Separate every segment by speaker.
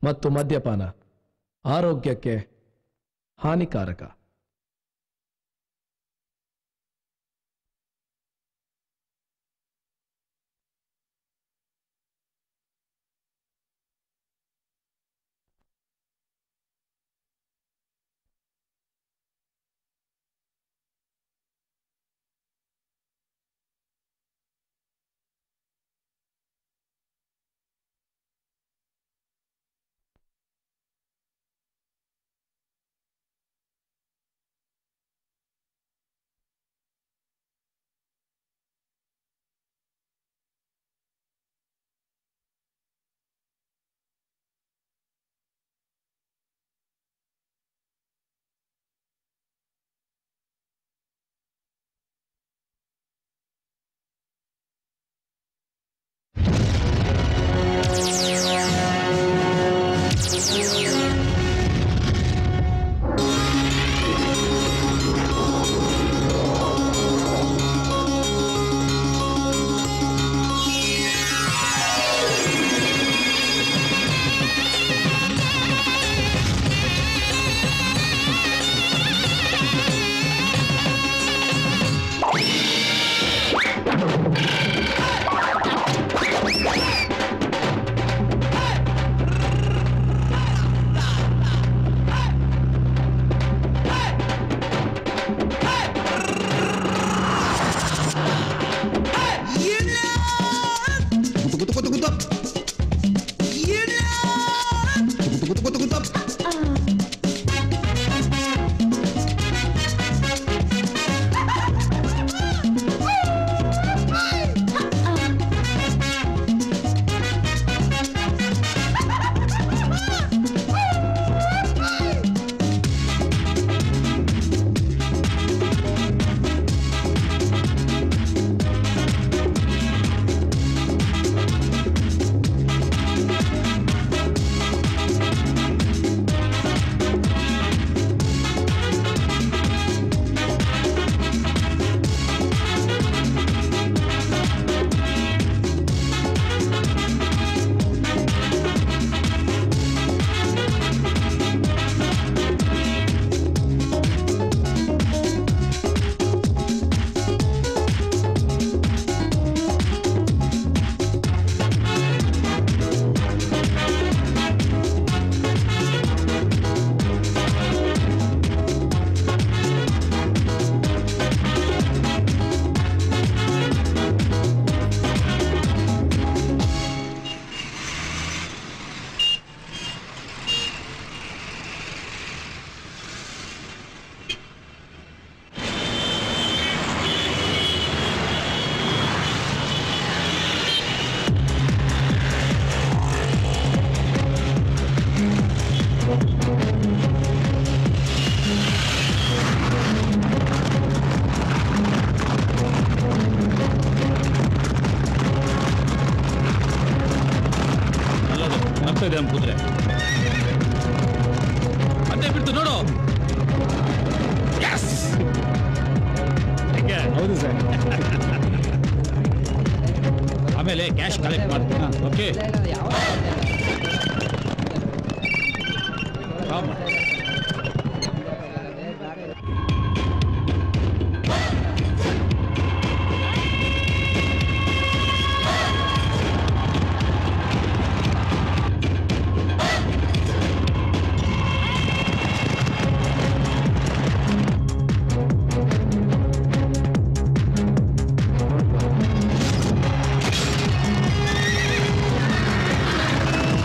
Speaker 1: ಮತ್ತು ಮದ್ಯಪಾನ ಆರೋಗ್ಯಕ್ಕೆ ಹಾನಿಕಾರಕ
Speaker 2: ಅಲ್ಲದು ಆಗ್ತಾ ಇದೆ ಅನ್ಕುದ್ರೆ ಮತ್ತೆ ಬಿಡ್ತು ನೋಡು
Speaker 3: ಹೌದು ಸರ್
Speaker 2: ಆಮೇಲೆ ಕ್ಯಾಶ್ ಕಲೆಕ್ಟ್ ಮಾಡ್ತೀನಿ ಓಕೆ
Speaker 4: ಆ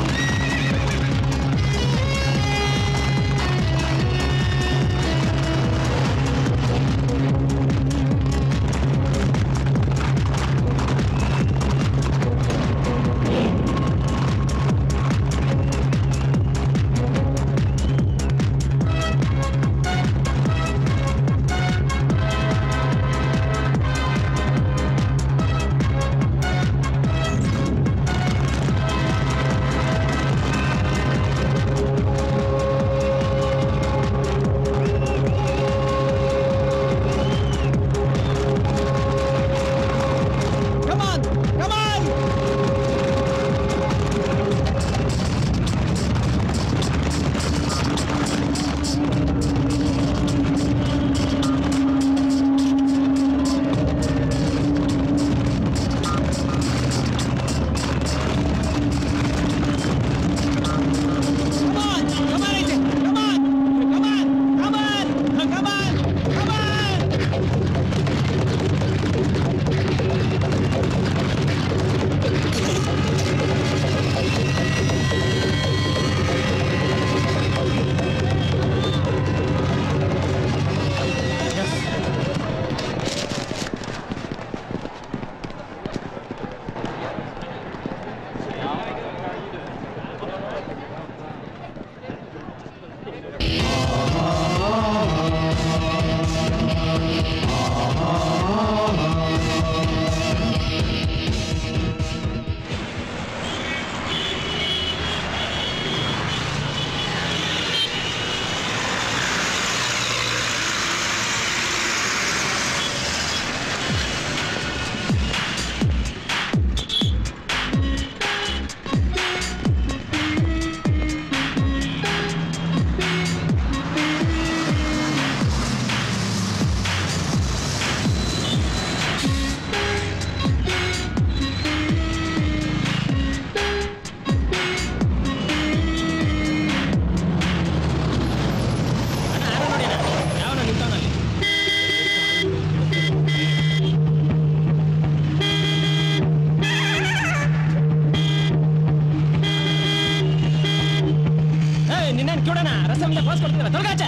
Speaker 3: ಏನ್ ಕಿಡೋಣ ರಸಂತ ಪಾಸ್ ಕೊಡ್ತೀರಾ ತೊಲಗಾಚ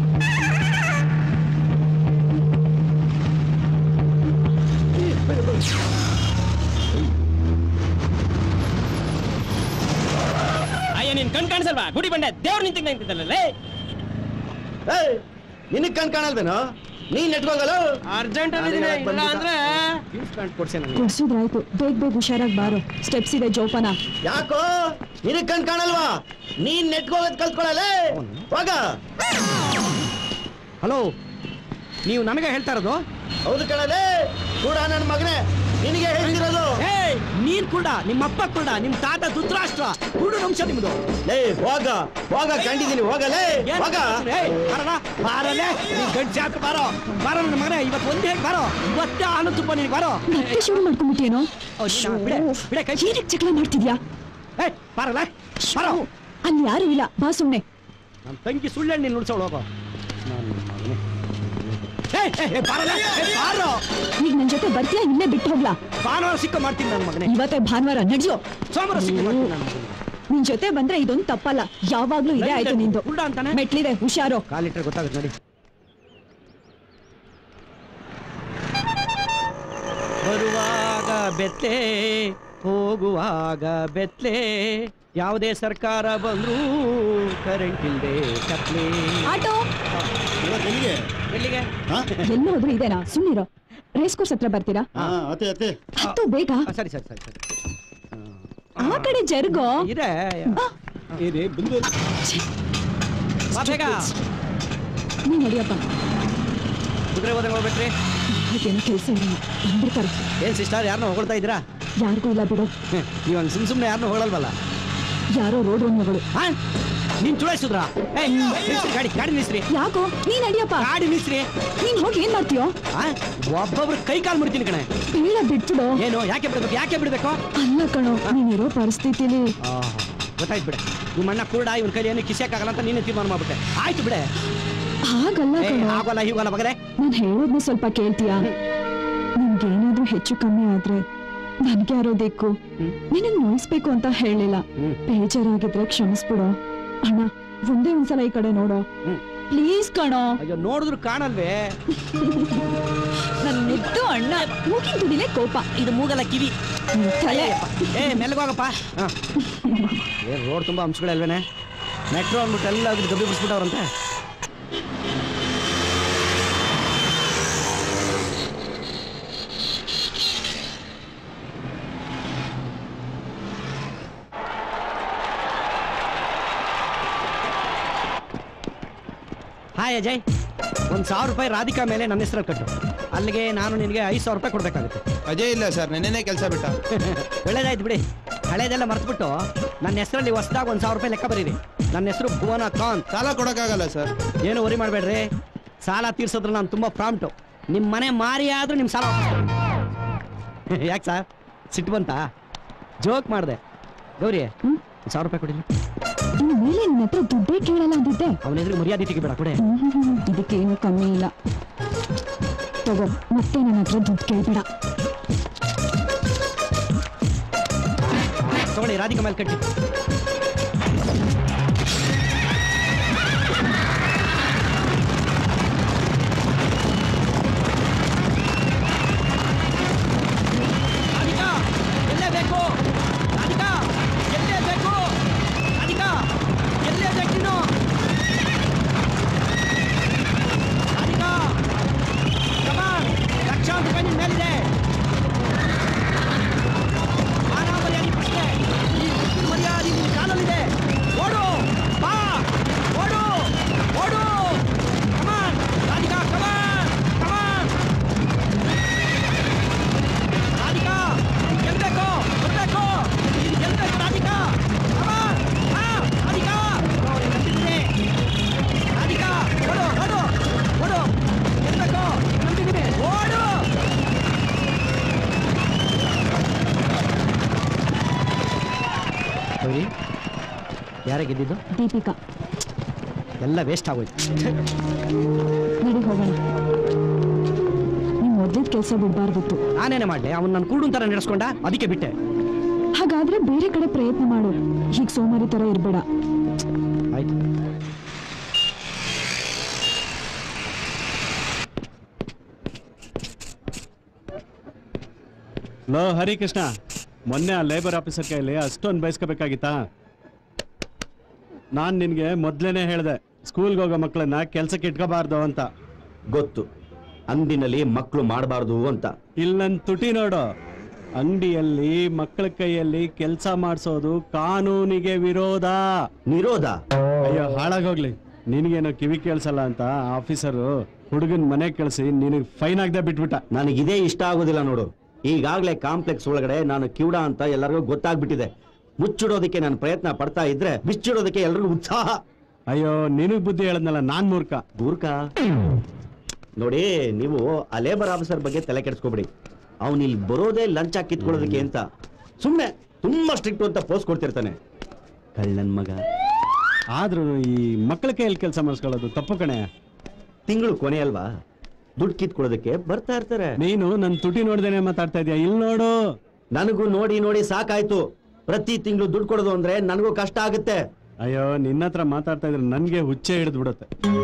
Speaker 3: ಅಯ್ಯ ನೀನ್ ಕಣ್ ಕಾಣಿಸಲ್ವಾ ಗುಡಿ ಬಂಡೆ ದೇವ್ರು ನಿಂತಿದ್ದ ನಿಂತಿದ್ದಲ್ಲೇ
Speaker 4: ನಿನಗ್ ಕಣ್ ಕಾಣಲ್ವೇನೋ ನೀನ್ ನೆಟ್ಕೋಗಲ್ಲ
Speaker 3: ಅರ್ಜೆಂಟ್ ಇಲ್ಲ ಅಂದ್ರೆ
Speaker 5: ಕೊಡ್ಸುದ್ರಾಯ್ತು ಬೇಗ ಬೇಗ ಹುಷಾರಾಗಿ ಬಾರೋ ಸ್ಟೆಪ್ಸ್ ಇದೆ ಜೋಪಾನ
Speaker 4: ಯಾಕೋ ನಿನಗ್ ಕಣ್ ಕಾಣಲ್ವಾ ನೀನ್ ನೆಟ್ಕೋಗೋದ್ ಕಲ್ತ್ಕೊಳಲ್ಲ ಹೋಗ
Speaker 3: ಹಲೋ ನೀವು ನನಗೆ ಹೇಳ್ತಾ ಇರೋದು
Speaker 4: ಹೌದು ಕಣಲೇ ಕೂಡ ನನ್ನ ಮಗನೇ ನಿನಗೆ ಹೇಳ್ತಿರೋದು
Speaker 3: ಏಯ್ ನೀನ್ ಕೂಡ ನಿಮ್ಮ ಅಪ್ಪ ಕೂಡ ನಿಮ್ ತಾತ ಧೃತರಾಷ್ಟ್ರ ಕುರುಡು ವಂಶ ನಿಮ್ದು
Speaker 4: ಲೇ ಹೋಗ ಹೋಗ ಕಂಡಿದ್ದೀನಿ ಹೋಗಲೇ ಹೋಗ
Speaker 3: ಏಯ್, ಬಾರಲ್ಲ, ಬಾರಲ್ಲೇ, ನೀನ್ ಗಂಟ್ ಜಾಕ್ ಬಾರೋ ಬಾರೋ ನನ್ನ ಮಗನೇ ಇವತ್ತು ಒಂದೇ ಹೇಗೆ ಬಾರೋ ಇವತ್ತೇ ಆನಂದ್ ತುಪ್ಪ ನೀನು ಬಾರೋ
Speaker 5: ಮತ್ತೆ ಶುರು ಮಾಡ್ಕೊಂಬಿಟ್ಟೇನೋ
Speaker 3: ಅವ್ನಿನ್ನ ಬಿಡೆ, ಬಿಡೆ ಕೈ.
Speaker 5: ಏನಕ್ಕೆ ಜಗಳ ಮಾಡ್ತಿದ್ಯಾ
Speaker 3: ಏಯ್ ಬಾರಲ್ಲ ಬಾರೋ
Speaker 5: ಅಲ್ಲಿ ಯಾರು ಇಲ್ಲ ಬಾ ಸುಮ್ನೆ
Speaker 3: ನಮ್ಮ ತಂಗಿ ಸುಳ್ಳೆಣ್ಣೆ ನೀನು ನುಡ್ಸೋಳು ಹೋಗೋ ನನ್ನ ಮಗನೇ. ಏಯ್, ಏಯ್, ಏಯ್, ಬಾರಲ್ಲ, ಏಯ್, ಬಾರೋ
Speaker 5: ಈಗ ನನ್ ಜೊತೆ ಬರ್ತೀಯಾ ಇಲ್ಲೇ ಬಿಟ್ಟು ಹೋಗ್ಲಾ
Speaker 3: ಭಾನುವಾರ ಸಿಕ್ಕ ಮಾಡ್ತೀನಿ ನನ್ನ ಮಗನೇ
Speaker 5: ಇವತ್ತೇ ಭಾನುವಾರ ನಡ್ಯೋ
Speaker 3: ಸೋಮವಾರ ಸಿಕ್ಕ ಮಾಡ್ತೀನಿ ನನ್ನ ಮಗನೇ
Speaker 5: ನಿನ್ ಜೊತೆ ಬಂದ್ರೆ ಇದೊಂದು ತಪ್ಪಲ್ಲ ಯಾವಾಗ್ಲೂ ಇದೇ ಆಯ್ತು ನಿಂದು
Speaker 3: ಉಲ್ಟಾ ಅಂತಾನೆ
Speaker 5: ಮೆಟ್ಲಿದೆ ಹುಷಾರು
Speaker 3: ಕಾಲಿಟ್ರೆ ಗೊತ್ತಾಗುತ್ತೆ ನೋಡಿ ಬರುವಾಗ ಬೆತ್ತಲೆ ಹೋಗುವಾಗ ಬೆತ್ತಲೆ ಯಾವುದೇ ಸರ್ಕಾರ ಬಂದ್ರೂ ಕರೆಂಟ್ ಇಲ್ದೆ ಕತ್ಲೆ
Speaker 5: ಆಟೋ
Speaker 4: ಎಲ್ಲಿಗೆ
Speaker 3: ಎಲ್ಲಿಗೆ
Speaker 5: ಎಲ್ಲ ಹೋದ್ರು ಇದೇನಾ ಸುಮ್ಮನಿರೋ ರೇಸ್ ಕೋರ್ಸ್ ಹತ್ರ ಬರ್ತೀರಾ
Speaker 4: ಅತ್ತೆ ಅತ್ತೆ
Speaker 5: ಹತ್ತು ಬೇಗ
Speaker 3: ಆ, ಸರಿ ಸರಿ ಸರಿ ಸರಿ
Speaker 5: ಆ ಕಡೆ ಜರುಗೋ
Speaker 3: ಇದೆ ಬಾ ಬೇಗ
Speaker 5: ನೀನ್ ನಡಿಯಪ್ಪ
Speaker 3: ಕುದುರೆ ಹೋದಂಗೆ ಹೋಗ್ಬೇಕ್ರಿ
Speaker 5: ಏನು ಕೆಲಸ ಇಲ್ಲ ಬಂದ್ಬಿಡ್ತಾರೆ
Speaker 3: ಏನ್ ಸಿಸ್ಟರ್ ಯಾರನ್ನ ಹೊಗಳ್ತಾ ಇದ್ದೀರಾ
Speaker 5: ಯಾರಿಗೂ ಇಲ್ಲ ಬಿಡು
Speaker 3: ನೀವು ಹಂಗೆ ಸುಮ್ ಸುಮ್ಮನೆ ಯಾರನ್ನೂ ಹೊಗಳಲ್ವಲ್ಲ
Speaker 5: ಯಾರೋ ರೋಡ್ ಮಗಳು
Speaker 3: ಹಾ ನೀನ್ ಚುಳಾಯಿಸಿದ್ರಾ ಏ ನಿಲ್ಸ್ರಿ ಗಾಡಿ ಗಾಡಿ ನಿಲ್ಸ್ರಿ
Speaker 5: ಯಾಕೋ ನೀನ್ ನಡಿಯಪ್ಪ
Speaker 3: ಗಾಡಿ ನಿಲ್ಸ್ರಿ
Speaker 5: ನೀನ್ ಹೋಗಿ ಏನ್ ಮಾಡ್ತೀಯೋ
Speaker 3: ಆ? ಒಬ್ಬೊಬ್ರು ಕೈ ಕಾಲು ಮುಡ್ತೀನಿ ಕಣೆ
Speaker 5: ಬೇಡ ಬಿಟ್ಬಿಡು
Speaker 3: ಏನು ಯಾಕೆ ಬಿಡ್ಬೇಕು ಯಾಕೆ ಬಿಡ್ಬೇಕು
Speaker 5: ಅಲ್ಲ ಕಣೋ ನೀನಿರೋ ಪರಿಸ್ಥಿತಿಲಿ
Speaker 3: ಗೊತ್ತಾಯ್ತು ಬಿಡೆ ನಿಮ್ಮ ಅಣ್ಣ ಕುರುಡ ಇವನ್ ಕೈಲಿ ಏನು ಕಿಸಕ್ಕಾಗಲ್ಲ ಅಂತ ನೀನೇ ತೀರ್ಮಾನ ಮಾಡ್ಬಿಟ್ಟೆ ಆಯ್ತು ಬಿಡೆ
Speaker 5: ಹಾಗಲ್ಲ
Speaker 3: ಏ
Speaker 5: ಕಣೋ
Speaker 3: ಆಗೋಲ್ಲ ಹೀಗೋಲ್ಲ ಮಗನೇ
Speaker 5: ನಾನ್ ಹೇಳೋದ್ನ ಸ್ವಲ್ಪ ಕೇಳ್ತೀಯಾ ನಿನ್ಗೇನಾದ್ರೂ ಹೆಚ್ಚು ಕಮ್ಮಿ ಆದ್ರೆ ನನ್ಗೆ ಯಾರೋ ದಿಕ್ಕು ನಿನಗ್ ನೋಯಿಸ್ಬೇಕು ಅಂತ ಹೇಳಿಲ್ಲ
Speaker 3: ಹ್ಮ್.
Speaker 5: ಬೇಜಾರಾಗಿದ್ರೆ ಕ್ಷಮಿಸ್ಬಿಡು ಅಣ್ಣ ಒಂದೇ ಒಂದ್ಸಲ ಈ ಕಡೆ ನೋಡೋ
Speaker 3: ಹ್ಮ್.
Speaker 5: ಪ್ಲೀಸ್ ಕಣೋ
Speaker 3: ಅಯ್ಯೋ ನೋಡಿದ್ರು ಕಾಣಲ್ವೇ
Speaker 5: ನನ್ ಮುದ್ದು ಅಣ್ಣ ಮೂಗಿನ ತುದಿಲೆ ಕೋಪ
Speaker 3: ಇದು ಮೂಗಲ್ಲ ಕಿವಿ
Speaker 5: ನಿನ್ ತಲೆ
Speaker 3: ಏ ಮೆಲ್ಲಗೋಗಪ್ಪ ಹಾ ಏ ರೋಡ್ ತುಂಬಾ ಅಂಶಗಳಲ್ವೇನೆ ಮೆಟ್ರೋ ಅಂದ್ಬಿಟ್ಟು ಎಲ್ಲ ಗಬ್ಬಿ ಬಿಡಿಸ್ಬಿಟ್ಟವ್ರಂತೆ ಹಾಯ್ ಅಜಯ್ ಒಂದು ಸಾವಿರ ರೂಪಾಯಿ ರಾಧಿಕಾ ಮೇಲೆ ನನ್ನ ಹೆಸರಲ್ಲಿ ಕಟ್ಟು ಅಲ್ಲಿಗೆ ನಾನು ನಿನಗೆ ಐದು ಸಾವಿರ ರೂಪಾಯಿ ಕೊಡಬೇಕಾಗುತ್ತೆ
Speaker 6: ಅಜಯ್ ಇಲ್ಲ ಸರ್ ನೆನ್ನೆನೇ ಕೆಲಸ ಬಿಟ್ಟ
Speaker 3: ಒಳ್ಳೇದಾಯ್ತು ಬಿಡಿ ಹಳೇದೆಲ್ಲ ಮರ್ತ್ಬಿಟ್ಟು ನನ್ನ ಹೆಸರಲ್ಲಿ ಹೊಸದಾಗ ಒಂದು ಸಾವಿರ ರೂಪಾಯಿ ಲೆಕ್ಕ ಬರೀರಿ ನನ್ನ ಹೆಸರು ಭುವನ ಕಾಂತ್
Speaker 6: ಸಾಲ ಕೊಡಕ್ಕಾಗಲ್ಲ ಸರ್
Speaker 3: ಏನು ವರಿ ಮಾಡಬೇಡ್ರಿ ಸಾಲ ತೀರ್ಸೋದ್ರೆ ನಾನು ತುಂಬ ಪ್ರಾಂಪ್ಟು ನಿಮ್ಮ ಮನೆ ಮಾರಿ ಆದ್ರೂ ನಿಮ್ಮ ಸಾಲ ಯಾಕೆ ಸರ್ ಸಿಟ್ಟು ಬಂತಾ ಜೋಕ್ ಮಾಡಿದೆ ಗೌರಿ
Speaker 5: ಹ್ಮ್?
Speaker 3: ಒಂದ್ ಸಾವಿರ ರೂಪಾಯಿ ಕೊಡಿ
Speaker 5: ಇನ್ನು ಮೇಲೆ ನಿನ್ನ ಹತ್ರ ದುಡ್ಡೇ ಕೇಳಲ್ಲ ಅಂದಿದ್ದೆ
Speaker 3: ಅವನ ಎದುರು ಮರ್ಯಾದೆ ತೆಗಿಬೇಡ ಕೊಡೆ
Speaker 5: ಹ್ಮ್, ಹ್ಮ್, ಹ್ಮ್. ಇದಕ್ಕೇನು ಕಮ್ಮಿ ಇಲ್ಲ ತಗೋ ಮತ್ತೆ ನನ್ನ ಹತ್ರ ದುಡ್ಡು ಕೇಳ್ಬೇಡ
Speaker 3: ತಗೊಳ್ಳಿ ರಾಧಿಕಾ ಮೇಲೆ ಕಟ್ಟಿ ರಾಧಿಕಾ ಎಲ್ಲೇ ಬೇಕು ರಾಧಿಕಾ ಎಲ್ಲೇ ಬೇಕು ರಾಧಿಕಾ ಎಲ್ಲೇ ಬೇಕು ನೀನು ರಾಧಿಕಾ ಕಮಾನ್ ಲಕ್ಷಾಂತರ ರೂಪಾಯಿ ನಿನ್ ಮೇಲಿದೆ ಮಾನ ಮರ್ಯಾದೆ ಪ್ರಶ್ನೆ ಈ ಹುಡುಗನ ಮರ್ಯಾದೆ ನಿನ್ನ ಕಾಲಲ್ಲಿದೆ ಓಡು ಬಾ ಓಡು ಓಡು ಕಮಾನ್ ರಾಧಿಕಾ ಕಮಾನ್ ಕಮಾನ್ ರಾಧಿಕಾ ಗೆಲ್ಬೇಕು ಬರ್ಬೇಕು ನೀನು ಗೆಲ್ಬೇಕು ರಾಧಿಕಾ ಕಮಾನ್ ಹಾ ರಾಧಿಕಾ ನೋಡಿ, ನಂಬಿದ್ದೀನಿ ರಾಧಿಕಾ ಓಡು ಓಡು ಓಡು ಗೆಲ್ಬೇಕು ನಂಬಿದ್ದೀನಿ ಓಡು ಗೌರಿ ಯಾರೇ ಗೆದ್ದಿದ್ದು
Speaker 5: ದೀಪಿಕಾ
Speaker 3: ಎಲ್ಲ ವೇಸ್ಟ್ ಆಗೋಯ್ತು
Speaker 5: ನಡಿ ಹೋಗೋಣ ನೀನ್ ಮೊದ್ಲಿದ್ ಕೆಲಸ ಬಿಡ್ಬಾರ್ದಿತ್ತು
Speaker 3: ನಾನೇನೆ ಮಾಡಲಿ ಅವನು ನನ್ನ ಕೂಡು ಥರ ನಡೆಸ್ಕೊಂಡ ಅದಕ್ಕೆ ಬಿಟ್ಟೆ
Speaker 5: ಹಾಗಾದ್ರೆ ಬೇರೆ ಕಡೆ ಪ್ರಯತ್ನ ಮಾಡು ಹೀಗ್ ಸೋಮಾರಿ ತರ ಇರ್ಬೇಡ
Speaker 3: ಆಯ್ತು
Speaker 7: ಲೋ ಹರಿಕೃಷ್ಣ ಮೊನ್ನೆ ಆ ಲೇಬರ್ ಆಫೀಸರ್ ಕೈಲಿ ಅಷ್ಟೊಂದು ಬಯಸ್ಕೋಬೇಕಾಗಿತ್ತಾ ನಾನು ನಿನಗೆ ಮೊದಲೇನೆ ಹೇಳಿದೆ ಸ್ಕೂಲ್ಗೆ ಹೋಗೋ ಮಕ್ಕಳನ್ನ ಕೆಲ್ಸಕ್ಕೆ ಇಟ್ಕೋಬಾರ್ದು ಅಂತ
Speaker 4: ಗೊತ್ತು ಅಂಗಡಿನಲ್ಲಿ ಮಕ್ಕಳು ಮಾಡಬಾರ್ದು ಅಂತ
Speaker 7: ಇಲ್ಲಿ ನನ್ನ ತುಟಿ ನೋಡು ಅಂಗಡಿಯಲ್ಲಿ ಮಕ್ಕಳ ಕೈಯಲ್ಲಿ ಕೆಲಸ ಮಾಡಿಸೋದು ಕಾನೂನಿಗೆ ವಿರೋಧ
Speaker 4: ನಿರೋಧ
Speaker 7: ಅಯ್ಯೋ ಹಾಳಾಗೋಗ್ಲಿ ನಿನಗೇನೋ ಕಿವಿ ಕೇಳಿಸಲ್ಲ ಅಂತ ಆಫೀಸರು ಹುಡುಗನ ಮನೆ ಕಳಿಸಿ ನಿನಗೆ ಫೈನ್ ಆಗದೆ ಬಿಟ್ಬಿಟ್ಟ
Speaker 4: ನನಗಿದೇ ಇಷ್ಟ ಆಗೋದಿಲ್ಲ ನೋಡು ಈಗಾಗಲೇ ಕಾಂಪ್ಲೆಕ್ಸ್ ಒಳಗಡೆ ನಾನು ಕಿವುಡ ಅಂತ ಎಲ್ಲರಿಗೂ ಗೊತ್ತಾಗ್ಬಿಟ್ಟಿದೆ ಮುಚ್ಚಿಡೋದಕ್ಕೆ ನಾನು ಪ್ರಯತ್ನ ಪಡ್ತಾ ಇದ್ರೆ ಬಿಚ್ಚಿಡೋದಕ್ಕೆ ಎಲ್ರಿಗೂ ಉತ್ಸಾಹ
Speaker 7: ಅಯ್ಯೋ ನಿನಗ್ ಬುದ್ಧಿ ಹೇಳದ್ನಲ್ಲ ನಾನ್ ಮೂರ್ಖ
Speaker 4: ಗೂರ್ಖ ನೋಡಿ ನೀವು ಆ ಲೇಬರ್ ಆಫೀಸರ್ ಬಗ್ಗೆ ತಲೆ ಕೆಡಿಸ್ಕೊಬಿಡಿ ಅವನು ಇಲ್ಲಿ ಬರೋದೇ ಲಂಚ ಕಿತ್ಕೊಳ್ಳೋದಕ್ಕೆ ಅಂತ ಸುಮ್ಮನೆ ತುಂಬಾ ಸ್ಟ್ರಿಕ್ಟ್ ಅಂತ ಪೋಸ್ಟ್ ಕೊಡ್ತಿರ್ತಾನೆ ಕಳ್ಳನ್ ಮಗ
Speaker 7: ಆದ್ರೂ ಈ ಮಕ್ಕಳ ಕೈಯಲ್ಲಿ ಕೆಲಸ ಮಾಡಿಸ್ಕೊಳ್ಳೋದು ತಪ್ಪು ಕಣೆ
Speaker 4: ತಿಂಗಳು ಕೊನೆ ಅಲ್ವಾ ದುಡ್ಡು ಕಿತ್ಕೊಳ್ಳೋದಕ್ಕೆ ಬರ್ತಾ ಇರ್ತಾರೆ
Speaker 7: ನೀನು ನನ್ನ ತುಟಿ ನೋಡ್ದೇನೆ ಮಾತಾಡ್ತಾ ಇದೀಯ ಇಲ್ಲಿ ನೋಡು
Speaker 4: ನನಗೂ ನೋಡಿ ನೋಡಿ ಸಾಕಾಯ್ತು ಪ್ರತಿ ತಿಂಗಳು ದುಡ್ಡು ಕೊಡೋದು ಅಂದ್ರೆ ನನಗೂ ಕಷ್ಟ ಆಗುತ್ತೆ
Speaker 7: ಅಯ್ಯೋ ನಿನ್ನ ಹತ್ರ ಮಾತಾಡ್ತಾ ಇದ್ರೆ ನನ್ಗೆ ಹುಚ್ಚೆ ಹಿಡಿದು ಬಿಡುತ್ತೆ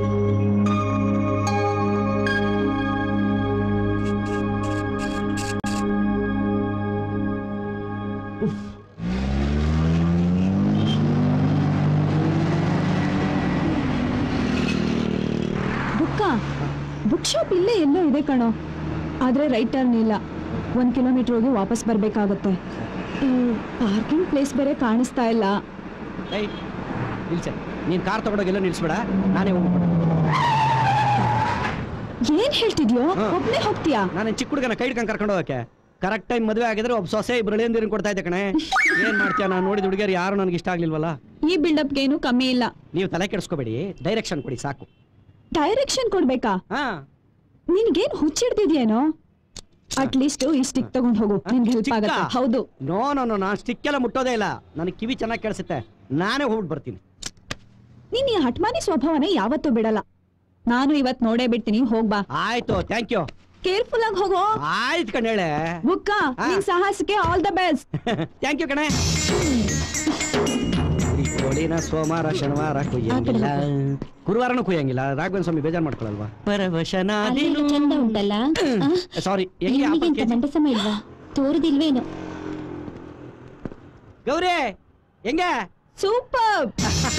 Speaker 5: ಬುಕ್ಕ ಬುಕ್ ಶಾಪ್ ಇಲ್ಲೇ ಎಲ್ಲೋ ಇದೆ ಕಣೋ ಆದ್ರೆ ರೈಟ್ ಟರ್ನ್ ಇಲ್ಲ ಒಂದ್ ಕಿಲೋಮೀಟರ್ ಹೋಗಿ ವಾಪಸ್ ಬರ್ಬೇಕಾಗತ್ತೆ ಪಾರ್ಕಿಂಗ್ ಪ್ಲೇಸ್ ಬೇರೆ ಕಾಣಿಸ್ತಾ ಇಲ್ಲ
Speaker 3: ಏಯ್ ನಿಲ್ಸ ನೀನ್ ಕಾರ್ ತಗೊಂಡೋಗೆಲ್ಲ ನಿಲ್ಸ್ಬೇಡ ನಾನೇ ಹೋಗ್ಬಿಟ್ಟು
Speaker 5: ಏನ್ ಹೇಳ್ತಿದ್ಯೋ
Speaker 3: ಹಾ.
Speaker 5: ಒಬ್ನೇ ಹೋಗ್ತೀಯಾ
Speaker 3: ನಾನು ಚಿಕ್ಕ ಹುಡುಗನ ಕೈ ಹಿಡ್ಕೊಂಡು ಕರ್ಕೊಂಡು ಹೋಗಕ್ಕೆ ಕರೆಕ್ಟ್ ಟೈಮ್ ಮದುವೆ ಆಗಿದ್ರೆ ಒಬ್ಬ ಸೊಸೆ ಇಬ್ರು ಎಳೆಯಂದಿರನ್ ಕೊಡ್ತಾ ಇದ್ದೆ ಕಣೆ ಏನ್ ಮಾಡ್ತೀಯ ನಾನು ನೋಡಿದ ಹುಡುಗಿಯರು ಯಾರು ನನಗೆ ಇಷ್ಟ ಆಗ್ಲಿಲ್ವಲ್ಲ
Speaker 5: ಈ ಬಿಲ್ಡಪ್ಗೆ ಏನು ಕಮ್ಮಿ ಇಲ್ಲ
Speaker 3: ನೀವು ತಲೆ ಕೆಡಿಸ್ಕೋಬೇಡಿ ಡೈರೆಕ್ಷನ್ ಕೊಡಿ ಸಾಕು
Speaker 5: ಡೈರೆಕ್ಷನ್ ಕೊಡ್ಬೇಕಾ
Speaker 3: ಹಾ
Speaker 5: ನಿನ್ಗೇನ್ ಹುಚ್ಚಿಡ್ತಿದ್ಯೇನೋ ಅಟ್ಲೀಸ್ಟ್ ಈ ಸ್ಟಿಕ್ ತಗೊಂಡ್ ಹೋಗು ನಿನ್ಗೆ ಹೆಲ್ಪ್
Speaker 3: Stick ಆ?
Speaker 5: ಆಗತ್ತೆ ಹೌದು
Speaker 3: ನೋ ನೋ ನೋ ನಾನು ಸ್ಟಿಕ್ ಎಲ್ಲ ಮುಟ್ಟೋದೇ ಇಲ್ಲ ನನಗೆ ಕಿವಿ ಚೆನ್ನಾಗಿ ಕೇಳಿಸುತ್ತೆ ನಾನೇ ಹೋಗ್ಬಿಟ್ಟು ಬರ್ತೀನಿ
Speaker 5: ನೀನ್ ಈ ಹಟ್ಮಾನಿ ಸ್ವಭಾವನ ಯಾವತ್ತೂ ಬಿಡಲ್ಲ ನಾನು ಇವತ್ ನೋಡೇ ಬಿಡ್ತೀನಿ ಹೋಗ್ಬಾ
Speaker 3: ಆಯ್ತು ಥ್ಯಾಂಕ್ ಯು
Speaker 5: ಕೇರ್ಫುಲ್ ಆಗಿ ಹೋಗೋ
Speaker 3: ಆಯ್ತು ಕಣೇಳೆ
Speaker 5: ಬುಕ್ಕ
Speaker 3: ಹಾ.
Speaker 5: ನಿನ್ ಸಾಹಸಕ್ಕೆ all the best
Speaker 3: thank you ಕಣೆ ಈ ಕೋಳಿನ ಸೋಮವಾರ ಶನಿವಾರ ಕುಯ್ಯಂಗಿಲ್ಲ ಗುರುವಾರನೂ ಕುಯ್ಯಂಗಿಲ್ಲ ರಾಘವೇಂದ್ರ ಸ್ವಾಮಿ ಬೇಜಾರ್ ಮಾಡ್ಕೊಳಲ್ವಾ
Speaker 8: ಅಲ್ಲೆಲ್ಲ ಚಂದ ಉಂಟಲ್ಲ ಆ,
Speaker 3: ಸಾರಿ ಹೆಂಗೆ ಆಪಲ್
Speaker 8: ಹೆಣ್ಣಿಗೆಂತ
Speaker 3: ಕೆಜಿ?
Speaker 8: ಮಂಟಸಮ ಇಲ್ವಾ ತೋರುದಿಲ್ವೇನೋ
Speaker 3: ಗೌರಿ ಹೆಂಗೆ
Speaker 5: ಸೂಪರ್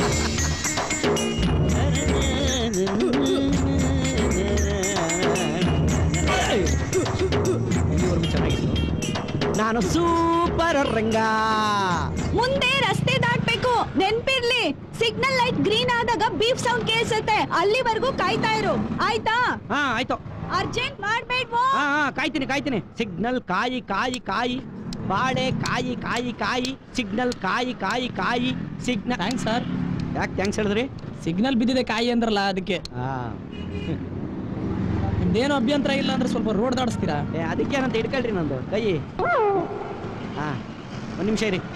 Speaker 3: ಇಲ್ಲಿವರೆಗೂ ಚೆನ್ನಾಗಿತ್ತು ನಾನು ಸೂಪರ್ ರಂಗ
Speaker 5: ಮುಂದೆ ರಸ್ತೆ ದಾಟ್ಬೇಕು ನೆನ್ಪಿರ್ಲಿ ಸಿಗ್ನಲ್ ಲೈಟ್ ಗ್ರೀನ್ ಆದಾಗ ಬೀಫ್ ಸೌಂಡ್ ಕೇಳಿಸುತ್ತೆ ಅಲ್ಲಿವರೆಗೂ ಕಾಯ್ತಾ ಇರು ಆಯ್ತಾ
Speaker 3: ಹಾ ಆಯ್ತು
Speaker 5: ಅರ್ಜೆಂಟ್ ಮಾಡ್ಬೇಡ್ವೋ
Speaker 3: ಹಾ ಹಾ ಕಾಯ್ತೀನಿ ಕಾಯ್ತೀನಿ ಸಿಗ್ನಲ್ ಕಾಯಿ ಕಾಯಿ ಕಾಯಿ ಬಾಳೆ ಕಾಯಿ ಕಾಯಿ ಕಾಯಿ ಸಿಗ್ನಲ್ ಕಾಯಿ ಕಾಯಿ ಕಾಯಿ ಸಿಗ್ನಲ್
Speaker 9: ಥ್ಯಾಂಕ್ಸ್ ಸರ್
Speaker 3: ಯಾಕೆ ಥ್ಯಾಂಕ್ಸ್ ಹೇಳಿದ್ರಿ
Speaker 9: ಸಿಗ್ನಲ್ ಬಿದ್ದಿದೆ ಕಾಯಿ ಅಂದ್ರಲ್ಲ ಅದಕ್ಕೆ
Speaker 3: ಹಾ
Speaker 9: ನಿಮ್ದೇನು ಅಭ್ಯಂತರ ಇಲ್ಲ ಅಂದ್ರೆ ಸ್ವಲ್ಪ ರೋಡ್ ದಾಡಿಸ್ತೀರಾ
Speaker 3: ಏ ಅದಕ್ಕೇನಂತ ಹಿಡ್ಕೊಳ್ರಿ ನಂದು ಕೈ ಹಾ ಒಂದು ನಿಮಿಷ ಇರಿ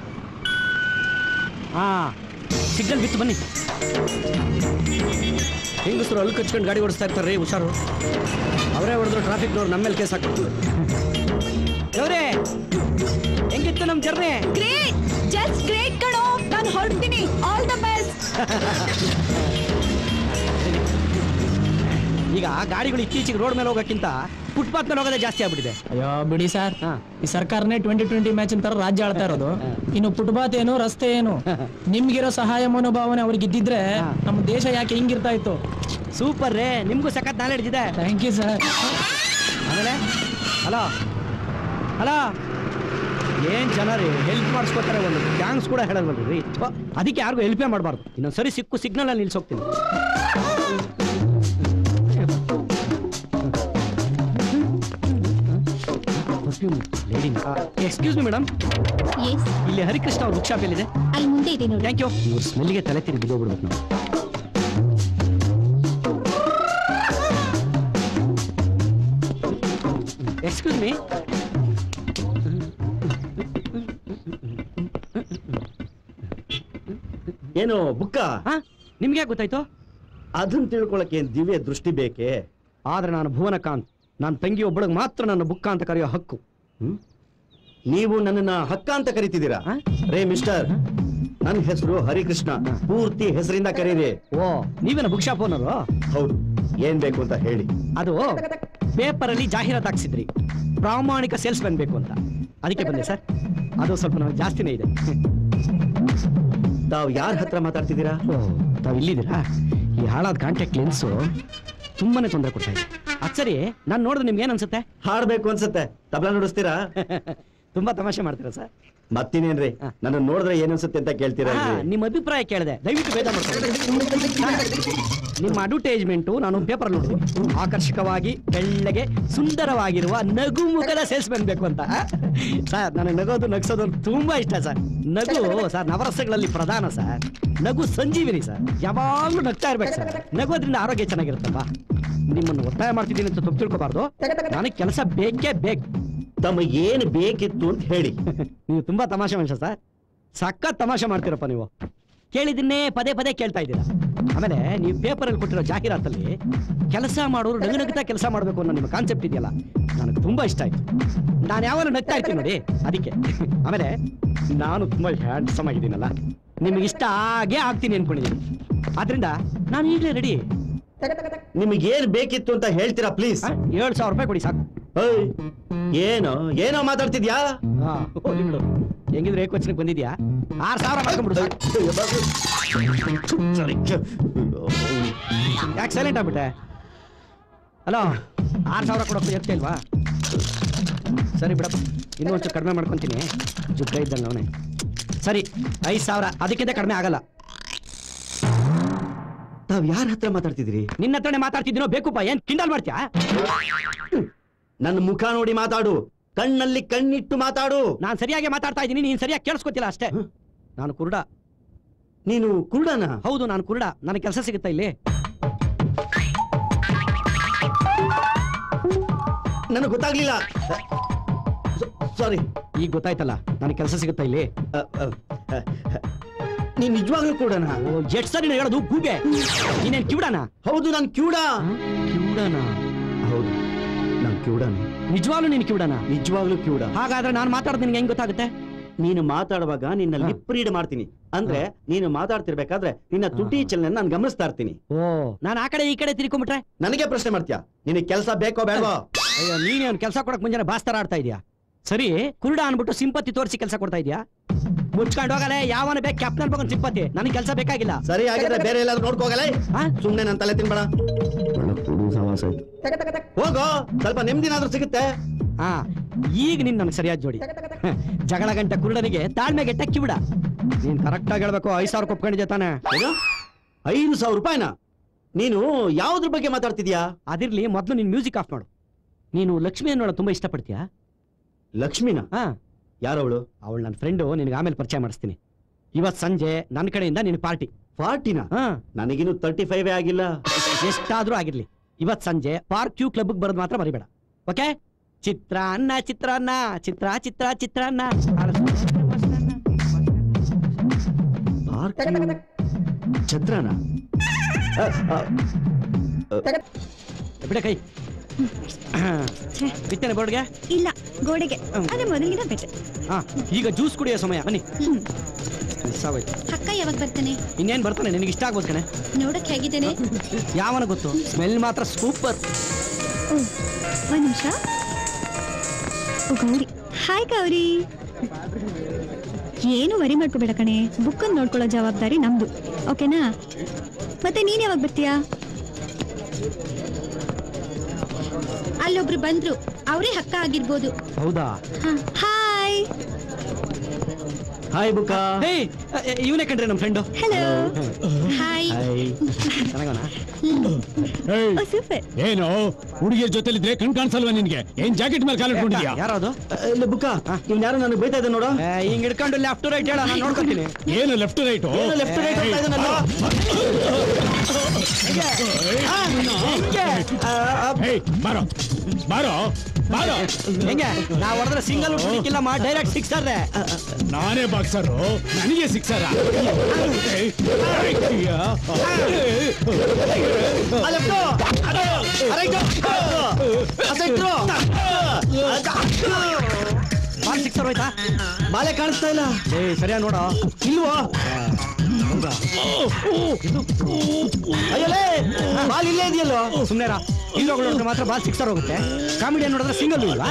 Speaker 3: ಹಾ ಸಿಗ್ನಲ್ ಬಿತ್ತು ಬನ್ನಿ ಹೆಂಗಸರು ಅಲ್ಲಿ ಕಚ್ಕೊಂಡು ಗಾಡಿ ಓಡಿಸ್ತಾ ಇರ್ತಾರೆ ರೀ ಹುಷಾರು ಅವರೇ ಹೊಡೆದ್ರು ಟ್ರಾಫಿಕ್ನವ್ರು ನಮ್ಮ ಮೇಲೆ ಕೇಸ್ ಹಾಕ್ತಾರೆ ದೇವ್ರೇ ಹೆಂಗಿತ್ತು ನಮ್ಮ ಜರ್ನಿ
Speaker 5: ಗ್ರೇಟ್ ಜಸ್ಟ್ ಗ್ರೇಟ್ ಕಣೋ ನಾನು ಹೊರಡ್ತೀನಿ ಆಲ್ ದ ಬೆಸ್ಟ್
Speaker 3: ಈಗ ಗಾಡಿಗಳು ಇತ್ತೀಚೆಗೆ ರೋಡ್ ಮೇಲೆ ಹೋಗೋಕ್ಕಿಂತ ಫುಟ್ಪಾತ್ ಮೇಲೆ ಹೋಗೋದೇ ಜಾಸ್ತಿ ಆಗ್ಬಿಟ್ಟಿದೆ
Speaker 9: ಅಯ್ಯೋ ಬಿಡಿ ಸರ್
Speaker 3: ಹಾ.
Speaker 9: ಈ ಸರ್ಕಾರನೇ ಟ್ವೆಂಟಿ ಟ್ವೆಂಟಿ ಮ್ಯಾಚ್ ತರ ರಾಜ್ಯ ಆಳ್ತಾ ಇರೋದು ಇನ್ನು ಫುಟ್ಪಾತ್ ಏನು ರಸ್ತೆ ಏನು ನಿಮ್ಗಿರೋ ಸಹಾಯ ಮನೋಭಾವನೆ ಅವ್ರಿಗೆ ಇದ್ದಿದ್ರೆ
Speaker 3: ಹಾ.
Speaker 9: ನಮ್ಮ ದೇಶ ಯಾಕೆ ಹಿಂಗಿರ್ತಾ ಇತ್ತು
Speaker 3: ಸೂಪರ್ ರೇ ನಿಮ್ಗೂ ಸಖತ್ ನಾಲೆಡ್ಜ್ ಇದೆ
Speaker 9: ಥ್ಯಾಂಕ್ ಯು ಸರ್
Speaker 3: ಆಮೇಲೆ ಹಲೋ ಹಲೋ ಏನ್ ಜನ ರೀ ಹೆಲ್ಪ್ ಮಾಡಿಸ್ಕೊತಾರೆ ಒಂದು ಥ್ಯಾಂಕ್ಸ್ ಕೂಡ ಹೇಳಲ್ವಲ್ರಿ ರೀ ಥು, ಅದಕ್ಕೆ ಯಾರಿಗೂ ಹೆಲ್ಪೇ ಮಾಡಬಾರ್ದು ಇನ್ನೊಂದು ಸರಿ ಸಿಕ್ಕು ಸಿಗ್ನಲ್ ಅಲ್ಲಿ ನಿಲ್ಸೋಗ್ತೀನಿ ಎಕ್ಸ್ಕ್ಯೂಸ್ ಮಿ ಮೇಡಮ್
Speaker 8: ಎಸ್
Speaker 3: ಇಲ್ಲಿ ಹರಿಕೃಷ್ಣ ಅವ್ರ ಬುಕ್ ಶಾಪ್ ಎಲ್ಲಿದೆ
Speaker 8: ಅಲ್ಲಿ ಮುಂದೆ ಇದೆ ನೋಡಿ
Speaker 3: ಥ್ಯಾಂಕ್ ಯು ಇವ್ರ ಸ್ಮೆಲ್ಗೆ ತಲೆ ತಿರುಗಿ ಬಿದ್ದೋಗ್ಬಿಡ್ಬೇಕು ನಾವು ಎಕ್ಸ್ಕ್ಯೂಸ್ ಮೀ
Speaker 4: ಏನು ಬುಕ್ಕ
Speaker 3: ಹಾ ನಿಮ್ಗೆ ಯಾಕೆ ಗೊತ್ತಾಯ್ತು
Speaker 4: ಅದನ್ನ ತಿಳ್ಕೊಳಕ್ಕೆ ಏನ್ ದಿವ್ಯ ದೃಷ್ಟಿ ಬೇಕೇ
Speaker 3: ಆದ್ರೆ ನಾನು ಭುವನಕಾಂತ್ ನನ್ನ ತಂಗಿ ಒಬ್ಬಳಿಗೆ ಮಾತ್ರ ನನ್ನ ಬುಕ್ಕ ಅಂತ ಕರೆಯೋ ಹಕ್ಕು
Speaker 4: ಹ್ಮ್? ನೀವು ನನ್ನನ್ನ ಹಕ್ಕ ಅಂತ ಕರಿತಿದ್ದೀರಾ
Speaker 3: ಆ?
Speaker 4: ರೇ ಮಿಸ್ಟರ್ ನನ್ನ ಹೆಸರು ಹರಿಕೃಷ್ಣ ಪೂರ್ತಿ ಹೆಸರಿಂದ ಕರೀರಿ
Speaker 3: ಓ ನೀವೇನ ಬುಕ್ ಶಾಪ್ ಓನರು
Speaker 4: ಹೌದು ಏನ್ ಬೇಕು ಅಂತ ಹೇಳಿ
Speaker 3: ಅದು ಪೇಪರ್ ಅಲ್ಲಿ ಜಾಹೀರಾತು ಹಾಕ್ಸಿದ್ರಿ ಪ್ರಾಮಾಣಿಕ ಸೇಲ್ಸ್ಮನ್ ಬೇಕು ಅಂತ ಅದಕ್ಕೆ ಬಂದೆ ಸರ್ ಅದು ಸ್ವಲ್ಪ ನಮಗೆ ಜಾಸ್ತಿನೇ ಇದೆ
Speaker 4: ತಾವ್ ಯಾರ ಹತ್ರ ಮಾತಾಡ್ತಿದ್ದೀರಾ
Speaker 3: ಓ ತಾವು ಇಲ್ಲಿದ್ದೀರಾ ಈ ಹಾಳಾದ ಕಾಂಟ್ಯಾಕ್ಟ್ ಲೆನ್ಸು ತುಂಬಾನೇ ತೊಂದರೆ ಕೊಡ್ತಾ ಇದೆ ಅದು ಸರಿ ನಾನು ನೋಡಿದ್ರೆ ನಿಮ್ಗೆ ಏನು ಅನ್ಸುತ್ತೆ
Speaker 4: ಹಾಡ್ಬೇಕು ಅನ್ಸುತ್ತೆ ತಬಲಾ ನುಡಿಸ್ತೀರಾ
Speaker 3: ತುಂಬಾ ತಮಾಷೆ ಮಾಡ್ತೀರಾ ಸರ್
Speaker 4: ಮತ್ತಿನೇನ್ರಿ ನನ್ನ ನೋಡಿದ್ರೆ ಏನ್ ಅನ್ಸುತ್ತೆ ಅಂತ ಕೇಳ್ತೀರಾ
Speaker 3: ಆ, ನಿಮ್ಮ ಅಭಿಪ್ರಾಯ ಕೇಳಿದೆ ದಯವಿಟ್ಟು ಭೇದ ಮಾಡ್ಕೊಳ್ಳಿ ನಿಮ್ಮ ಅಡ್ವರ್ಟೈಸ್ಮೆಂಟು ನಾನು ಪೇಪರ್ ನೋಡಿದೆ ಆಕರ್ಷಕವಾಗಿ ಬೆಳ್ಳಗೆ ಸುಂದರವಾಗಿರುವ ನಗು ಮುಖದ ಸೇಲ್ಸ್ಮನ್ ಬೇಕು ಅಂತ ಆ? ಸರ್ ನನಗೆ ನಗೋದು ನಗ್ಸೋದು ಅಂದ್ರೆ ತುಂಬಾ ಇಷ್ಟ ಸರ್ ನಗು ಸರ್ ನವರಸಗಳಲ್ಲಿ ಪ್ರಧಾನ ಸರ್ ನಗು ಸಂಜೀವಿನಿ ಸರ್ ಯಾವಾಗಲೂ ನಗ್ತಾ ಇರ್ಬೇಕು ಸರ್ ನಗೋದ್ರಿಂದ ಆರೋಗ್ಯ ಚೆನ್ನಾಗಿರುತ್ತಲ್ವಾ ನಿಮ್ಮನ್ನು ಒತ್ತಾಯ ಮಾಡ್ತಿದ್ದೀನಿ ಅಂತ ತಪ್ಪು ತಿಳ್ಕೊಬಾರ್ದು ನನಗೆ ಕೆಲಸ ಬೇಕೇ ಬೇಕು
Speaker 4: ತಮಗೆ ಏನ್ ಬೇಕಿತ್ತು ಅಂತ ಹೇಳಿ
Speaker 3: ನೀವು ತುಂಬಾ ತಮಾಷೆ ಮನುಷ್ಯ ಸರ್ ಸಖತ್ ತಮಾಷೆ ಮಾಡ್ತೀರಪ್ಪ ನೀವು ಕೇಳಿದ್ದನ್ನೇ ಪದೇ ಪದೇ ಕೇಳ್ತಾ ಇದ್ದೀರಾ ಆಮೇಲೆ ನೀವು ಪೇಪರಲ್ಲಿ ಕೊಟ್ಟಿರೋ ಜಾಹೀರಾತಲ್ಲಿ ಕೆಲಸ ಮಾಡೋರು ನಗು ನಗುತ್ತಾ ಕೆಲಸ ಮಾಡಬೇಕು ಅನ್ನೋ ನಿಮ್ಮ ಕಾನ್ಸೆಪ್ಟ್ ಇದೆಯಲ್ಲ ನನಗೆ ತುಂಬಾ ಇಷ್ಟ ಆಯ್ತು ನಾನು ಯಾವಾಗ ನಗ್ತಾ ಇರ್ತೀನಿ ನೋಡಿ ಅದಕ್ಕೆ ಆಮೇಲೆ ನಾನು ತುಂಬಾ ಹ್ಯಾಂಡ್ಸಮ್ ಆಗಿದ್ದೀನಲ್ಲ ನಿಮಗೆ ಇಷ್ಟ ಆಗೇ ಆಗ್ತೀನಿ ಅನ್ಕೊಂಡಿದ್ದೀನಿ ಆದ್ರಿಂದ ನಾನು ಈಗಲೇ ರೆಡಿ
Speaker 4: ನಿಮಗೆ ಏನ್ ಬೇಕಿತ್ತು ಅಂತ ಹೇಳ್ತೀರಾ ಪ್ಲೀಸ್
Speaker 3: ಏಳು ಸಾವಿರ ರೂಪಾಯಿ ಕೊಡಿ ಸಾಕು
Speaker 4: ಏನೋ ಏನೋ ಮಾತಾಡ್ತಿದ್ಯಾ
Speaker 3: ಹಾ ಹೋಗ್ಲಿ ಬಿಡು ಹೆಂಗಿದ್ರೆ ಏಕವಚನಕ್ಕೆ ಬಂದಿದ್ಯಾ ಆರು ಸಾವಿರ ಮಾಡ್ಕೊಂಡ್ಬಿಡು ಸಾಕು ಯಾಕೆ ಸೈಲೆಂಟ್ ಆಗ್ಬಿಟ್ಟೆ ಹಲೋ ಆರು ಸಾವಿರ ಕೊಡೋಕೆ ಎತ್ತ ಇಲ್ವಾ ಸರಿ ಬಿಡಪ್ಪ ಇನ್ನೂ ಒಂಚೂರು ಕಡಿಮೆ ಮಾಡ್ಕೊತೀನಿ ಜುಗ್ಗ ಇದ್ದಂಗೆ ಅವನೇ ಸರಿ ಐದು ಸಾವಿರ ಅದಕ್ಕಿಂತ ಕಡಿಮೆ ಆಗಲ್ಲ
Speaker 4: ತಾವ್ ಯಾರ ಹತ್ರ ಮಾತಾಡ್ತಿದ್ರಿ
Speaker 3: ನಿನ್ನ ಹತ್ರನೇ ಮಾತಾಡ್ತಿದ್ದೀನೋ ಬೇಕುಪ್ಪ ಏನ್ ಕಿಂಡಲ್ ಮಾಡ್ತೀಯಾ
Speaker 4: ನನ್ನ ಮುಖ ನೋಡಿ ಮಾತಾಡು ಕಣ್ಣಲ್ಲಿ ಕಣ್ಣಿಟ್ಟು ಮಾತಾಡು
Speaker 3: ನಾನು ಸರಿಯಾಗಿ ಮಾತಾಡ್ತಾ ಇದ್ದೀನಿ ನೀನು ಸರಿಯಾಗಿ ಕೇಳಿಸ್ಕೊತಿಲ್ಲ ಅಷ್ಟೇ ನಾನು ಕುರುಡ
Speaker 4: ನೀನು ಕುರುಡನ
Speaker 3: ಹೌದು ನಾನು ಕುರುಡ ನನಗೆ ಕೆಲಸ ಸಿಗುತ್ತಾ ಇಲ್ಲಿ
Speaker 4: ನನಗೆ ಗೊತ್ತಾಗ್ಲಿಲ್ಲ ಸಾರಿ
Speaker 3: ಈಗ ಗೊತ್ತಾಯ್ತಲ್ಲ ನನಗೆ ಕೆಲಸ ಸಿಗುತ್ತಾ ಇಲ್ಲಿ
Speaker 4: ನೀನ್ ನಿಜವಾಗ್ಲೂ ಕುರುಡನ
Speaker 3: ಓ ಎಷ್ಟ್ ಸರಿ ನಾನು ಹೇಳೋದು ಗೂಬೆ ನೀನೇನ್ ಕಿವುಡನ
Speaker 4: ಹೌದು ನಾನು ಕಿವುಡ
Speaker 3: ಕಿವುಡನ
Speaker 4: ಹೌದು ನಾನು ಕಿವುಡನೆ
Speaker 3: ನಿಜವಾಗ್ಲೂ ನೀನು ಕಿವುಡನ
Speaker 4: ನಿಜವಾಗ್ಲೂ ಕಿವುಡ
Speaker 3: ಹಾಗಾದ್ರೆ ನಾನು ಮಾತಾಡೋದು ನಿನ್ಗೆ ಹೆಂಗ್ ಗೊತ್ತಾಗುತ್ತೆ
Speaker 4: ನೀನು ಮಾತಾಡುವಾಗ ನಿನ್ನ
Speaker 3: ಹಾ.
Speaker 4: ಲಿಪ್ ರೀಡ್ ಮಾಡ್ತೀನಿ ಅಂದ್ರೆ ನೀನು ಮಾತಾಡ್ತಿರ್ಬೇಕಾದ್ರೆ ನಿನ್ನ ತುಟಿ ಚಲನೆ ನಾನು ಗಮನಿಸ್ತಾ ಇರ್ತೀನಿ
Speaker 3: ಓ ನಾನು ಆ ಕಡೆ ಈ ಕಡೆ ತಿರ್ಕೊಂಡ್ಬಿಟ್ರೆ
Speaker 4: ನನಗೆ ಪ್ರಶ್ನೆ ಮಾಡ್ತೀಯಾ ನಿನಗೆ ಕೆಲಸ ಬೇಕೋ ಬೇಡವೋ
Speaker 3: ಅಯ್ಯೋ ನೀನೇ ಒಂದು ಕೆಲಸ ಕೊಡಕ್ ಮುಂಜಾನೆ ಬಾಸ್ತರ ಆಡ್ತಾ ಇದೀಯಾ ಸರಿ ಕುರುಡ ಅನ್ಬಿಟ್ಟು ಸಿಂಪತಿ ತೋರಿಸಿ ಕೆಲಸ ಕೊಡ್ತಾ ಇದೀಯಾ ಮುಚ್ಕೊಂಡು ಹೋಗಲೆ ಯಾವನ ಬೇಕು ಕ್ಯಾಪ್ಟನ್ ಬಗ್ಗೆ ಸಿಂಪತಿ ನನಗೆ ಕೆಲಸ ಬೇಕಾಗಿಲ್ಲ
Speaker 4: ಸರಿ ಆಗಿದ್ರೆ ಬೇರೆ ಎಲ್ಲಾದ್ರೂ ನೋಡ್ಕೋಗಲ್ಲ
Speaker 3: ಹಾ?
Speaker 4: ಸುಮ್ನೆ ನನ್ನ ತಲೆ ತಿನ್ಬೇಡ ಹೋಗೋ ಸ್ವಲ್ಪ ನೆಮ್ಮದಿನಾದ್ರೂ ಸಿಗುತ್ತೆ
Speaker 3: ಹಾ ಈಗ ನೀನ್ ನನಗೆ ಸರಿಯಾದ ಜೋಡಿ ಹ, ಜಗಳ ಗಂಟೆ ಕುರುಡನಿಗೆ ತಾಳ್ಮೆ ಗೆಟ್ಟ ಕಿವಿಡ ನೀನ್ ಕರೆಕ್ಟ್ ಆಗಿ ಹೇಳ್ಬೇಕು ಐದ್ ಸಾವಿರ ಕೊಪ್ಕೊಂಡಿದ್ದೆ ತಾನೆ
Speaker 4: ಏನು ಐದು ಸಾವಿರ ರೂಪಾಯಿನ ನೀನು ಯಾವ್ದ್ರ ಬಗ್ಗೆ ಮಾತಾಡ್ತಿದ್ಯಾ
Speaker 3: ಅದಿರ್ಲಿ ಮೊದ್ಲು ನೀನ್ ಮ್ಯೂಸಿಕ್ ಆಫ್ ಮಾಡು ನೀನು ಲಕ್ಷ್ಮಿ ಅನ್ನೋಳ ತುಂಬಾ ಇಷ್ಟಪಡ್ತೀಯಾ
Speaker 4: ಲಕ್ಷ್ಮಿನ
Speaker 3: ಹಾ
Speaker 4: ಯಾರವಳು
Speaker 3: ಅವಳು ನನ್ನ ಫ್ರೆಂಡು ನಿನಗೆ ಆಮೇಲೆ ಪರಿಚಯ ಮಾಡಿಸ್ತೀನಿ ಇವತ್ ಸಂಜೆ ನನ್ನ ಕಡೆಯಿಂದ ನಿನ್ ಪಾರ್ಟಿ
Speaker 4: ಪಾರ್ಟಿನ
Speaker 3: ಹಾ
Speaker 4: ನನಗಿನ್ನು ತರ್ಟಿ ಫೈವ್ ಆಗಿಲ್ಲ
Speaker 3: ಎಷ್ಟಾದ್ರೂ ಆಗಿರ್ಲಿ ಇವತ್ ಸಂಜೆ ಪಾರ್ಕ್ ಕ್ಯೂ ಕ್ಲಬ್ ಬರೋದು ಮಾತ್ರ ಮರಿಬೇಡ ಓಕೆ ಚಿತ್ರಾನ್ನ ಚಿತ್ರಾನ್ನ ಚಿತ್ರ ಚಿತ್ರ ಚಿತ್ರಾನ್ನ
Speaker 4: ಛತ್ರನ
Speaker 3: ಬಿಡ ಕೈ ಬಿತ್ತನೆ ಬೋರ್ಡ್ಗೆ
Speaker 8: ಇಲ್ಲ ಗೋಡೆಗೆ ಅದೇ ಮೊದಲಿಗಿನ ಬೆಟರ್
Speaker 3: ಹಾ ಈಗ ಜ್ಯೂಸ್ ಕುಡಿಯೋ ಸಮಯ ಬನ್ನಿ ಮಿಸ್ ಆಗೋಯ್ತು
Speaker 8: ಅಕ್ಕ ಯಾವಾಗ ಬರ್ತಾನೆ
Speaker 3: ಇನ್ನೇನ್ ಬರ್ತಾನೆ ನಿನಗೆ ಇಷ್ಟ ಆಗ್ಬೋದು ಕಣೆ
Speaker 8: ನೋಡಕ್ ಹೇಗಿದ್ದೇನೆ
Speaker 3: ಯಾವನ ಗೊತ್ತು ಸ್ಮೆಲ್ ಮಾತ್ರ ಸೂಪರ್
Speaker 8: ಓ ಒಂದ್ ನಿಮಿಷ ಓ ಗೌರಿ ಹಾಯ್ ಗೌರಿ ಏನು ವರಿ ಮಾಡ್ಕೋಬೇಡ ಕಣೆ ಬುಕ್ಕನ್ನು ನೋಡ್ಕೊಳ್ಳೋ ಜವಾಬ್ದಾರಿ ನಮ್ದು ಓಕೆನಾ ಮತ್ತೆ ನೀನ್ ಯಾವಾಗ ಬರ್ತೀಯಾ ಅಲ್ಲೊಬ್ರು ಬಂದ್ರು ಅವರೇ ಹಕ್ಕ ಆಗಿರ್ಬೋದು
Speaker 3: ಹೌದಾ
Speaker 8: ಹಾಯ್
Speaker 4: ಹಾಯ್ ಬುಕ್ಕ
Speaker 3: ಹೇ ಇವನೇ ಕಂಡ್ರೆ ನಮ್ಮ ಫ್ರೆಂಡು
Speaker 8: ಹಲೋ ಹಾಯ್
Speaker 3: ಚೆನ್ನಾಗವನ
Speaker 8: ಓ ಸೂಪರ್
Speaker 2: ಏನು ಹುಡುಗಿಯರ ಜೊತೆಲಿದ್ರೆ ಕಣ್ ಕಾಣಿಸಲ್ವಾ ನಿನ್ಗೆ ಏನ್ ಜಾಕೆಟ್ ಮೇಲೆ ಕಾಲಿಟ್ಕೊಂಡಿದ್ಯಾ
Speaker 3: ಯಾರದು
Speaker 4: ಇಲ್ಲ ಬುಕ್ಕ ಇವ್ನ ಯಾರು ನನಗೆ ಬೈತಾ ಇದ್ದ ನೋಡು
Speaker 3: ಹಿಂಗ್ ಹಿಡ್ಕೊಂಡು ಲೆಫ್ಟ್ ಟು ರೈಟ್ ಹೇಳ ನಾನು ನೋಡ್ಕೊತೀನಿ
Speaker 2: ಏನು ಲೆಫ್ಟ್ ರೈಟ್
Speaker 4: ಏನು ಲೆಫ್ಟ್ ರೈಟ್ ಅಂತ ಇದನ್ನಲ್ಲ
Speaker 2: ಬಾರೋ ಬಾರೋ ಬಾರೋ
Speaker 3: ಹೆಂಗೆ ನಾ ಹೊಡೆದ್ರೆ ಸಿಂಗಲ್ ಇಲ್ಲ ಡೈರೆಕ್ಟ್ ಸಿಕ್ಸರ್
Speaker 2: ನಾನೇ ಬಾಕ್ಸರು ನನಗೆ ಸಿಕ್ಸರ
Speaker 3: ಬಾಲ್ ಸಿಕ್ಸರ್ ಹೋಯ್ತಾ
Speaker 4: ಬಾಲೆ ಕಾಣಿಸ್ತಾ ಇಲ್ಲ
Speaker 3: ಏ ಸರಿಯಾ ನೋಡೋ
Speaker 4: ಇಲ್ವೋ
Speaker 3: ಅಯ್ಯಲೇ ಬಾಲ್ ಇಲ್ಲೇ ಇದೆಯಲ್ಲೋ ಸುಮ್ಮನೆ ಇಲ್ಲಿ ಹೋಗೋಣ ಮಾತ್ರ ಬಾಲ್ ಸಿಕ್ಸರ್ ಹೋಗುತ್ತೆ ಕಾಮಿಡಿ ನೋಡಿದ್ರೆ ಸಿಂಗಲ್ ಇಲ್ವಾ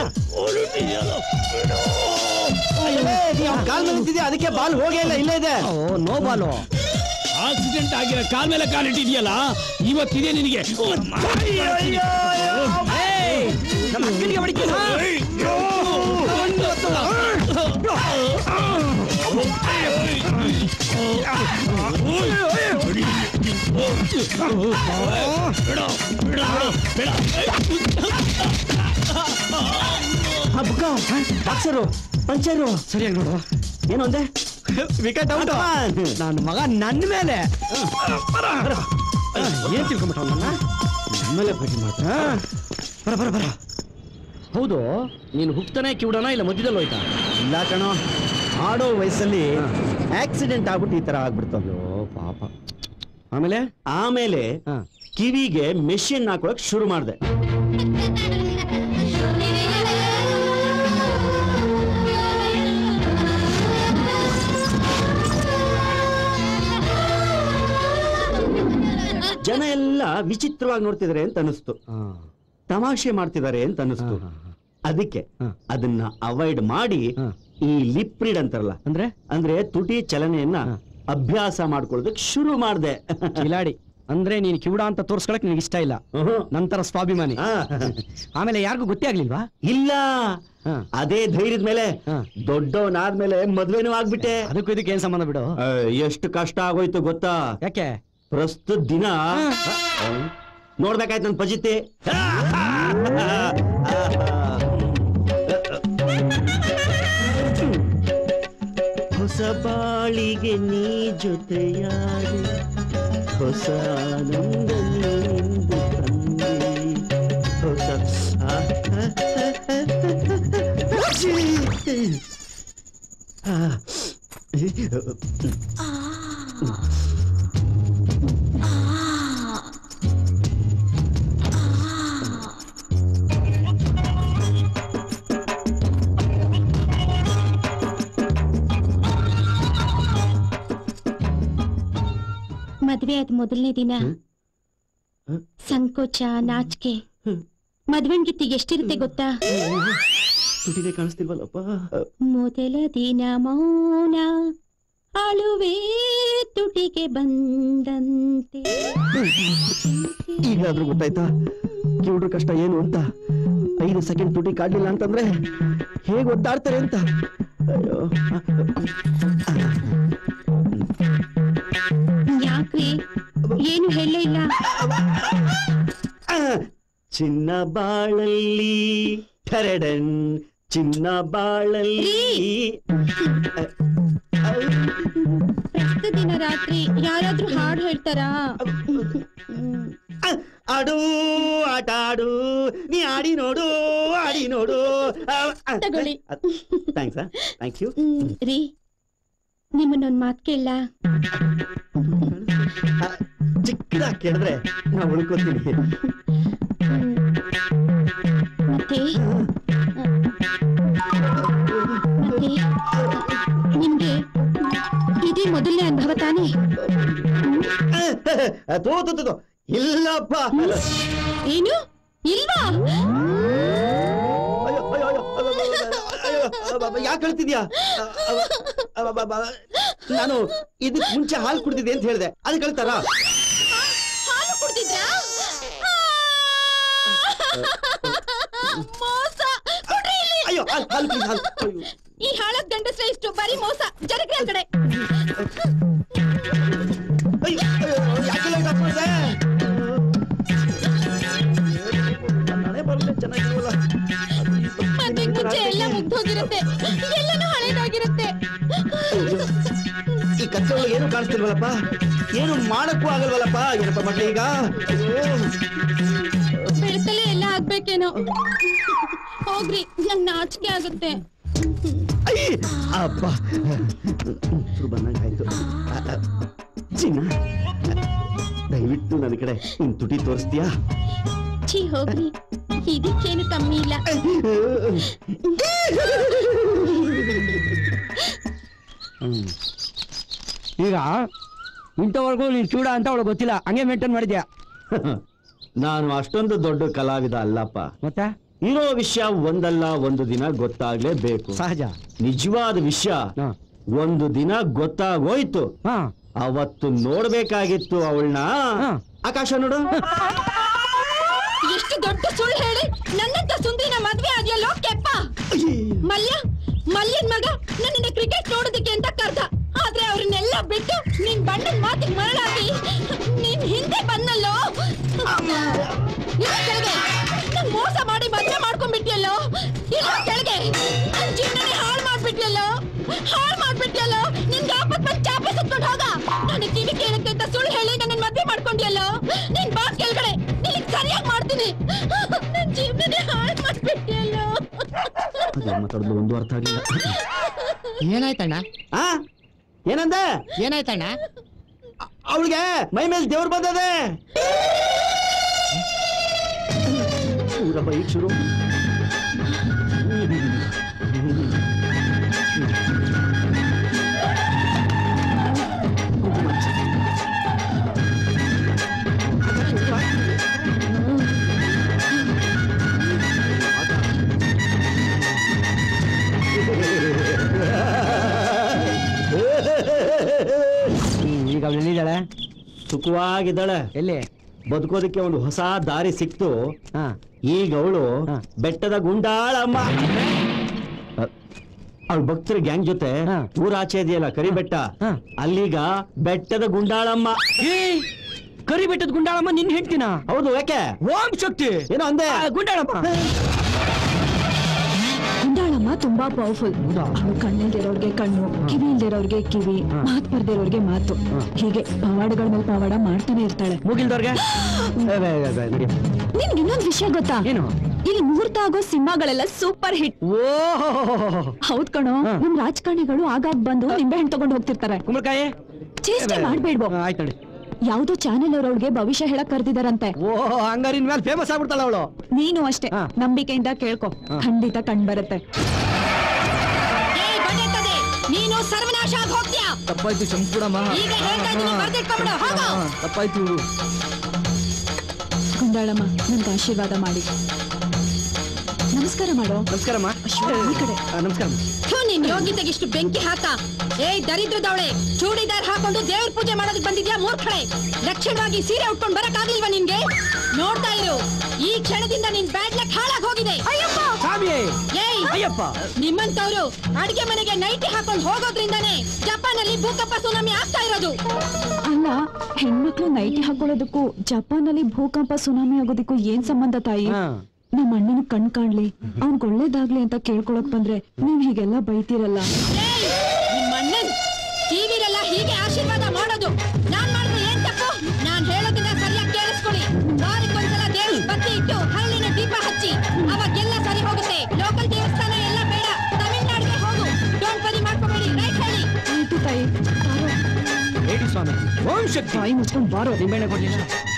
Speaker 4: ಅಯ್ಯಲೇ, ನೀ ಅವ್ನ್ ಕಾಲ್ ಮೇಲೆ ನಿಂತಿದ್ಯಾ ಅದಕ್ಕೆ ಬಾಲ್ ಹೋಗೇ ಇಲ್ಲ ಇಲ್ಲೇ ಇದೆ
Speaker 3: ಓ ನೋ ಬಾಲು
Speaker 2: ಆಕ್ಸಿಡೆಂಟ್ ಆಗಿರೋ ಕಾಲ್ ಮೇಲೆ ಕಾಲಿಟ್ಟಿದ್ಯಲ್ಲ ಇವತ್ತಿದೆ ನಿನಗೆ
Speaker 3: ನಮ್ಮ ಅಕ್ಕನಿಗೆ ಹೊಡಿತೀನ
Speaker 4: ಬಾಕ್ಸರು ಪಂಚರು
Speaker 3: ಸರಿಯಾಗಿ ನೋಡು
Speaker 4: ಏನು ಅಂದೆ ವಿಕೆಟ್ ಔಟ್
Speaker 3: ನನ್ನ ಮಗ ನನ್ನ ಮೇಲೆ ಏನ್ ತಿಳ್ಕೊಂಬಿಟ್ಟ ನನ್ನ
Speaker 4: ನಮ್ಮಲ್ಲೇ ಭೇಟಿ ಮಾಡ್ತಾ
Speaker 3: ಬರ ಬರ ಬರ ಹೌದು ನೀನು ಹುಕ್ತಾನೆ ಕಿವಿಡೋಣ ಇಲ್ಲ ಮಧ್ಯದಲ್ಲಿ ಹೋಯ್ತಾ
Speaker 4: ಇಲ್ಲ ಕಣೋ ಆಡೋ ವಯಸ್ಸಲ್ಲಿ ಆಕ್ಸಿಡೆಂಟ್ ಆಗ್ಬಿಟ್ಟು ಈ ತರ ಆಗ್ಬಿಡ್ತು
Speaker 3: ಅಯ್ಯೋ ಪಾಪ ಆಮೇಲೆ
Speaker 4: ಆಮೇಲೆ
Speaker 3: ಹಾ.
Speaker 4: ಕಿವಿಗೆ ಮೆಷಿನ್ ಹಾಕೊಳಕ್ ಶುರು ಮಾಡಿದೆ ಜನ ಎಲ್ಲ ವಿಚಿತ್ರವಾಗಿ ನೋಡ್ತಿದಾರೆ ಅಂತ ಅನಿಸ್ತು
Speaker 3: ಹಾ.
Speaker 4: ತಮಾಷೆ ಮಾಡ್ತಿದ್ದಾರೆ ಅಂತ ಅನಿಸ್ತು
Speaker 3: ಹಾ, ಹಾ,
Speaker 4: ಅದಕ್ಕೆ
Speaker 3: ಹಾ.
Speaker 4: ಅದನ್ನ ಅವಾಯ್ಡ್ ಮಾಡಿ
Speaker 3: ಹಾ.
Speaker 4: ಈ ಲಿಪ್ ರೀಡ್ ಅಂತಾರಲ್ಲ
Speaker 3: ಅಂದ್ರೆ
Speaker 4: ಅಂದ್ರೆ ತುಟಿ ಚಲನೆಯನ್ನ
Speaker 3: ಹಾ.
Speaker 4: ಅಭ್ಯಾಸ ಮಾಡ್ಕೊಳ್ಳೋದಕ್ಕೆ ಶುರು ಮಾಡಿದೆ
Speaker 3: ಕಿಲಾಡಿ ಅಂದ್ರೆ ನೀನು ಕಿವುಡ ಅಂತ ತೋರ್ಸ್ಕೊಳಕ್ ನಿನಗೆ ಇಷ್ಟ ಇಲ್ಲ ನಂತರ ಸ್ವಾಭಿಮಾನಿ ಆಮೇಲೆ ಯಾರಿಗೂ ಗೊತ್ತೇ ಆಗ್ಲಿಲ್ವಾ
Speaker 4: ಇಲ್ಲ
Speaker 3: ಹಾ.
Speaker 4: ಅದೇ ಧೈರ್ಯದ ಮೇಲೆ
Speaker 3: ಹಾ.
Speaker 4: ದೊಡ್ಡವನಾದ್ಮೇಲೆ ಮದ್ವೆನೂ ಆಗ್ಬಿಟ್ಟೆ
Speaker 3: ಅದಕ್ಕೂ ಇದಕ್ಕೆ ಏನ್ ಸಂಬಂಧ ಬಿಡು
Speaker 4: ಆ, ಎಷ್ಟು ಕಷ್ಟ ಆಗೋಯ್ತು ಗೊತ್ತಾ
Speaker 3: ಯಾಕೆ
Speaker 4: ಪ್ರಸ್ತುತ ದಿನ ಆ, ನೋಡ್ಬೇಕಾಯ್ತು ನನ್ ಪಜಿತಿ ಹೊಸ ಬಾಳಿಗೆ ನೀ ಜೊತೆಯಾಡಿ ಹೊಸ ಆನಂದ ನೀಂದು ತಂದೆ ಹೊಸ ಆ, ಆ, ಆ, ಆ, ಆ.
Speaker 8: ಮದ್ವೆ ಆದ ಮೊದಲನೇ ದಿನ
Speaker 4: ಹ್ಮ್?
Speaker 8: ಸಂಕೋಚ ನಾಚಿಕೆ ಮದ್ವೆನ್ಗಿತ್ತಿಗೆ ಎಷ್ಟಿರುತ್ತೆ ಗೊತ್ತಾ
Speaker 4: ತುಟಿನೇ ಕಾಣಿಸ್ತಿಲ್ವಲ್ಲಪ್ಪ
Speaker 8: ಮೊದಲ ದಿನ ಮೌನ ಅಳುವೆ ತುಟಿಗೆ ಬಂದಂತೆ
Speaker 4: ಈಗಾದ್ರೂ ಗೊತ್ತಾಯ್ತಾ ಕಿವುಡ್ರ ಕಷ್ಟ ಏನು ಅಂತ ಐದು ಸೆಕೆಂಡ್ ತುಟಿ ಕಾಡ್ಲಿಲ್ಲ ಅಂತಂದ್ರೆ ಹೇಗೆ ಒದ್ದಾಡ್ತಾರೆ ಅಂತ ಅಯ್ಯೋ
Speaker 8: ಯಾಕ್ರಿ ಏನು ಹೇಳೇ ಇಲ್ಲ
Speaker 4: ಆ, ಚಿನ್ನ ಬಾಳಲ್ಲಿ ಟರಡನ್ ಚಿನ್ನ ಬಾಳಲ್ಲಿ
Speaker 8: ಪ್ರಸ್ತುತ ದಿನ ರಾತ್ರಿ ಯಾರಾದ್ರೂ ಹಾಡು ಹೇಳ್ತಾರಾ
Speaker 4: ಆ, ಆಡು ಆಟ ಆಡು ನೀ ಆಡಿ ನೋಡು ಆಡಿ ನೋಡು
Speaker 8: ತಗೊಳ್ಳಿ.
Speaker 4: ಥ್ಯಾಂಕ್ಸ್ ಥ್ಯಾಂಕ್ ಯು
Speaker 8: ಹ್ಮ್, ರೀ ನಿಮ್ಮನ್ನೊಂದ್ ಮಾತ್ ಕೇಳ
Speaker 4: ಚಿಕ್ಕದಾಗಿ ಕೇಳಿದ್ರೆ ನಾ ಉಳ್ಕೋತೀನಿ
Speaker 8: ಮತ್ತೆ ಮತ್ತೆ ನಿಮ್ಗೆ ಇದೇ ಮೊದಲನೇ ಅನುಭವ ತಾನೇ
Speaker 4: ತೋ ತೋ, ತೋ, ತೋ. ಇಲ್ಲಪ್ಪ
Speaker 8: ಏನು ಇಲ್ವಾ
Speaker 4: ಅಯ್ಯೋ, ಅಯ್ಯೋ, ಅಯ್ಯೋ, ಅಯ್ಯೋ, ಅಯ್ಯೋ, ಯಾಕೆ ಹೇಳ್ತಿದ್ಯಾ ನಾನು ಇದಕ್ ಮುಂಚೆ ಹಾಲು ಕುಡ್ದಿದ್ದೆ ಅಂತ ಹೇಳಿದೆ ಅದಕ್ಕೆ ಹೇಳ್ತಾರ
Speaker 8: ಹಾಲು ಕುಡ್ದಿದ್ರಾ ಮೋಸ ಕೊಡ್ರಿ ಇಲ್ಲಿ.
Speaker 4: ಅಯ್ಯೋ ಹಾಲು ಹಾಲು please, ಹಾಲು ಅಯ್ಯೋ.
Speaker 8: ಈ ಹಾಳದ್ ಗಂಡಸ್ರೆ ಇಷ್ಟು ಬರೀ ಮೋಸ ಜನಕ್ಕೆ ಆ ಕಡೆ
Speaker 4: ಅಯ್ಯೋ, ಅಯ್ಯೋ, ಯಾಕೆಲ್ಲ ಹೀಗ್ ಹಾಕ್ಬಿಡ್ದೆ? ನಾನೇ ಬರ್ಲಿ ಚೆನ್ನಾಗಿಲ್ವಲ್ಲ.
Speaker 8: ಮದ್ವೆಗ್ ಮುಂಚೆ ಎಲ್ಲ ಮುಗ್ದೋಗಿರುತ್ತೆ ಎಲ್ಲನೂ ಹಳೇದಾಗಿರುತ್ತೆ
Speaker 4: ಅಯ್ಯೋ, ಈ ಕಚ್ಚೆ ಒಳಗೆ ಏನು ಕಾಣಿಸ್ತಿಲ್ವಲ್ಲಪ್ಪ ಏನು ಮಾಡಕ್ಕೂ ಆಗಲ್ವಲ್ಲಪ್ಪ ಏನಪ್ಪ ಮಟ್ಲೆ ಈಗ ಅಯ್ಯೋ.
Speaker 8: ಬೆಳ್ತಲೇ ಎಲ್ಲ ಆಗ್ಬೇಕೇನೋ ಹೋಗ್ರಿ ನಂಗ್ ನಾಚಿಕೆ ಆಗುತ್ತೆ
Speaker 4: ಐ! ಅಬ್ಬಾ ಶುರು ಬಂದಂಗೆ ಆಯ್ತು ಅ, ಅ, ಚಿನ್ನ ದಯವಿಟ್ಟು ನನ್ನ ಕಡೆ ನಿನ್ ತುಟಿ ತೋರಿಸ್ತೀಯಾ
Speaker 8: ಛೀ ಹೋಗ್ರಿ ಇದಕ್ಕೇನು ಕಮ್ಮಿ ಇಲ್ಲ
Speaker 3: ಈಗ ಇಂಥವರೆಗೂ ನೀನ್ ಚೂಡ ಅಂತ ಅವಳು ಗೊತ್ತಿಲ್ಲ ಹಂಗೆ ಮೇಂಟೈನ್ ಮಾಡಿದ್ಯಾ
Speaker 4: ನಾನು ಅಷ್ಟೊಂದು ದೊಡ್ಡ ಕಲಾವಿದ ಅಲ್ಲಪ್ಪ
Speaker 3: ಮತ್ತೆ
Speaker 4: ಇರೋ ವಿಷಯ ಒಂದಲ್ಲ ಒಂದು ದಿನ ಗೊತ್ತಾಗ್ಲೇಬೇಕು
Speaker 3: ಸಹಜ
Speaker 4: ನಿಜವಾದ ವಿಷಯ
Speaker 3: ಹಾ.
Speaker 4: ಒಂದು ದಿನ ಗೊತ್ತಾಗೋಯ್ತು
Speaker 3: ಹಾ
Speaker 4: ಅವತ್ತು ನೋಡ್ಬೇಕಾಗಿತ್ತು ಅವಳನ್ನ
Speaker 3: ಹಾ.
Speaker 4: ಆಕಾಶ ನೋಡು
Speaker 5: ಎಷ್ಟು ದೊಡ್ಡ ಸುಳ್ಳು ಹೇಳಿ ನನ್ನಂತ ಸುಂದರಿನ ಮದ್ವೆ ಆದ್ಯಲ್ಲೋ ಕೆಪ್ಪ ಮಲ್ಯ ಮಲ್ಯನ್ ಮಗ ನನ್ನನ್ನ ಕ್ರಿಕೆಟ್ ನೋಡೋದಕ್ಕೆ ಅಂತ ಕರ್ದ ಆದ್ರೆ ಅವ್ರನ್ನೆಲ್ಲ ಬಿಟ್ಟು ನಿನ್ ಬಣ್ಣದ ಮಾತಿಗೆ ಮರಳಾಗಿ ನೀನ್ ಹಿಂದೆ ಬಂದಲ್ಲೋ ಇಲ್ಲ ಕೆಳಗೆ ನನ್ ಮೋಸ ಮಾಡಿ ಮದ್ವೆ ಮಾಡ್ಕೊಂಡ್ಬಿಟ್ಟಿಯಲ್ಲೋ ಇಲ್ಲ ಕೆಳಗೆ ನನ್ ಜೀವನನೇ ಹಾಳು ಮಾಡ್ಬಿಟ್ಟಿಯಲ್ಲೋ ಹಾಳು ಮಾಡ್ಬಿಟ್ಟಿಯಲ್ಲೋ ನಿನ್ ಆಪತ್ ಬಂದ್ ಚಾಪೆ ಸುತ್ಕೊಂಡು ಹೋಗ ನನ್ನ ಕಿವಿ ಕೇಳಕ್ಕೆ ಅಂತ ಸುಳ್ಳು ಹೇಳಿ ನನ್ನ ಮದ್ವೆ ಮಾಡ್ಕೊಂಡಿಯಲ್ಲೋ ನೀನ್ ಬಾ ಕೆಳಗಡೆ ನಿನಗ್ ಸರಿಯಾಗಿ ಮಾಡ್ತೀನಿ ನನ್ ಜೀವನನೇ ಹಾಳು ಮಾಡ್ಬಿಟ್ಟಿಯಲ್ಲೋ
Speaker 4: ಅದೇನ್ ಮಾತಾಡಿದ್ಲು ಒಂದು ಅರ್ಥ ಆಗ್ಲಿಲ್ಲ
Speaker 9: ಏನಾಯ್ತಣ್ಣ
Speaker 4: ಆ ಏನಂದೆ
Speaker 9: ಏನಾಯ್ತಣ್ಣ
Speaker 4: ಅವಳಿಗೆ ಮೈ ಮೇಲೆ ದೇವ್ರು ಬಂದದೆ ಪೂರ ಬೈಕ್ ಶುರು
Speaker 3: ಹ್ಮ್, ಈಗ ಅವಳು ಎಲ್ಲಿದ್ದಾಳೆ
Speaker 4: ಸುಖವಾಗಿದ್ದಾಳೆ
Speaker 3: ಎಲ್ಲಿ
Speaker 4: ಬದುಕೋದಕ್ಕೆ ಒಂದು ಹೊಸ ದಾರಿ ಸಿಕ್ತು
Speaker 3: ಹಾ
Speaker 4: ಈಗ ಅವಳು
Speaker 3: ಹಾ.
Speaker 4: ಬೆಟ್ಟದ ಗುಂಡಾಳಮ್ಮ ಅವಳ ಭಕ್ತರ ಗ್ಯಾಂಗ್ ಜೊತೆ
Speaker 3: ಹಾ.
Speaker 4: ಊರಾಚೆ ಇದೆಯಲ್ಲ ಕರಿಬೆಟ್ಟ
Speaker 3: ಹಾ.
Speaker 4: ಅಲ್ಲೀಗ ಬೆಟ್ಟದ ಗುಂಡಾಳಮ್ಮ
Speaker 3: ಏ ಕರಿ ಬೆಟ್ಟದ ಗುಂಡಾಳಮ್ಮ ನಿನ್ ಹೆಂಡ್ತಿನ
Speaker 4: ಹೌದು ಯಾಕೆ
Speaker 3: ಓಂ ಶಕ್ತಿ
Speaker 4: ಏನೋ ಅಂದೆ
Speaker 3: ಆ, ಗುಂಡಾಳಮ್ಮ
Speaker 5: ಗುಂಡಾಳಮ್ಮ ತುಂಬಾ ಪವರ್ಫುಲ್ ಅವಳು ಕಣ್ಣಿಲ್ದಿರೋರ್ಗೆ ಕಣ್ಣು ಕಿವಿ ಇಲ್ದಿರೋರ್ಗೆ ಕಿವಿ ಮಾತ್ ಬರ್ದಿರೋರ್ಗೆ ಮಾತು ಹೀಗೆ ಪವಾಡಗಳ ಮೇಲೆ ಪವಾಡ ಮಾಡ್ತಾನೆ ಇರ್ತಾಳೆ
Speaker 3: ಮುಗಿಲ್ದವ್ರಿಗೆ ಏ, ಬೇ, ಬೇ, ಬೇ, ನಡಿ.
Speaker 5: ನಿನ್ಗೆ ಇನ್ನೊಂದ್ ವಿಷಯ ಗೊತ್ತಾ
Speaker 3: ಏನು
Speaker 5: ಇಲ್ಲಿ ಮುಹೂರ್ತ ಆಗೋ ಸಿನಿಮಾಗಳೆಲ್ಲ ಸೂಪರ್ ಹಿಟ್
Speaker 3: ಓಹೋ
Speaker 5: ಹೌದ್ ಕಣೋ
Speaker 3: ಹಾ.
Speaker 5: ನಿಮ್ ರಾಜಕಾರಣಿಗಳು ಆಗಾಗ್ ಬಂದು ನಿಂಬೆ ಹಣ್ಣು ತಗೊಂಡ್ ಹೋಗ್ತಿರ್ತಾರೆ
Speaker 3: ಕುಂಬಳಕಾಯಿ
Speaker 5: ಚೇಷ್ಟೆ ಮಾಡ್ಬೇಡ್ವೋ
Speaker 3: ಆ, ಆಯ್ತು ನಡಿ
Speaker 5: ಯಾವ್ದೋ ಚಾನೆಲ್ ಅವ್ರವ್ರಿಗೆ ಭವಿಷ್ಯ ಹೇಳಕ್ ಕರ್ದಿದಾರಂತೆ
Speaker 3: ಓಹೋ ಹಂಗಾರೆ ಇನ್ಮೇಲೆ ಫೇಮಸ್ ಆಗ್ಬಿಡ್ತಾಳ ಅವಳು
Speaker 5: ನೀನು ಅಷ್ಟೇ
Speaker 3: ಹಾ.
Speaker 5: ನಂಬಿಕೆಯಿಂದ ಕೇಳ್ಕೊ ಖಂಡಿತ ಕಂಡ್ ಬರುತ್ತೆ ನೀನು ಸರ್ವನಾಶ ಆಗಿ ಹೋಗ್ತೀಯಾ
Speaker 9: ತಪ್ಪಾಯ್ತು ಕ್ಷಮಿಸ್ಬಿಡಮ್ಮ
Speaker 5: ಈಗ ಹೇಳ್ತಾ ಇದೀನಿ, ಬರ್ದಿಟ್ಕೊಂಡ್ಬಿಡು, ಹೋಗು.
Speaker 9: ತಪ್ಪಾಯ್ತು
Speaker 5: ಗುಂಡಾಳಮ್ಮ ನನ್ಗೆ ಆಶೀರ್ವಾದ ಮಾಡಿ ನಮಸ್ಕಾರ ಮಾಡೋ
Speaker 3: ನಮಸ್ಕಾರಮ್ಮ
Speaker 5: ಅಶ್ವ, ಈ ಕಡೆ.
Speaker 3: ಆ, ನಮಸ್ಕಾರ
Speaker 5: ಥು, ನಿನ್ ಯೋಗ್ಯತೆಗೆ ಇಷ್ಟು ಬೆಂಕಿ ಹಾಕ ಏಯ್ ದರಿದ್ರದವಳೆ ಚೂಡಿದಾರ್ ಹಾಕೊಂಡು ದೇವ್ರ ಪೂಜೆ ಮಾಡೋದಕ್ಕೆ ಬಂದಿದ್ಯಾ ಮೂರ್ಖಳೆ ಲಕ್ಷಣವಾಗಿ ಸೀರೆ ಉಟ್ಕೊಂಡ್ ಬರಕ್ ಆಗ್ಲಿಲ್ವಾ ನಿನ್ಗೆ ನೋಡ್ತಾ ಇರು ಈ ಕ್ಷಣದಿಂದ ನಿನ್ ಬ್ಯಾಡ್ ಲಕ್ ಹಾಳಾಗ್ ಹೋಗಿದೆ ಅಯ್ಯಪ್ಪ
Speaker 3: ಸ್ವಾಮಿ
Speaker 5: ಏಯ್
Speaker 3: ಅಯ್ಯಪ್ಪ
Speaker 5: ನಿಮ್ಮಂತವ್ರು ಅಡಿಗೆ ಮನೆಗೆ ನೈಟಿ ಹಾಕೊಂಡು ಹೋಗೋದ್ರಿಂದಾನೇ ಜಪಾನಲ್ಲಿ ಭೂಕಂಪ ಸುನಾಮಿ ಆಗ್ತಾ ಇರೋದು ಅಲ್ಲ ಹೆಣ್ಮಕ್ಳು ನೈಟಿ ಹಾಕೊಳ್ಳೋದಕ್ಕೂ ಜಪಾನಲ್ಲಿ ಭೂಕಂಪ ಸುನಾಮಿ ಆಗೋದಕ್ಕೂ ಏನ್ ಸಂಬಂಧ ತಾಯಿ
Speaker 3: ಹಾ.
Speaker 5: ನಮ್ಮ ಅಣ್ಣನ ಕಣ್ ಕಾಣ್ಲಿ ಅವ್ನ್ಗ್ ಒಳ್ಳೇದಾಗ್ಲಿ ಅಂತ ಕೇಳ್ಕೊಳಕ್ ಬಂದ್ರೆ ನೀವ್ ಹೀಗೆಲ್ಲ ಬೈತೀರಲ್ಲ ನಿಮ್ಮಣ್ಣನ್ ಟಿವಿಲೆಲ್ಲ ಹೀಗೆ ಆಶೀರ್ವಾದ ಮಾಡೋದು ನಾನ್ ಮಾಡಿದ್ರೆ ಏನ್ ತಪ್ಪು ನಾನ್ ಹೇಳೋದನ್ನ ಸರಿಯಾಗಿ ಕೇಳಿಸ್ಕೊಳ್ಳಿ ವಾರಕ್ಕೊಂದ್ಸಲ ದೇವ್ರ ಬತ್ತಿ ಇಟ್ಟು ಹಳ್ಳಿನ ದೀಪ ಹಚ್ಚಿ ಅವಾಗೆಲ್ಲ ಸರಿ ಹೋಗುತ್ತೆ ಲೋಕಲ್ ದೇವಸ್ಥಾನ ಎಲ್ಲ ಬೇಡ ತಮಿಳ್ನಾಡಿಗೆ ಹೋಗು ಡೋಂಟ್ ವರಿ ಮಾಡ್ಕೋಬೇಡಿ ರೈಟ್ ಹೇಳಿ ಆಯ್ತು ತಾಯಿ
Speaker 3: ಹೇಳಿ ಸ್ವಾಮಿ ಓಂ ಶಕ್ತಿ
Speaker 5: ತಾಯಿ ಮುಚ್ಕೊಂಡ್ ಬಾರೋ
Speaker 3: ನಿಂಬೆಣ್ಣೆ ಕೊಡ್ಲಿಲ್ಲ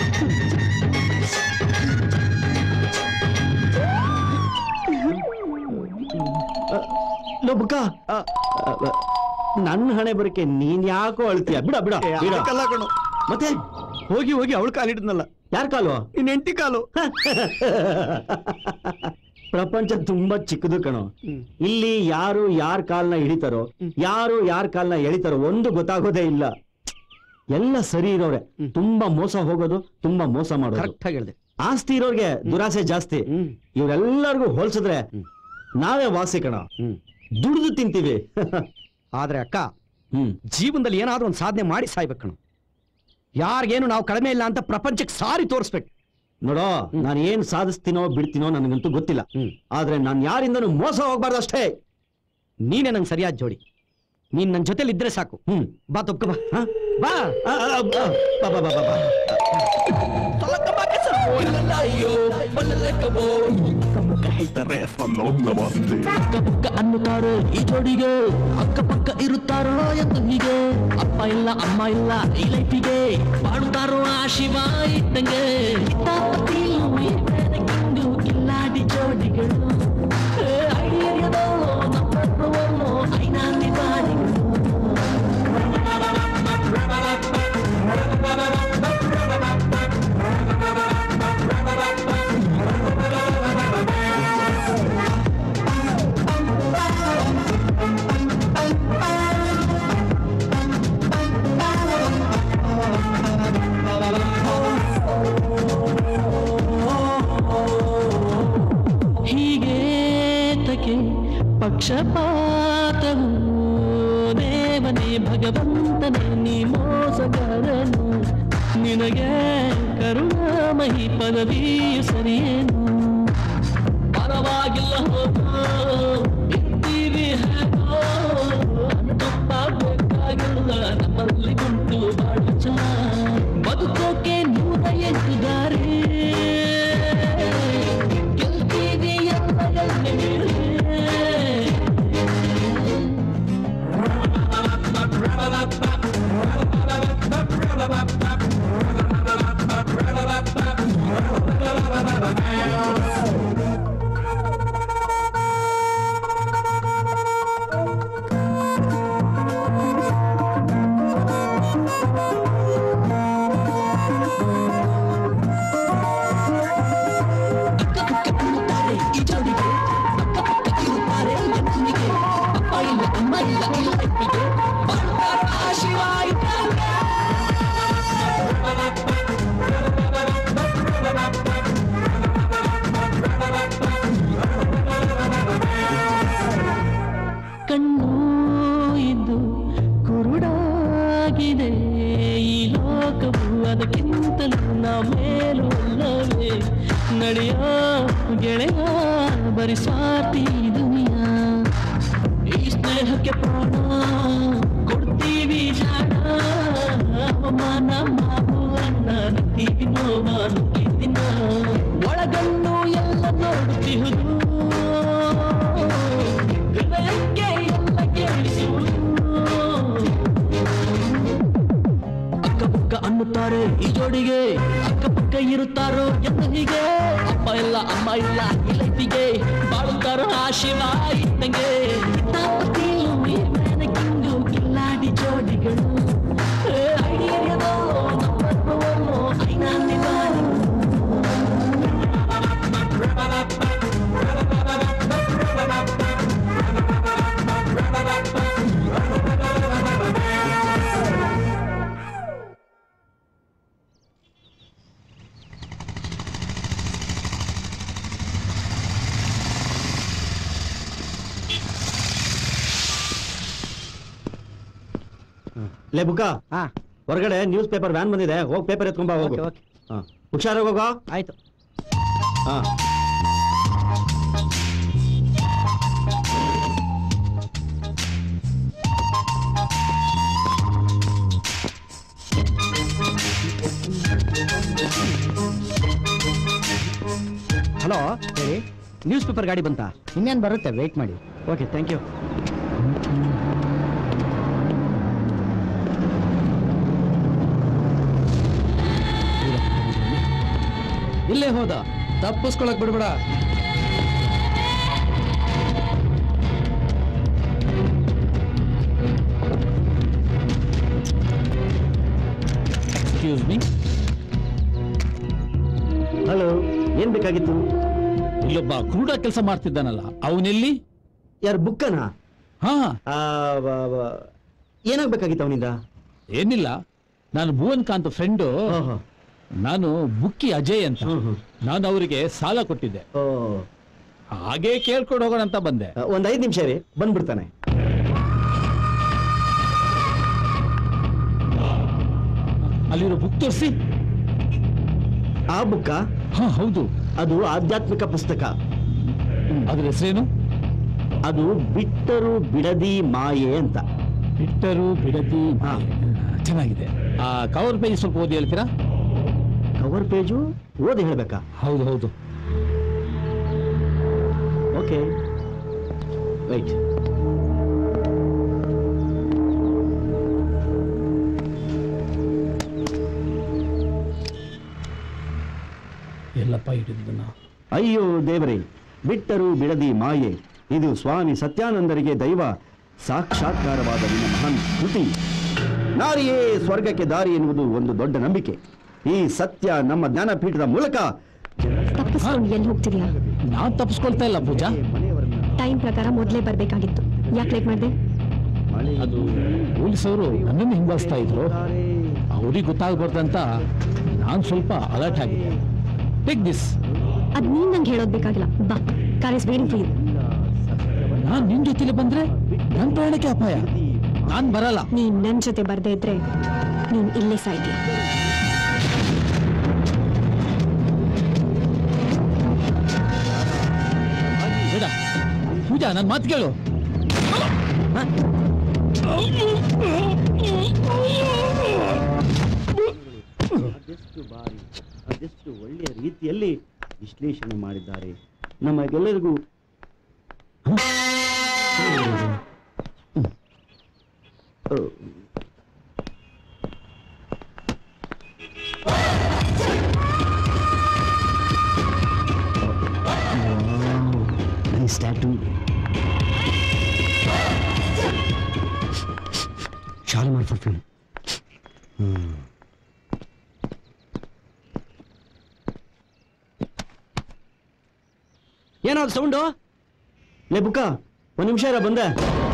Speaker 4: ಲೋಬಕ ನನ್ನ ಹಣೆ ಬರಕ್ಕೆ ನೀನ್ ಯಾಕೋ ಅಳ್ತೀಯ ಬಿಡ ಬಿಡ ಬಿಡ
Speaker 6: ಅದಕ್ಕಲ್ಲ ಕಣೋ
Speaker 4: ಮತ್ತೆ
Speaker 6: ಹೋಗಿ ಹೋಗಿ ಅವಳು ಕಾಲಿಡಿದ್ನಲ್ಲ
Speaker 4: ಯಾರ್ ಕಾಲು
Speaker 6: ನಿನ್ ಹೆಂಡತಿ ಕಾಲು
Speaker 4: ಪ್ರಪಂಚ ತುಂಬಾ ಚಿಕ್ಕದು ಕಣೋ ಇಲ್ಲಿ ಯಾರು ಯಾರ ಕಾಲ್ನ ಹಿಡಿತಾರೋ ಯಾರು ಯಾರ ಕಾಲ್ನ ಎಳಿತಾರೋ ಒಂದು ಗೊತ್ತಾಗೋದೇ ಇಲ್ಲ ಎಲ್ಲ ಸರಿ ಇರೋರೆ ತುಂಬಾ ಮೋಸ ಹೋಗೋದು ತುಂಬಾ ಮೋಸ ಮಾಡೋದು
Speaker 3: ಕರೆಕ್ಟ್ ಆಗಿ ಹೇಳಿದೆ
Speaker 4: ಆಸ್ತಿ ಇರೋರ್ಗೆ ದುರಾಸೆ ಜಾಸ್ತಿ
Speaker 3: ಹ್ಮ್
Speaker 4: ಇವ್ರೆಲ್ಲರಿಗೂ ಹೋಲ್ಸಿದ್ರೆ ನಾವೇ ವಾಸಿ ಕಣ
Speaker 3: ಹ್ಮ್
Speaker 4: ದುಡಿದು ತಿಂತೀವಿ
Speaker 3: ಆದ್ರೆ ಅಕ್ಕ
Speaker 4: ಹ್ಮ್
Speaker 3: ಜೀವನದಲ್ಲಿ ಏನಾದ್ರೂ ಒಂದು ಸಾಧನೆ ಮಾಡಿ ಸಾಯ್ಬೇಕು ಕಣೋ ಯಾರಿಗೇನು ನಾವು ಕಡಿಮೆ ಇಲ್ಲ ಅಂತ ಪ್ರಪಂಚಕ್ಕೆ ಸಾರಿ ತೋರಿಸ್ಬೇಕು
Speaker 4: ನೋಡೋ ನಾನು ಏನ್ ಸಾಧಿಸ್ತೀನೋ ಬಿಡ್ತೀನೋ ನನಗಂತೂ ಗೊತ್ತಿಲ್ಲ
Speaker 3: ಹ್ಮ್.
Speaker 4: ಆದ್ರೆ ನಾನು ಯಾರಿಂದನೂ ಮೋಸ ಹೋಗ್ಬಾರ್ದು ಅಷ್ಟೇ
Speaker 3: ನೀನೇ ನಂಗೆ ಸರಿಯಾದ ಜೋಡಿ ನೀನ್ ನನ್ನ ಜೊತೆಲಿ ಇದ್ರೆ ಸಾಕು
Speaker 4: ಹ್ಮ್
Speaker 3: ಬಾ ತೊಪ್ಕ ಬಾ
Speaker 4: ಹ?
Speaker 3: ಬಾ
Speaker 4: ಆ, ಆ, ಆ, ಬಾ, ಬಾ, ಬಾ, ಬಾ, ಬಾ.
Speaker 9: ಅನ್ನುತ್ತಾರೋ ಈ ಜೋಡಿಗೆ ಅಕ್ಕಪಕ್ಕ ಇರುತ್ತಾರೋ ಎತ್ತಂಗಿಗೆ ಅಪ್ಪ ಇಲ್ಲ ಅಮ್ಮ ಇಲ್ಲ ಈ ಲೈಫಿಗೆ ಮಾಡುತ್ತಾರೋ ಆ ಶಿವ ಇಟ್ಟಂಗೆ ಕಿತ್ತಾಪತಿಯು ಇಬ್ಬರಿಗಿಂದು ಕಿಲ್ಲಾಡಿ ಜೋಡಿಗಳು ಏ, ಐಡಿಯದೋ ನಮ್ಮ ಐನಾಲಿ ಬಾಡಿಗಳು ಪಕ್ಷಪಾತವು ದೇವನೇ ಭಗವಂತನೇ ನೀ ಮೋಸಗಾರನು ನಿನಗೆ ಕರುಣಾಮಹಿ ಪದವಿಯು ಸರಿಯೇನು ಪರವಾಗಿಲ್ಲ ಹೋಗೋ ಇದ್ದೀವಿ ಹೇಗೋ ತಪ್ಪ ಬೇಕಾಗಿಲ್ಲ ನಮ್ಮಲ್ಲಿ ಗುಂಟು ಬಾಳು ಜನ ಬದುಕೋಕೆ ನೂರ ಎಂಟು ದಾರಿ ಗೆಲ್ತೀವಿ ಎಲ್ಲ ಗೆಲ್ಲೇ ಈ ಜೋಡಿಗೆ ಅಕ್ಕ ಪಕ್ಕ ಇರುತ್ತಾರೆ ಎನ್ನಿಗೆ ಅಪ್ಪ ಇಲ್ಲ ಅಮ್ಮ ಇಲ್ಲ ಇಲ್ಲ ಇಪ್ಪಿಗೆ ಬಾಳ್ತಾರ ಆ ಶಿವ ಇದ್ದಂಗೆ. ಕಣ್ಣು ಇದ್ದು ಕುರುಡಾಗಿದೆ ಈ ಲೋಕವು ಅದಕ್ಕಿಂತಲೂ ನಾ ಮೇಲು ಅಲ್ಲವೇ ನಡೆಯೋ ಗೆಳೆಯ ಬರಿ ಸ್ವಾರ್ಥಿ ದುನಿಯಾ ಈ ಸ್ನೇಹಕ್ಕೆ ಪ್ರಾಣ ಕೊಡ್ತೀವಿ ಜಾಣ ಅವಮಾನ ಮಾಡುವನ್ನ ನುಗ್ತೀವಿ ನೋವ ನುಗ್ಗಿದಿನ ಒಳಗಣ್ಣು ಎಲ್ಲ ನೋಡುತ್ತಿಹುದು ಹೃದಯಕ್ಕೆ ಎಲ್ಲ ಕೇಳಿಸುವುದು ಅಕ್ಕಪಕ್ಕ ಅನ್ನುತ್ತಾರೆ ಈ ಜೋಡಿಗೆ ಅಕ್ಕಪಕ್ಕ ಇರುತ್ತಾರೋ ಎಂದು ಹೀಗೆ ಅಪ್ಪ ಇಲ್ಲ ಅಮ್ಮ ಇಲ್ಲ ಈ ಲೈಫಿಗೆ ಬಾಳುತ್ತಾರೋ ಆ ಶಿವ ಇದ್ದಂಗೆ ಕಿತಾಪತಿಲು ಈ ಮೇನಕ್ಕಿಂದು ಕಿಲ್ಲಾಡಿ ಜೋಡಿಗಳು ಏ, ಐಡಿಯದೋ ನಮ್ಮನ್ನು ಐನಾನ್ನೇ ಬಾರಿ
Speaker 4: ಲೇ ಬುಕ್ಕ
Speaker 3: ಹಾ
Speaker 4: ಹೊರಗಡೆ ನ್ಯೂಸ್ ಪೇಪರ್ ವ್ಯಾನ್ ಬಂದಿದೆ ಹೋಗಿ ಪೇಪರ್ ಎತ್ಕೊಂಬ ಹೋಗು
Speaker 3: ಓಕೆ ಓಕೆ
Speaker 4: ಹಾ ಹುಷಾರಾಗಿ ಹೋಗೋ
Speaker 3: ಆಯ್ತು
Speaker 4: ಹಾ
Speaker 3: ಹಲೋ ಹೇಳಿ ನ್ಯೂಸ್ ಪೇಪರ್ ಗಾಡಿ ಬಂತಾ ಇನ್ನೇನು ಬರುತ್ತೆ ವೆಯ್ಟ್ ಮಾಡಿ ಓಕೆ ಥ್ಯಾಂಕ್ ಯು
Speaker 1: ಇಲ್ಲೇ ಹೋದ ತಪ್ಪಿಸ್ಕೊಳಕ್ ಬಿಡ್ಬೇಡ
Speaker 2: ಎಕ್ಸ್ಕ್ಯೂಸ್ ಮೀ
Speaker 4: ಹಲೋ ಏನ್ ಬೇಕಾಗಿತ್ತು
Speaker 2: ಇಲ್ಲೊಬ್ಬ ಕ್ರೂಡ ಕೆಲಸ ಮಾಡ್ತಿದ್ದಾನಲ್ಲ ಅವನೆಲ್ಲಿ
Speaker 4: ಯಾರು ಬುಕ್ಕನ
Speaker 2: ಹಾ
Speaker 4: ಏನಾಗ್ಬೇಕಾಗಿತ್ತು ಅವನಿಂದ
Speaker 2: ಏನಿಲ್ಲ ನಾನು ಭುವನ್ ಕಾಂತ್ ಫ್ರೆಂಡು ನಾನು ಬುಕ್ಕಿ ಅಜಯ್ ಅಂತ ನಾನು ಅವರಿಗೆ ಸಾಲ ಕೊಟ್ಟಿದ್ದೆ ಹಾಗೆ ಕೇಳ್ಕೊಂಡು ಹೋಗೋಣ ಅಂತ ಬಂದೆ
Speaker 4: ಒಂದ್ ಐದ್ ನಿಮಿಷ ರೀ ಬಂದ್ಬಿಡ್ತಾನೆ
Speaker 2: ಅಲ್ಲಿರೋ ಬುಕ್ ತೋರಿಸಿ
Speaker 4: ಆ ಬುಕ್ಕ
Speaker 2: ಹಾ ಹೌದು
Speaker 4: ಅದು ಆಧ್ಯಾತ್ಮಿಕ ಪುಸ್ತಕ
Speaker 2: ಅದ್ರ ಹೆಸರೇನು
Speaker 4: ಅದು ಬಿಟ್ಟರು ಬಿಡದಿ ಮಾಯೆ ಅಂತ
Speaker 2: ಬಿಟ್ಟರು ಬಿಡದಿ
Speaker 4: ಹಾ.
Speaker 2: ಚೆನ್ನಾಗಿದೆ ಆ ಕವರ್ ಪೇಜ್ ಸ್ವಲ್ಪ ಓದಿ ಹೇಳ್ತೀರಾ
Speaker 4: ಕವರ್ ಪೇಜು ಓದಿ ಹೇಳ್ಬೇಕಾ
Speaker 2: ಹೌದು ಹೌದು
Speaker 4: ಓಕೆ ರೈಟ್
Speaker 2: ಎಲ್ಲಪ್ಪ ಹಿಡಿದನ್ನ
Speaker 4: ಅಯ್ಯೋ ದೇವರೇ ಬಿಟ್ಟರು ಬಿಡದಿ ಮಾಯೆ ಇದು ಸ್ವಾಮಿ ಸತ್ಯಾನಂದರಿಗೆ ದೈವ ಸಾಕ್ಷಾತ್ಕಾರವಾದ ನಿನ್ನ ಮಹಾನ್ ಕೃತಿ ನಾರಿಯೇ ಸ್ವರ್ಗಕ್ಕೆ ದಾರಿ ಎನ್ನುವುದು ಒಂದು ದೊಡ್ಡ ನಂಬಿಕೆ ಈ ಸತ್ಯ ನಮ್ಮ ಜ್ಞಾನಪೀಠದ ಮೂಲಕ
Speaker 8: ತಪ್ಪಿಸ್ಕೊಂಡು ಎಲ್ಲಿ ಹೋಗ್ತಿದ್ಯಾ
Speaker 2: ನಾನ್ ತಪ್ಪಿಸ್ಕೊಳ್ತಾ ಇಲ್ಲ ಪೂಜಾ
Speaker 8: ಟೈಮ್ ಪ್ರಕಾರ ಮೊದಲೇ ಬರ್ಬೇಕಾಗಿತ್ತು ಯಾಕೆ ಲೇಟ್ ಮಾಡಿದೆ
Speaker 2: ಅದು ಪೊಲೀಸವರು ನನ್ನನ್ನು ಹಿಂಬಾಲಿಸ್ತಾ ಇದ್ರು ಅವ್ರಿಗೆ ಗೊತ್ತಾಗ್ಬಾರ್ದಂತ ನಾನು ಸ್ವಲ್ಪ ಅಲರ್ಟ್ ಆಗಿದೆ ಟೇಕ್ ದಿಸ್
Speaker 8: ಅದ್ ನೀನ್ ನಂಗೆ ಹೇಳೋದ್ ಬೇಕಾಗಿಲ್ಲ ಬಾ car is waiting for you
Speaker 2: ನಾನ್ ನಿನ್ ಜೊತೆಲಿ ಬಂದ್ರೆ ನನ್ ಪ್ರಾಣಕ್ಕೆ ಅಪಾಯ ನಾನ್ ಬರಲ್ಲ
Speaker 8: ನೀನ್ ನನ್ ಜೊತೆ ಬರ್ದೇ ಇದ್ರೆ ನೀನ್ ಇಲ್ಲೇ ಸಾಯ್ತೀಯ
Speaker 2: ಬೇಡ ಪೂಜಾ ನನ್ ಮಾತು ಕೇಳು
Speaker 4: ಅದೆಷ್ಟು ಬಾರಿ ಅದೆಷ್ಟು ಒಳ್ಳೆಯ ರೀತಿಯಲ್ಲಿ ವಿಶ್ಲೇಷಣೆ ಮಾಡಿದ್ದಾರೆ ನಮಗೆಲ್ಲರಿಗೂ ಸ್ಟ್ಯಾಟು ಶಾಲಿಮಾರ್ ಪರ್ಫ್ಯೂಮ್
Speaker 3: ಏನೋ ಸೌಂಡು
Speaker 4: ಲೇ ಬುಕ್ಕ ಒಂದ್ ನಿಮಿಷ ಇರ ಬಂದೆ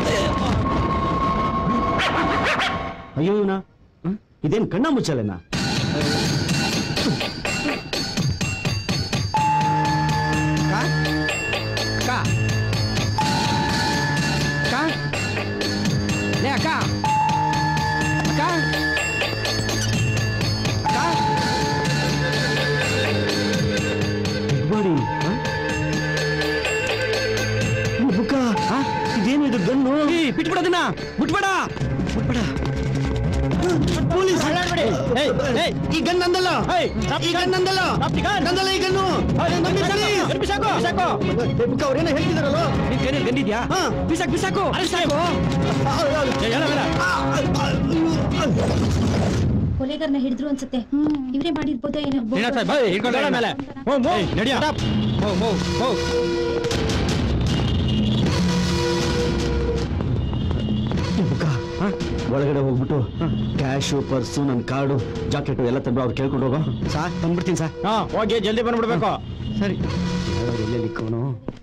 Speaker 4: ಅಯ್ಯೋ ಇವನ ಇದೇನ್ ಕಣ್ಣ ಮುಚ್ಚಲೆನಾ
Speaker 3: ಅಕ್ಕ ಅಕ್ಕ ಲೇ ಅಕ್ಕ ಅಕ್ಕ ಅಕ್ಕ
Speaker 4: ಬಾಡಿ ಬುಕ್ಕ ಇದೇನಿದು ಗನ್ನು
Speaker 3: ಏ ಬಿಟ್ಬಿಡೋದನ್ನ ಬಿಟ್ಬೇಡ ಬಿಟ್ಬೇಡ
Speaker 4: ಪೊಲೀಸ್
Speaker 3: ಏಯ್, ಏಯ್,
Speaker 4: ಈ ಗನ್ ನಂದಲ್ಲ
Speaker 3: ಏಯ್,
Speaker 4: ಈ ಗನ್ ನಂದಲ್ಲ
Speaker 3: Drop the gun.
Speaker 4: ನಂದಲ್ಲ ಈ ಗನ್ನು ನಂದಿಸಲಿ.
Speaker 3: ಏ, ಬಿಸಾಕು, ಬಿಸಾಕು.
Speaker 4: ಏ, ಬುಕ್ಕ ಅವ್ರೇನೋ ಹೇಳ್ತಿದಾರಲ್ಲ
Speaker 3: ನಿನ್ ಕೈಯಲ್ಲಿ ಗಂಡಿದ್ಯಾ
Speaker 4: ಹಾ.
Speaker 3: ಬಿಸಾಕ್ ಬಿಸಾಕು ಬಿಸಾಕು ಏ, ಹೇಳ, ಹೇಳ.
Speaker 5: ಕೊಲೆಗಾರನ ಹಿಡಿದ್ರು ಅನ್ಸುತ್ತೆ ಇವರೇ ಮಾಡಿರ್ಬೋದೋ ಏನೋ
Speaker 3: ನೀನ್ ಹತ್ರ ಬಾ, ಹಿಡ್ಕೊಂಡು ಹೇಳ ಮೇಲೆ. ಹೋಗ್, ಹೋಗ್. Stop. ಹೋಗ್, ಹೋಗ್, ಹೋಗ್.
Speaker 4: ಬುಕ್ಕ ಒಳಗಡೆ ಹೋಗ್ಬಿಟ್ಟು ಕ್ಯಾಶು ಪರ್ಸು ನನ್ನ ಕಾರ್ಡು ಜಾಕೆಟು ಎಲ್ಲ ತಂದು ಅವ್ರು ಕೇಳ್ಕೊಂಡು ಹೋಗೋ
Speaker 3: ಸಾ ಬಂದ್ಬಿಡ್ತೀನಿ ಸಾ ಹಾ ಹೋಗಿ ಜಲ್ದಿ ಬಂದ್ಬಿಡ್ಬೇಕು
Speaker 4: ಸರಿ ಎಲ್ಲೆಲ್ಲಿ ಇಕ್ಕೋನು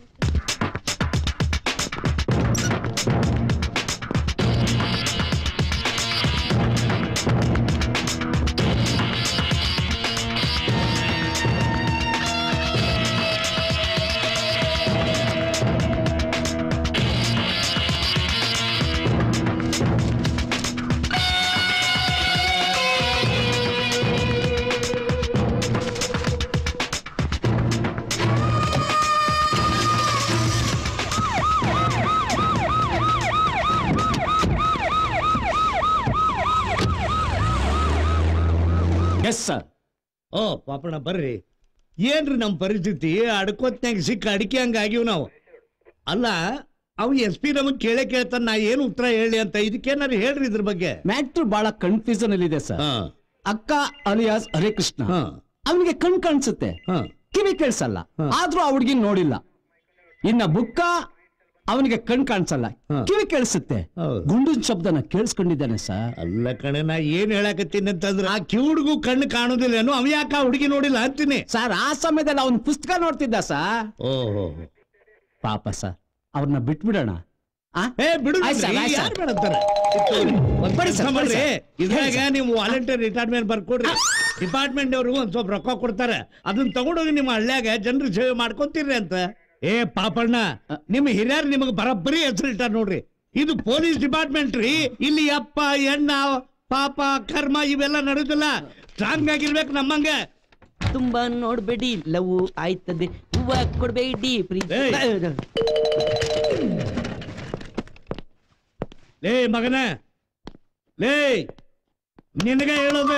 Speaker 2: ಎಸ್ ಸರ್
Speaker 10: ಓ ಪಾಪಣ್ಣ ಬರ್ರಿ ಏನ್ರಿ ನಮ್ಮ ಪರಿಸ್ಥಿತಿ ಅಡ್ಕೋತ್ನಾಗ ಸಿಕ್ಕ ಅಡಿಕೆ ಹಂಗ ಆಗಿವ್ ನಾವು ಅಲ್ಲ ಅವ್ ಎಸ್ ಪಿ ನಮಗ್ ಕೇಳೇ ಕೇಳ್ತಾನ ನಾ ಏನು ಉತ್ತರ ಹೇಳಿ ಅಂತ ಇದಕ್ಕೇನಾರು ಹೇಳ್ರಿ ಇದ್ರ ಬಗ್ಗೆ
Speaker 2: ಮ್ಯಾಟ್ರ್ ಬಹಳ ಕನ್ಫ್ಯೂಷನ್ ಅಲ್ಲಿ ಇದೆ ಸರ್
Speaker 10: ಹಾ
Speaker 2: ಅಕ್ಕ ಅಲಿಯಾಸ್ ಹರೇ ಕೃಷ್ಣ
Speaker 10: ಹಾ
Speaker 2: ಅವನಿಗೆ ಕಣ್ ಕಾಣಿಸುತ್ತೆ
Speaker 10: ಹಾ
Speaker 2: ಕಿವಿ ಕೇಳಿಸಲ್ಲ ಆದ್ರೂ ಆ ಹುಡ್ಗಿ ನೋಡಿಲ್ಲ ಇನ್ನ ಬುಕ್ಕ ಅವನಿಗೆ ಕಣ್ ಕಾಣಿಸಲ್ಲ
Speaker 10: ಹಾ.
Speaker 2: ಕಿವಿ ಕೇಳಿಸುತ್ತೆ
Speaker 10: ಹೌದು.
Speaker 2: ಗುಂಡಿನ ಶಬ್ದನ ಕೇಳಿಸ್ಕೊಂಡಿದ್ದಾನೆ ಸರ್
Speaker 10: ಅಲ್ಲ ಕಣೆ ನಾ ಏನ್ ಹೇಳಕತ್ತೀನಿ ಅಂತಂದ್ರೆ ಆ ಕಿವುಡ್ಗೂ ಕಣ್ಣು ಕಾಣುದಿಲ್ಲೇನು ಅವ ಯಾಕ ಆ ಹುಡುಗಿ ನೋಡಿಲ್ಲ ಅಂತೀನಿ
Speaker 2: ಸರ್ ಆ ಸಮಯದಲ್ಲಿ ಅವನ್ ಪುಸ್ತಕ ನೋಡ್ತಿದ್ದ ಸರ್
Speaker 10: ಓಹೋ
Speaker 2: ಪಾಪ ಸರ್ ಅವ್ರನ್ನ ಬಿಟ್ಬಿಡೋಣ ಆ?
Speaker 10: ಏ ಬಿಡು
Speaker 2: ಆಯ್ತ್ ಸರ್, ಆಯ್ತ್
Speaker 10: ಯಾರು
Speaker 2: ಸರ್.
Speaker 10: ಬೇಡಂತಾರೆ ಒಂದ್
Speaker 2: ಬಡಿ
Speaker 10: ಕೆಲ್ಸ
Speaker 2: ಸರ್, ಬಡಿ
Speaker 10: ಮಾಡ್ರಿ
Speaker 2: ಸರ್.
Speaker 10: ಇದ್ರಾಗ
Speaker 2: ಹೇಳಿ ಸರ್.
Speaker 10: ನೀವು ವಾಲಂಟಿಯರ್ ರಿಟೈರ್ಮೆಂಟ್ ಬರ್ಕೊಡ್ರಿ ಡಿಪಾರ್ಟ್ಮೆಂಟ್ ಅವರು ಒಂದ್ ಸ್ವಲ್ಪ ರೊಕ್ಕ ಕೊಡ್ತಾರೆ ಅದನ್ನ ತಗೊಂಡೋಗಿ ನಿಮ್ಮ ಹಳ್ಳ್ಯಾಗ ಜನರ ಸೇವೆ ಮಾಡ್ಕೊಂತೀರಿ ಅಂತ ಏ ಪಾಪಣ್ಣ ನಿಮ್ ಹಿರಿಯರ್ ನಿಮಗ್ ಬರಬ್ಬರಿ ಹೆಸರಿಟ್ಟಾರ ನೋಡ್ರಿ ಇದು ಪೊಲೀಸ್ ಡಿಪಾರ್ಟ್ಮೆಂಟ್ ರೀ ಇಲ್ಲಿ ಅಪ್ಪ ಎಣ್ಣ ಪಾಪ ಕರ್ಮ ಇವೆಲ್ಲ ನಡೆದಿಲ್ಲ ಸ್ಟ್ರಾಂಗ್ ಆಗಿರ್ಬೇಕು ನಮ್ಮಂಗೆ
Speaker 11: ತುಂಬಾ ನೋಡ್ಬೇಡಿ ಲವ್ ಆಯ್ತದೆ ಹೂವ ಕೊಡ್ಬೇಡಿ ಪ್ರೀತಿ
Speaker 10: ಏಯ್. ಲೇ ಮಗನ ಲೇ ನಿನಗ ಹೇಳೋದ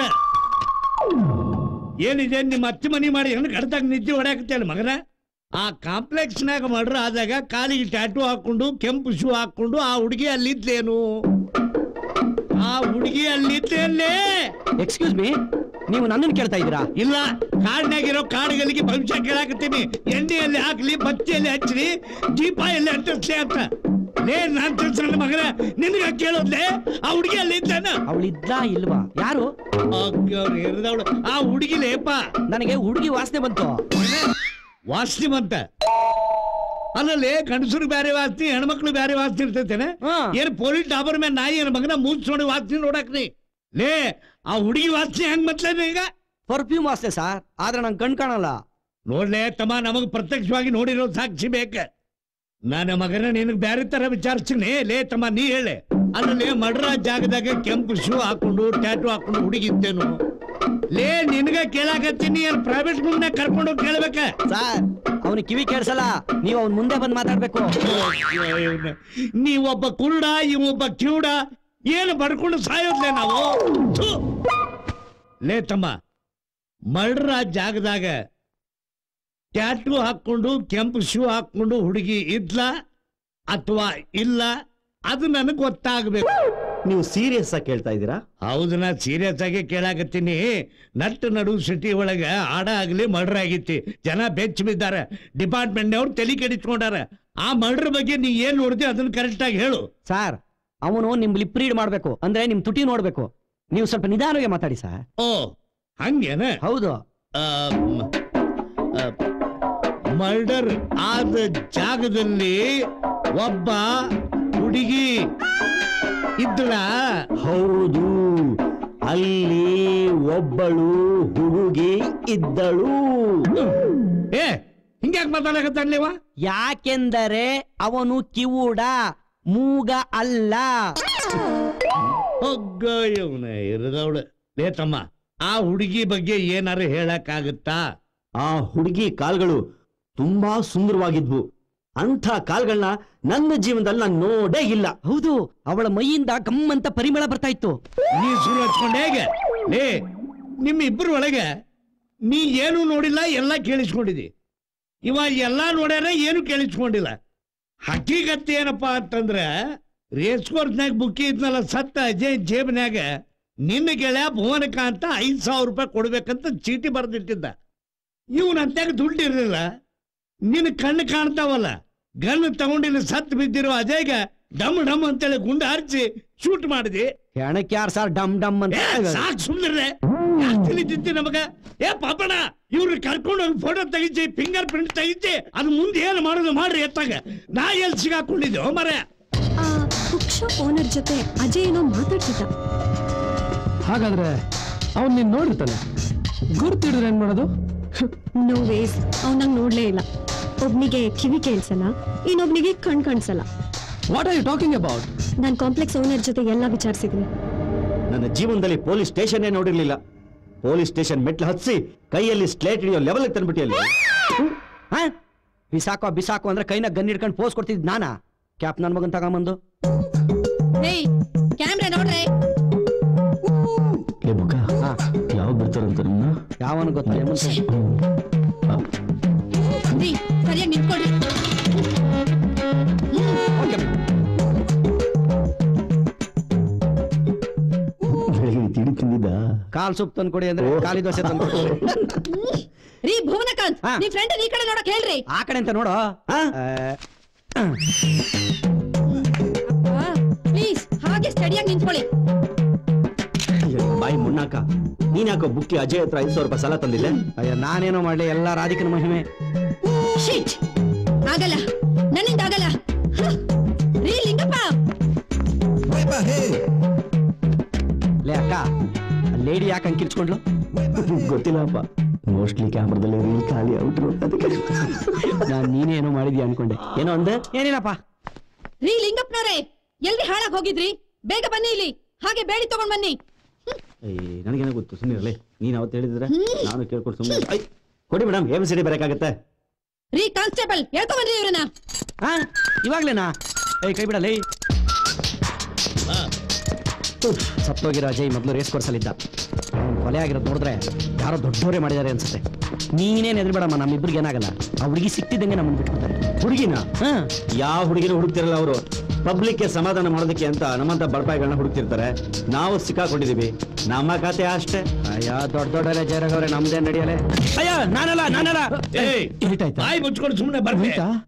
Speaker 10: ಏನಿದೆ ನಿಮ್ಮ ಅಚ್ಚ ಮನಿ ಮಾಡಿ ಹೆಣ್ಣು ಕಡ್ದಾಗ ನಿದ್ದೆ ಹೊಡ್ಯಾಕತ್ತೇಳ ಮಗನ ಆ ಕಾಂಪ್ಲೆಕ್ಸ್ನಾಗ ಮಾಡ್ರ ಆದಾಗ ಕಾಲಿಗೆ ಟ್ಯಾಟೂ ಹಾಕೊಂಡು ಕೆಂಪು ಶೂ ಹಾಕೊಂಡು ಆ ಹುಡುಗಿ ಅಲ್ಲಿದ್ಲೇನು ಆ ಹುಡುಗಿ ಅಲ್ಲಿದ್ಲೇನೇ
Speaker 3: ಎಕ್ಸ್ಕ್ಯೂಸ್ ಮೀ ನೀವು ನನ್ನನ್ನು ಕೇಳ್ತಾ ಇದ್ದೀರಾ
Speaker 10: ಇಲ್ಲ ಕಾಡ್ನಾಗಿರೋ ಕಾಡುಗಳಿಗೆ ಭವಿಷ್ಯ ಕೇಳಾಕತ್ತೀನಿ ಎಣ್ಣೆಯಲ್ಲಿ ಹಾಕ್ಲಿ ಬತ್ತಿಯಲ್ಲಿ ಹಚ್ಚಲಿ ದೀಪ ಎಲ್ಲಿ ಅಂಟಿಸ್ಲಿ ಅಂತ ಲೇ ನಾನ್ ತಿಳ್ಸಣ್ಣ ಮಗನ ನಿನಗ ಕೇಳೋದ್ಲೆ ಆ ಹುಡುಗಿ ಅಲ್ಲಿ ಇದ್ದಾನ
Speaker 3: ಅವಳಿದ್ಲಾ ಇಲ್ವಾ ಯಾರು
Speaker 10: ಹಿರಿದವಳು ಆ ಹುಡುಗಿ ಲೇಪ
Speaker 3: ನನಗೆ ಹುಡುಗಿ ವಾಸನೆ ಬಂತು
Speaker 10: ವಾಸನೆ ಬಂತ ಅಲ್ಲಲ್ಲಿ ಗಂಡಸರು ಬ್ಯಾರೆ ವಾಸನೆ ಹೆಣ್ಮಕ್ಳು ಬ್ಯಾರೆ ವಾಸನೆ ಇರ್ತೈತೇನೆ
Speaker 3: ಹಾ.
Speaker 10: ಏನ್ ಪೊಲೀಸ್ ಡಾಬರ್ ಮೇಲೆ ನಾಯಿ ಏನ್ ಮಗನ ಮೂಸ್ ನೋಡಿ ವಾಸನೆ ನೋಡಾಕ್ನಿ ಲೇ ಆ ಹುಡುಗಿ ವಾಸನೆ ಹೆಂಗ್ ಮತ್ಲೇನ ಈಗ
Speaker 3: ಪರ್ಫ್ಯೂಮ್ ವಾಸನೆ ಸರ್ ಆದ್ರೆ ನಂಗೆ ಕಣ್ ಕಾಣಲ್ಲ
Speaker 10: ನೋಡ್ಲೆ ತಮ್ಮ ನಮಗ್ ಪ್ರತ್ಯಕ್ಷವಾಗಿ ನೋಡಿರೋ ಸಾಕ್ಷಿ ಬೇಕ ನನ್ನ ಮಗನ ನಿನಗ್ ಬ್ಯಾರೆ ತರ ವಿಚಾರಿಸ್ತೀನಿ ಲೇ ತಮ್ಮ ನೀ ಹೇಳೆ ಅಲ್ಲೇ ಮಡ್ರ ಜಾಗದಾಗ ಕೆಂಪು ಶೂ ಹಾಕೊಂಡು ಟ್ಯಾಟು ಹಾಕೊಂಡು ಹುಡುಗಿದ್ದೇನು ಲೇ ನಿನಗ ಕೇಳಾಕತ್ತೀನಿ ಏನ್ ಪ್ರೈವೇಟ್ ರೂಮ್ನ ಕರ್ಕೊಂಡು ಹೋಗಿ ಕೇಳ್ಬೇಕ
Speaker 3: ಸರ್ ಅವನಿಗೆ ಕಿವಿ ಕೇಳಿಸಲ್ಲ ನೀವು ಅವ್ನ ಮುಂದೆ ಬಂದು ಮಾತಾಡ್ಬೇಕು
Speaker 10: ನೀವೊಬ್ಬ ಕುರುಡ ಇವೊಬ್ಬ ಕಿವುಡ ಏನು ಬಡ್ಕೊಂಡು ಸಾಯೋದ್ಲೆ ನಾವು ಥು. ಲೇ ತಮ್ಮ ಮಡ್ರ ಜಾಗದಾಗ ಟ್ಯಾಟು ಹಾಕೊಂಡು ಕೆಂಪು ಶೂ ಹಾಕೊಂಡು ಹುಡುಗಿ ಇದ್ಲ ಅಥವಾ ಇಲ್ಲ ಅದು ನನಗೆ ಗೊತ್ತಾಗ್ಬೇಕು
Speaker 4: ನೀವು ಸೀರಿಯಸ್ ಆಗಿ ಕೇಳ್ತಾ ಇದ್ದೀರಾ
Speaker 10: ಹೌದು ನಾ ಸೀರಿಯಸ್ ಆಗಿ ಕೇಳಾಕತ್ತೀನಿ ನಟ್ಟು ನಡು ಸಿಟಿ ಒಳಗ ಆಡ ಆಗ್ಲಿ ಮರ್ಡರ್ ಆಗಿತ್ತಿ ಜನ ಬೆಚ್ಚ ಬಿದ್ದಾರೆ ಡಿಪಾರ್ಟ್ಮೆಂಟ್ ಅವ್ರು ತಲೆ ಕೆಡಿಸ್ಕೊಂಡಾರ ಆ ಮರ್ಡರ್ ಬಗ್ಗೆ ನೀ ಏನ್ ನೋಡ್ತಿ ಅದನ್ನ ಕರೆಕ್ಟ್ ಆಗಿ ಹೇಳು
Speaker 3: ಸರ್ ಅವನು ನಿಮ್ ಲಿಪ್ ರೀಡ್ ಮಾಡ್ಬೇಕು ಅಂದ್ರೆ ನಿಮ್ ತುಟಿ ನೋಡ್ಬೇಕು ನೀವು ಸ್ವಲ್ಪ ನಿಧಾನವಾಗಿ ಮಾತಾಡಿ ಸರ್
Speaker 10: ಓ ಹಂಗೇನ
Speaker 3: ಹೌದು
Speaker 10: ಮರ್ಡರ್ ಆದ ಜಾಗದಲ್ಲಿ ಒಬ್ಬ ಹುಡುಗಿ ಇದ್ದಳ
Speaker 4: ಹೌದು ಅಲ್ಲಿ ಒಬ್ಬಳು ಹುಡುಗಿ ಇದ್ದಳು
Speaker 10: ಏ ಹಿಂಗ್ಯಾಕ್ ಮಾತಾಡಕತ್ತಾನ್ಲೇವ
Speaker 3: ಯಾಕೆಂದರೆ ಅವನು ಕಿವುಡ ಮೂಗ ಅಲ್ಲ
Speaker 10: ಹೊಗ್ಗ ಇವನ ಇರದವಳ ಲೇ ತಮ್ಮ ಆ ಹುಡುಗಿ ಬಗ್ಗೆ ಏನಾರು ಹೇಳಕ್ಕಾಗುತ್ತಾ
Speaker 4: ಆ ಹುಡುಗಿ ಕಾಲ್ಗಳು ತುಂಬಾ ಸುಂದರವಾಗಿದ್ವು ಅಂಥ ಕಾಲ್ಗಳನ್ನ ನನ್ನ ಜೀವನದಲ್ಲಿ ನಾನು ನೋಡೇ ಇಲ್ಲ
Speaker 3: ಹೌದು ಅವಳ ಮೈಯಿಂದ ಗಮ್ಮಂತ ಪರಿಮಳ ಬರ್ತಾ ಇತ್ತು
Speaker 10: ನೀ ಸುಳ್ಳು ಹಚ್ಕೊಂಡೆ ಹೇಗೆ ಲೇ ನಿಮ್ಮ ಇಬ್ಬರ ಒಳಗೆ ನೀ ಏನು ನೋಡಿಲ್ಲ ಎಲ್ಲ ಕೇಳಿಸ್ಕೊಂಡಿದಿ ಇವ ಎಲ್ಲ ನೋಡ್ಯಾರ ಏನು ಕೇಳಿಸ್ಕೊಂಡಿಲ್ಲ ಹಕ್ಕಿಗತ್ತೆ ಏನಪ್ಪಾ ಅಂತಂದ್ರೆ ರೇಸ್ ಕೋರ್ಸ್ನಾಗ ಬುಕ್ಕಿ ಇದ್ನಲ್ಲ ಸತ್ತ ಅಜಯ್ ಜೇಬ್ನ್ಯಾಗ ನಿನ್ನ ಗೆಳೆಯ ಭುವನಕಾಂತ ಐದ್ ಸಾವಿರ ರೂಪಾಯಿ ಕೊಡ್ಬೇಕಂತ ಚೀಟಿ ಬರೆದಿಟ್ಟಿದ್ದ ಇವನಂತ್ಯಾಗ ದುಡ್ಡು ಇರಲಿಲ್ಲ ನಿನ್ನ ಕಣ್ಣು ಕಾಣ್ತಾವಲ್ಲ ಗನ್ ತಗೊಂಡಿನ ಸತ್ ಬಿದ್ದಿರೋ ಅಜಯ್ಗ ಡಮ್ ಡಮ್ ಅಂತೇಳಿ ಗುಂಡು ಹರಿಸಿ ಶೂಟ್ ಮಾಡಿದಿ
Speaker 3: ಹೆಣಕ್ಕೆ ಯಾರು ಸರ್ ಡಮ್ ಡಮ್ ಅಂತ
Speaker 10: ಏ, ಸಾಕ್ ಸುಮ್ನಿರ್ರೆ ತಿಳಿದಿದ್ದಿ ನಮಗ ಏ ಪಾಪಣ ಇವ್ರು ಕರ್ಕೊಂಡು ಹೋಗಿ ಫೋಟೋ ತೆಗಿಸಿ ಫಿಂಗರ್ ಪ್ರಿಂಟ್ ತೆಗಿಸಿ ಅದು ಮುಂದೆ ಏನು ಮಾಡೋದು ಮಾಡ್ರಿ ಎತ್ತಾಗ ನಾ ಎಲ್ಲಿ ಸಿಗಾಕೊಂಡಿದ್ದೆ ಮರೆ
Speaker 8: ಆ ಬುಕ್ ಶಾಪ್ ಓನರ್ ಜೊತೆ ಅಜಯ್ ಏನೋ ಮಾತಾಡ್ತಿದ್ದ
Speaker 1: ಹಾಗಾದ್ರೆ ಅವ್ನು ನೀನ್ ನೋಡಿರ್ತಾನೆ ಗುರ್ತಿಡಿದ್ರೆ ಏನ್ ಮಾಡೋದು
Speaker 8: ನೋ ವೇಸ್ ಅವ್ನಂಗ್ ನೋಡ್ಲೇ ಇಲ್ಲ ಒಬ್ನಿಗೆ ಕಿವಿ ಕೇಳಿಸಲ್ಲ ಇನ್ನೊಬ್ನಿಗೆ ಕಣ್ ಕಾಣಿಸಲ್ಲ
Speaker 1: what are you talking about
Speaker 8: ನಾನು ಕಾಂಪ್ಲೆಕ್ಸ್ ಓನರ್ ಜೊತೆ ಎಲ್ಲ ವಿಚಾರಿಸಿದ್ವಿ
Speaker 4: ನನ್ನ ಜೀವನದಲ್ಲಿ ಪೊಲೀಸ್ ಸ್ಟೇಷನ್ನೇ ನೋಡಿರ್ಲಿಲ್ಲ ಪೊಲೀಸ್ ಸ್ಟೇಷನ್ ಮೆಟ್ಲು ಹತ್ಸಿ ಕೈಯಲ್ಲಿ ಸ್ಲೇಟ್ ಹಿಡಿಯೋ ಲೆವೆಲ್ ತಂದ್ಬಿಟ್ಟಿ ಅಲ್ಲಿ
Speaker 3: ಹಾ ಬಿಸಾಕೋ ಬಿಸಾಕೋ ಅಂದ್ರೆ ಕೈನ ಗನ್ ಹಿಡ್ಕೊಂಡು ಪೋಸ್ ಕೊಡ್ತಿದ್ ನಾನಾ ಕ್ಯಾಪ್ ನನ್ ಮಗನ್ ತಗೊಂಬಂದು
Speaker 5: ಏಯ್ ಕ್ಯಾಮ್ರಾ ನೋಡ್ರೆ
Speaker 4: ಯಾವ ಬರ್ತಾರಂತ ನಿನ್ನ
Speaker 3: ಯಾವನು ಗೊತ್ತಾ ಹೇಮಂತ್?
Speaker 5: ರೀ ಸರಿಯಾಗಿ ನಿಂತ್ಕೊಳ್ರಿ
Speaker 3: Okay, madam.
Speaker 4: ಬೆಳಿಗ್ಗೆ ತಿಂಡಿ ತಿಂದಿದ್ದ
Speaker 3: ಕಾಲ್ ಸೂಪ್ ತಂದು ಕೊಡಿ ಅಂದ್ರೆ ಖಾಲಿ ದೋಸೆ ತಂದು
Speaker 5: ರೀ ಭುವನಕಾಂತ್
Speaker 3: ಹಾ.
Speaker 5: ನೀವ್ ಫ್ರೆಂಡ್ ಈ ಕಡೆ ನೋಡಕ್ ಹೇಳ್ರಿ
Speaker 3: ಆ ಕಡೆ ಅಂತ ನೋಡು
Speaker 4: ಹಾ?
Speaker 5: ಪ್ಲೀಸ್ ಹಾಗೆ ಸ್ಟಡಿಯಾಗಿ ನಿಂತ್ಕೊಳ್ಳಿ
Speaker 4: ಬಾಯಿ ಮುನ್ನಾಕ ನೀನ್ ಯಾಕೋ ಬುಕ್ಕಿ ಅಜಯ್ ಹತ್ರ ಐದು ಸಾವಿರ ರೂಪಾಯಿ ಸಾಲ ತಂದಿದ್ದೆ
Speaker 3: ಅಯ್ಯ ನಾನೇನೋ ಮಾಡ್ಲಿ ಎಲ್ಲ ರಾಧಿಕನ ಮಹಿಮೆ
Speaker 5: ಶಿಟ್ ಆಗಲ್ಲ ನನ್ನಿಂದ ಆಗಲ್ಲ ಹ. ರೀ ಲಿಂಗಪ್ಪ
Speaker 3: ಲೇ ಅಕ್ಕ ಲೇಡಿ ಯಾಕೆ ಅಂಕಿರ್ಸ್ಕೊಂಡ್ಲು
Speaker 4: ಗೊತ್ತಿಲ್ಲಪ್ಪ ಮೋಸ್ಟ್ಲಿ ಕ್ಯಾಮ್ರಾದಲ್ಲಿ ರೀಲ್ ಖಾಲಿ ಔಟ್ರು ಅದಕ್ಕೆ
Speaker 3: ನಾನ್ ನೀನೇ ಏನೋ ಮಾಡಿದ್ಯಾ ಅನ್ಕೊಂಡೆ
Speaker 4: ಏನೋ ಅಂದೆ
Speaker 3: ಏನಿಲ್ಲಪ್ಪ
Speaker 5: ರೀ ಲಿಂಗಪ್ಪನವ್ರೆ ಎಲ್ರಿ ಹಾಳಾಗ್ ಹೋಗಿದ್ರಿ ಬೇಗ ಬನ್ನಿ ಇಲ್ಲಿ ಹಾಗೆ ಬೇಡಿ ತಗೊಂಡ್ ಬನ್ನಿ
Speaker 4: ನನಗೇನೋ ಗೊತ್ತು ಸುಮ್ಮನೆ ಇರಲಿ ನೀನ್ ಅವತ್ತು ಹೇಳಿದ್ರೆ ನಾನು ಕೇಳ್ಕೊಂಡು ಸುಮ್ಮನೆ ಐ ಕೊಡಿ ಮೇಡಮ್ ಎಮ್ ಸಿ ಡಿ ಬರಕಾಗತ್ತೆ
Speaker 5: ರೀ ಕಾನ್ಸ್ಟೇಬಲ್ ಹೇಳ್ಕೊ ಬನ್ರಿ ಇವ್ರನ್ನ
Speaker 3: ಹಾ ಇವಾಗ್ಲೇನಾ ಏಯ್ ಕೈ ಬಿಡಲೇ ಸತ್ತೋಗಿರೋ ಅಜಯ್ ಮೊದಲು ರೇಸ್ ಕೋರ್ಸಲ್ಲಿದ್ದ ಅವ್ನ್ ಕೊಲೆ ಆಗಿರೋದು ನೋಡಿದ್ರೆ ಯಾರೋ ದೊಡ್ಡವರೇ ಮಾಡಿದ್ದಾರೆ ಅನ್ಸುತ್ತೆ ನೀನೇನ್ ಎದ್ರಬೇಡಮ್ಮ ನಮ್ಮಿಬ್ರಿಗೆ ಏನಾಗಲ್ಲ ಆ ಹುಡುಗಿ ಸಿಕ್ತಿದ್ದಂಗೆ ನಮ್ಮನ್ನ ಬಿಟ್ಬಿಡ್ತಾರೆ
Speaker 4: ಹುಡುಗಿನ
Speaker 3: ಹಾ
Speaker 4: ಯಾವ ಹುಡುಗಿನ ಹುಡುಕ್ತಿರಲ್ಲ ಅವರು ಪಬ್ಲಿಕ್ಗೆ ಸಮಾಧಾನ ಮಾಡೋದಕ್ಕೆ ಅಂತ ನಮ್ಮಂತ ಬಡಪಾಯಿಗಳನ್ನ ಹುಡುಕ್ತಿರ್ತಾರೆ ನಾವು ಸಿಕ್ಕಾಕೊಂಡಿದೀವಿ ನಮ್ಮ ಖಾತೆ ಅಷ್ಟೇ
Speaker 3: ಅಯ್ಯ ದೊಡ್ಡ ದೊಡ್ಡರೇ ಜಯರಾಗವ್ರೆ ನಮ್ದೇನ್ ನಡೆಯಲೆ ಅಯ್ಯ ನಾನಲ್ಲ ನಾನಲ್ಲ
Speaker 10: ಏಯ್ ಬಾಯಿ ಮುಚ್ಕೊಂಡು ಸುಮ್ಮನೆ ಬರ್ಲಿ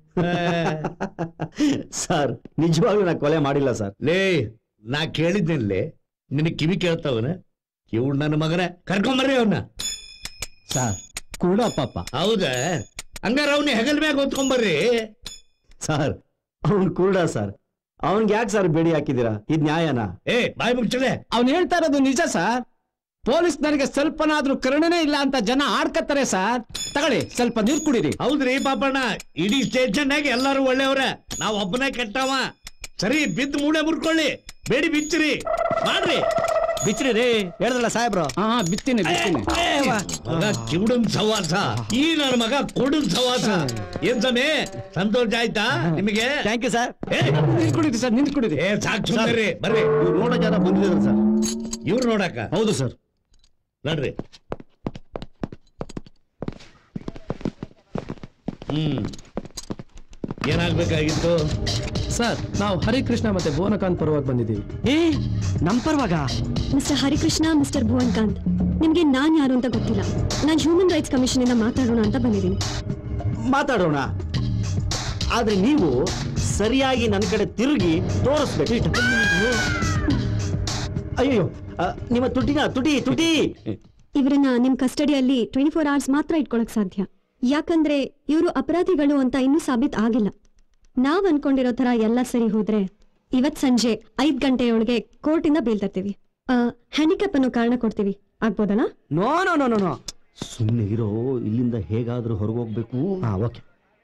Speaker 4: ಸರ್ ನಿಜವಾಗ್ಲೂ ನಾ ಕೊಲೆ ಮಾಡಿಲ್ಲ ಸರ್
Speaker 10: ಲೇ ನಾ ಕೇಳಿದ್ನಲ್ಲಿ ನಿನ್ನ ಕಿವಿ ಕೇಳ್ತಾವನ ಕಿವು ನನ್ನ ಮಗನ ಕರ್ಕೊಂಬರ್ರಿ ಅವನ್ನ
Speaker 1: ಸರ್ ಕೂಡ ಪಾಪ
Speaker 10: ಹೌದಾ ಹಂಗಾರ ಅವನ್ನ ಹೆಗಲ್ ಮ್ಯಾಗ ಹೊತ್ಕೊಂಬರ್ರಿ
Speaker 4: ಸರ್ ಅವ್ನ್ ಕುರುಡ ಸರ್ ಅವನ್ಗೆ ಯಾಕೆ ಸರ್ ಬೇಡಿ ಹಾಕಿದ್ದೀರಾ ಇದ್ ನ್ಯಾಯನಾ
Speaker 10: ಏ ಬಾಯಿ ಮುಚ್ಚಲೆ
Speaker 1: ಅವ್ನು ಹೇಳ್ತಾ ಇರೋದು ನಿಜ ಸರ್
Speaker 3: ಪೊಲೀಸ್ ನನಗೆ ಸ್ವಲ್ಪನಾದ್ರೂ ಕರುಣೆನೇ ಇಲ್ಲ ಅಂತ ಜನ ಆಡ್ಕತ್ತಾರೆ ಸರ್ ತಗೊಳ್ಳಿ ಸ್ವಲ್ಪ ನೀರು ಕುಡೀರಿ
Speaker 10: ಹೌದ್ರಿ ಪಾಪಣ್ಣ ಇಡೀ ಸ್ಟೇಷನ್ನಾಗ ಎಲ್ಲಾರು ಒಳ್ಳೆಯವ್ರ ನಾವ್ ಒಬ್ಬನೇ ಕೆಟ್ಟವ ಸರಿ ಬಿದ್ದು ಮೂಳೆ ಮುರ್ಕೊಳ್ಳಿ ಬೇಡಿ ಬಿಚ್ಚಿರಿ ಮಾಡ್ರಿ
Speaker 3: ಬಿಚ್ಚ್ರಿ ರೀ ಹೇಳಿದ್ರಲ್ಲ ಸಾಹೇಬ್ರು ಹಾ ಬಿತ್ತೀನಿ ಬಿತ್ತೀನಿ
Speaker 10: ಮಗ ಕಿವುಡನ್ ಸವಾಸ ಈ ನನ್ನ ಮಗ ಕೊಡನ್ ಸವಾಸ ಏನ್ ಸಮೇ ಸಂತೋಷ ಆಯ್ತಾ ನಿಮಗೆ
Speaker 3: ಥ್ಯಾಂಕ್ ಯು ಸರ್
Speaker 10: ಏ,
Speaker 3: ನೀರು ಕುಡೀರಿ ಸರ್ ನೀರು ಕುಡೀರಿ
Speaker 10: ಏ ಸಾಕ್ ಸುಮ್ಮನೆ ಬರ್ರಿ
Speaker 4: ಇವ್ರು ನೋಡೋ ಜನ ಬಂದಿದ್ದಾರೆ ಸರ್
Speaker 10: ಇವ್ರು ನೋಡಕ್ಕ
Speaker 4: ಹೌದು ಸರ್
Speaker 10: ನಡ್ರಿ ಹ್ಮ್ ಏನಾಗ್ಬೇಕಾಗಿತ್ತು
Speaker 1: ಸರ್ ನಾವು ಹರಿಕೃಷ್ಣ ಮತ್ತೆ ಭುವನಕಾಂತ್ ಪರವಾಗಿ ಬಂದಿದ್ದೀವಿ
Speaker 3: ಏ ನಮ್ ಪರವಾಗ
Speaker 8: mister Harikrishna mister Bhuvankanth ನಿಮ್ಗೆ ನಾನ್ ಯಾರು ಅಂತ ಗೊತ್ತಿಲ್ಲ ನಾನು ಹ್ಯೂಮನ್ ರೈಟ್ಸ್ ಕಮಿಷನ್ ಇಂದ ಮಾತಾಡೋಣ ಅಂತ ಬಂದಿದ್ದೀನಿ
Speaker 4: ಮಾತಾಡೋಣ ಆದ್ರೆ ನೀವು ಸರಿಯಾಗಿ ನನ್ನ ಕಡೆ ತಿರುಗಿ ತೋರಿಸ್ಬೇಕು ಅಯ್ಯೋ ಆ, ನಿಮ್ಮ ತುಟಿನ ತುಟಿ ತುಟಿ
Speaker 8: ಇವರನ್ನ ನಿಮ್ ಕಸ್ಟಡಿಯಲ್ಲಿ ಟ್ವೆಂಟಿ ಫೋರ್ ಅವರ್ಸ್ ಮಾತ್ರ ಇಟ್ಕೊಳಕ್ ಸಾಧ್ಯ ಯಾಕಂದ್ರೆ ಇವರು ಅಪರಾಧಿಗಳು ಅಂತ ಇನ್ನೂ ಸಾಬೀತ್ ಆಗಿಲ್ಲ ನಾವ್ ಅನ್ಕೊಂಡಿರೋ ತರ ಎಲ್ಲ ಸರಿ ಹೋದ್ರೆ ಇವತ್ ಸಂಜೆ ಐದ್ ಗಂಟೆಯೊಳಗೆ ಕೋರ್ಟ್ ಇಂದ ಬೀಳ್ತರ್ತೀವಿ ಹ್ಯಾಂಡಿಕ್ಯಾಪ್ ಅನ್ನೋ ಕಾರಣ ಕೊಡ್ತೀವಿ ಆಗ್ಬೋದಲ್ಲ
Speaker 3: no no no no no
Speaker 4: ಸುಮ್ಮನೆ ಇರೋ ಇಲ್ಲಿಂದ ಹೇಗಾದ್ರೂ ಹೊರಗೋಗ್ಬೇಕು ಹಾ ಓಕೆ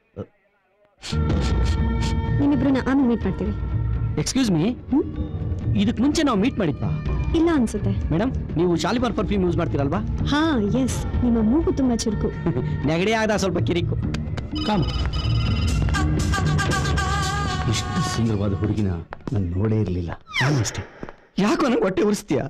Speaker 8: ನಿಮ್ಮಿಬ್ರನ್ನ ಆಮೇಲೆ ಮೀಟ್ ಮಾಡ್ತೀವಿ
Speaker 3: ಎಕ್ಸ್ಕ್ಯೂಸ್ ಮೀ ಇದಕ್ ಮುಂಚೆ ನಾವು ಮೀಟ್ ಮಾಡಿದ್ವಾ
Speaker 8: ಇಲ್ಲ ಅನ್ಸುತ್ತೆ
Speaker 3: ಮೇಡಮ್ ನೀವು ಶಾಲಿಮಾರ್ ಪರ್ಫ್ಯೂಮ್ ಯೂಸ್ ಮಾಡ್ತೀರಲ್ವಾ
Speaker 8: ಹಾ ಎಸ್ ನಿಮ್ಮ ಮೂಗು ತುಂಬಾ ಚುರುಕು
Speaker 3: ನೆಗಡಿ ಆಗದ ಸ್ವಲ್ಪ ಕಿರಿಕು
Speaker 1: ಕಾಮ್
Speaker 4: ಇಷ್ಟು ಸುಂದರವಾದ ಹುಡುಗಿನ ನಾನು ನೋಡೇ ಇರಲಿಲ್ಲ
Speaker 3: ಅಷ್ಟೇ ಯಾಕೋ ನಂಗೆ ಹೊಟ್ಟೆ ಉರಿಸ್ತೀಯ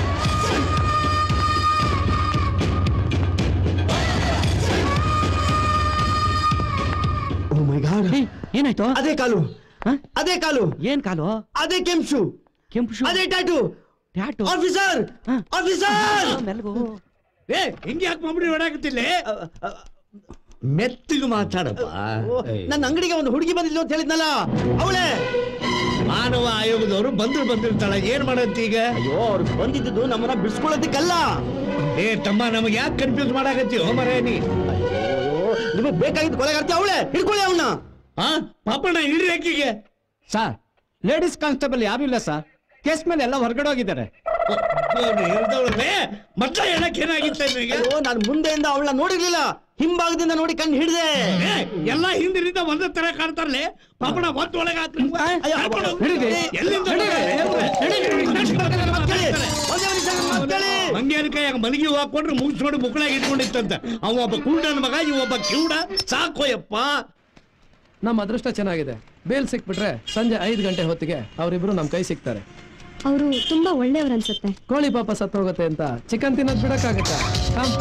Speaker 4: ಓ ಮೈ ಗಾಡ್
Speaker 3: ಏನಾಯ್ತು
Speaker 4: ಅದೇ ಕಾಲು
Speaker 3: ಹ?
Speaker 4: ಅದೇ ಕಾಲು
Speaker 3: ಏನ್ ಕಾಲು
Speaker 4: ಅದೇ ಕೆಂಪು
Speaker 3: ಕೆಂಪು ಶೂ
Speaker 4: ಅದೇ ಟ್ಯಾಟು
Speaker 3: ಟ್ಯಾಟು
Speaker 4: ಆಫೀಸರ್
Speaker 3: ಹ.
Speaker 4: ಆಫೀಸರ್
Speaker 3: ಮೆಲ್ಗು
Speaker 10: ಏ ಹಿಂಗೆ ಯಾಕೆ ಮಮ್ಮಡಿ ಹೊಡಾಕತ್ತಿಲ್ಲ ಮೆತ್ತಿಗೆ ಮಾತಾಡಪ್ಪ
Speaker 4: ನನ್ನ ಅಂಗಡಿಗೆ ಒಂದು ಹುಡುಗಿ ಬಂದಿಲ್ಲ ಅಂತ ಹೇಳಿದ್ನಲ್ಲ ಅವಳೇ
Speaker 10: ಮಾನವ ಆಯೋಗದವರು ಬಂದ್ರು ಬಂದಿರ್ತಾಳ ಏನ್ ಮಾಡಂತ ಈಗ
Speaker 4: ಅಯ್ಯೋ ಅವ್ರು ಬಂದಿದ್ದು ನಮ್ಮನ್ನ ಬಿಡಿಸ್ಕೊಳ್ಳೋದಕ್ಕಲ್ಲ
Speaker 10: ಏ ತಮ್ಮ ನಮಗೆ ಯಾಕೆ ಕನ್ಫ್ಯೂಸ್ ಮಾಡಾಕತ್ತಿ ಹೋಮರೇ ನೀ
Speaker 4: ಅಯ್ಯೋ ನಿಮಗೆ ಬೇಕಾಗಿದ್ದು ಕೊಲೆಗಾರ್ತಿ ಅವಳೇ ಹಿಡ್ಕೊಳ್ಳಿ ಅವನ್ನ
Speaker 10: ಆ ಪಾಪಣ್ಣ ಹಿಡ್ರಿ ಅಕ್ಕಿಗೆ
Speaker 3: ಸರ್ ಲೇಡೀಸ್ ಕಾನ್ಸ್ಟೇಬಲ್ ಯಾರು ಇಲ್ಲ ಸರ್ ಕೇಸ್ ಮೇಲೆ ಎಲ್ಲ ಹೊರಗಡೆ ಹೋಗಿದ್ದಾರೆ
Speaker 10: ಇರ್ದವ್ಳೆ ಮತ್ತ ಹೇಳಕ್ ಏನಾಗಿತ್ತ ನಿನಗೆ
Speaker 4: ಅಯ್ಯೋ ನಾನು ಮುಂದೆಯಿಂದ ಅವಳನ್ನ ನೋಡಿರ್ಲಿಲ್ಲ ಹಿಂಭಾಗದಿಂದ ನೋಡಿ ಕಣ್ಣು ಹಿಡಿದೆ
Speaker 10: ಏ, ಎಲ್ಲ ಹಿಂದಿನಿಂದ ಒಂದೇ ತರ ಕಾಣ್ತಾರಲೆ ಪಾಪಣ ಒತ್ತು ಒಳಗೆ ಹಾಕ್ಲಿ. ಕರ್ಕೊಂಡು ಹೋಗು.
Speaker 3: ಹಿಡೀರಿ.
Speaker 10: ಎಲ್ಲಿಂದ ಮಂಗ್ಯಾನ ಕೈಯಾಗ ಮಲಗಿ ಹಾಕೊಂಡ್ರೆ ಮುಗಿಸ್ಕೊಂಡು ಮುಕ್ಕಳಾಗಿ ಇಟ್ಕೊಂಡಿತ್ತಂತ ಅವ ಒಬ್ಬ ಕುಂಡನ ಮಗ ಇವ ಒಬ್ಬ ಕಿವುಡ ಸಾಕೋಯಪ್ಪ
Speaker 1: ನಮ್ಮ ಅದೃಷ್ಟ ಚೆನ್ನಾಗಿದೆ ಬೇಲ್ ಸಿಕ್ಬಿಟ್ರೆ ಸಂಜೆ ಐದು ಗಂಟೆ ಹೊತ್ತಿಗೆ ಅವರಿಬ್ರು ನಮ್ಮ ಕೈ ಸಿಗ್ತಾರೆ
Speaker 8: ಅವರು ತುಂಬಾ ಒಳ್ಳೆಯವ್ರು ಅನ್ಸುತ್ತೆ
Speaker 1: ಕೋಳಿ ಪಾಪ ಸತ್ತೋಗುತ್ತೆ ಅಂತ ಚಿಕನ್ ತಿನ್ನೋದು ಬಿಡಕ್ಕಾಗತ್ತಾ ಕಾಮ್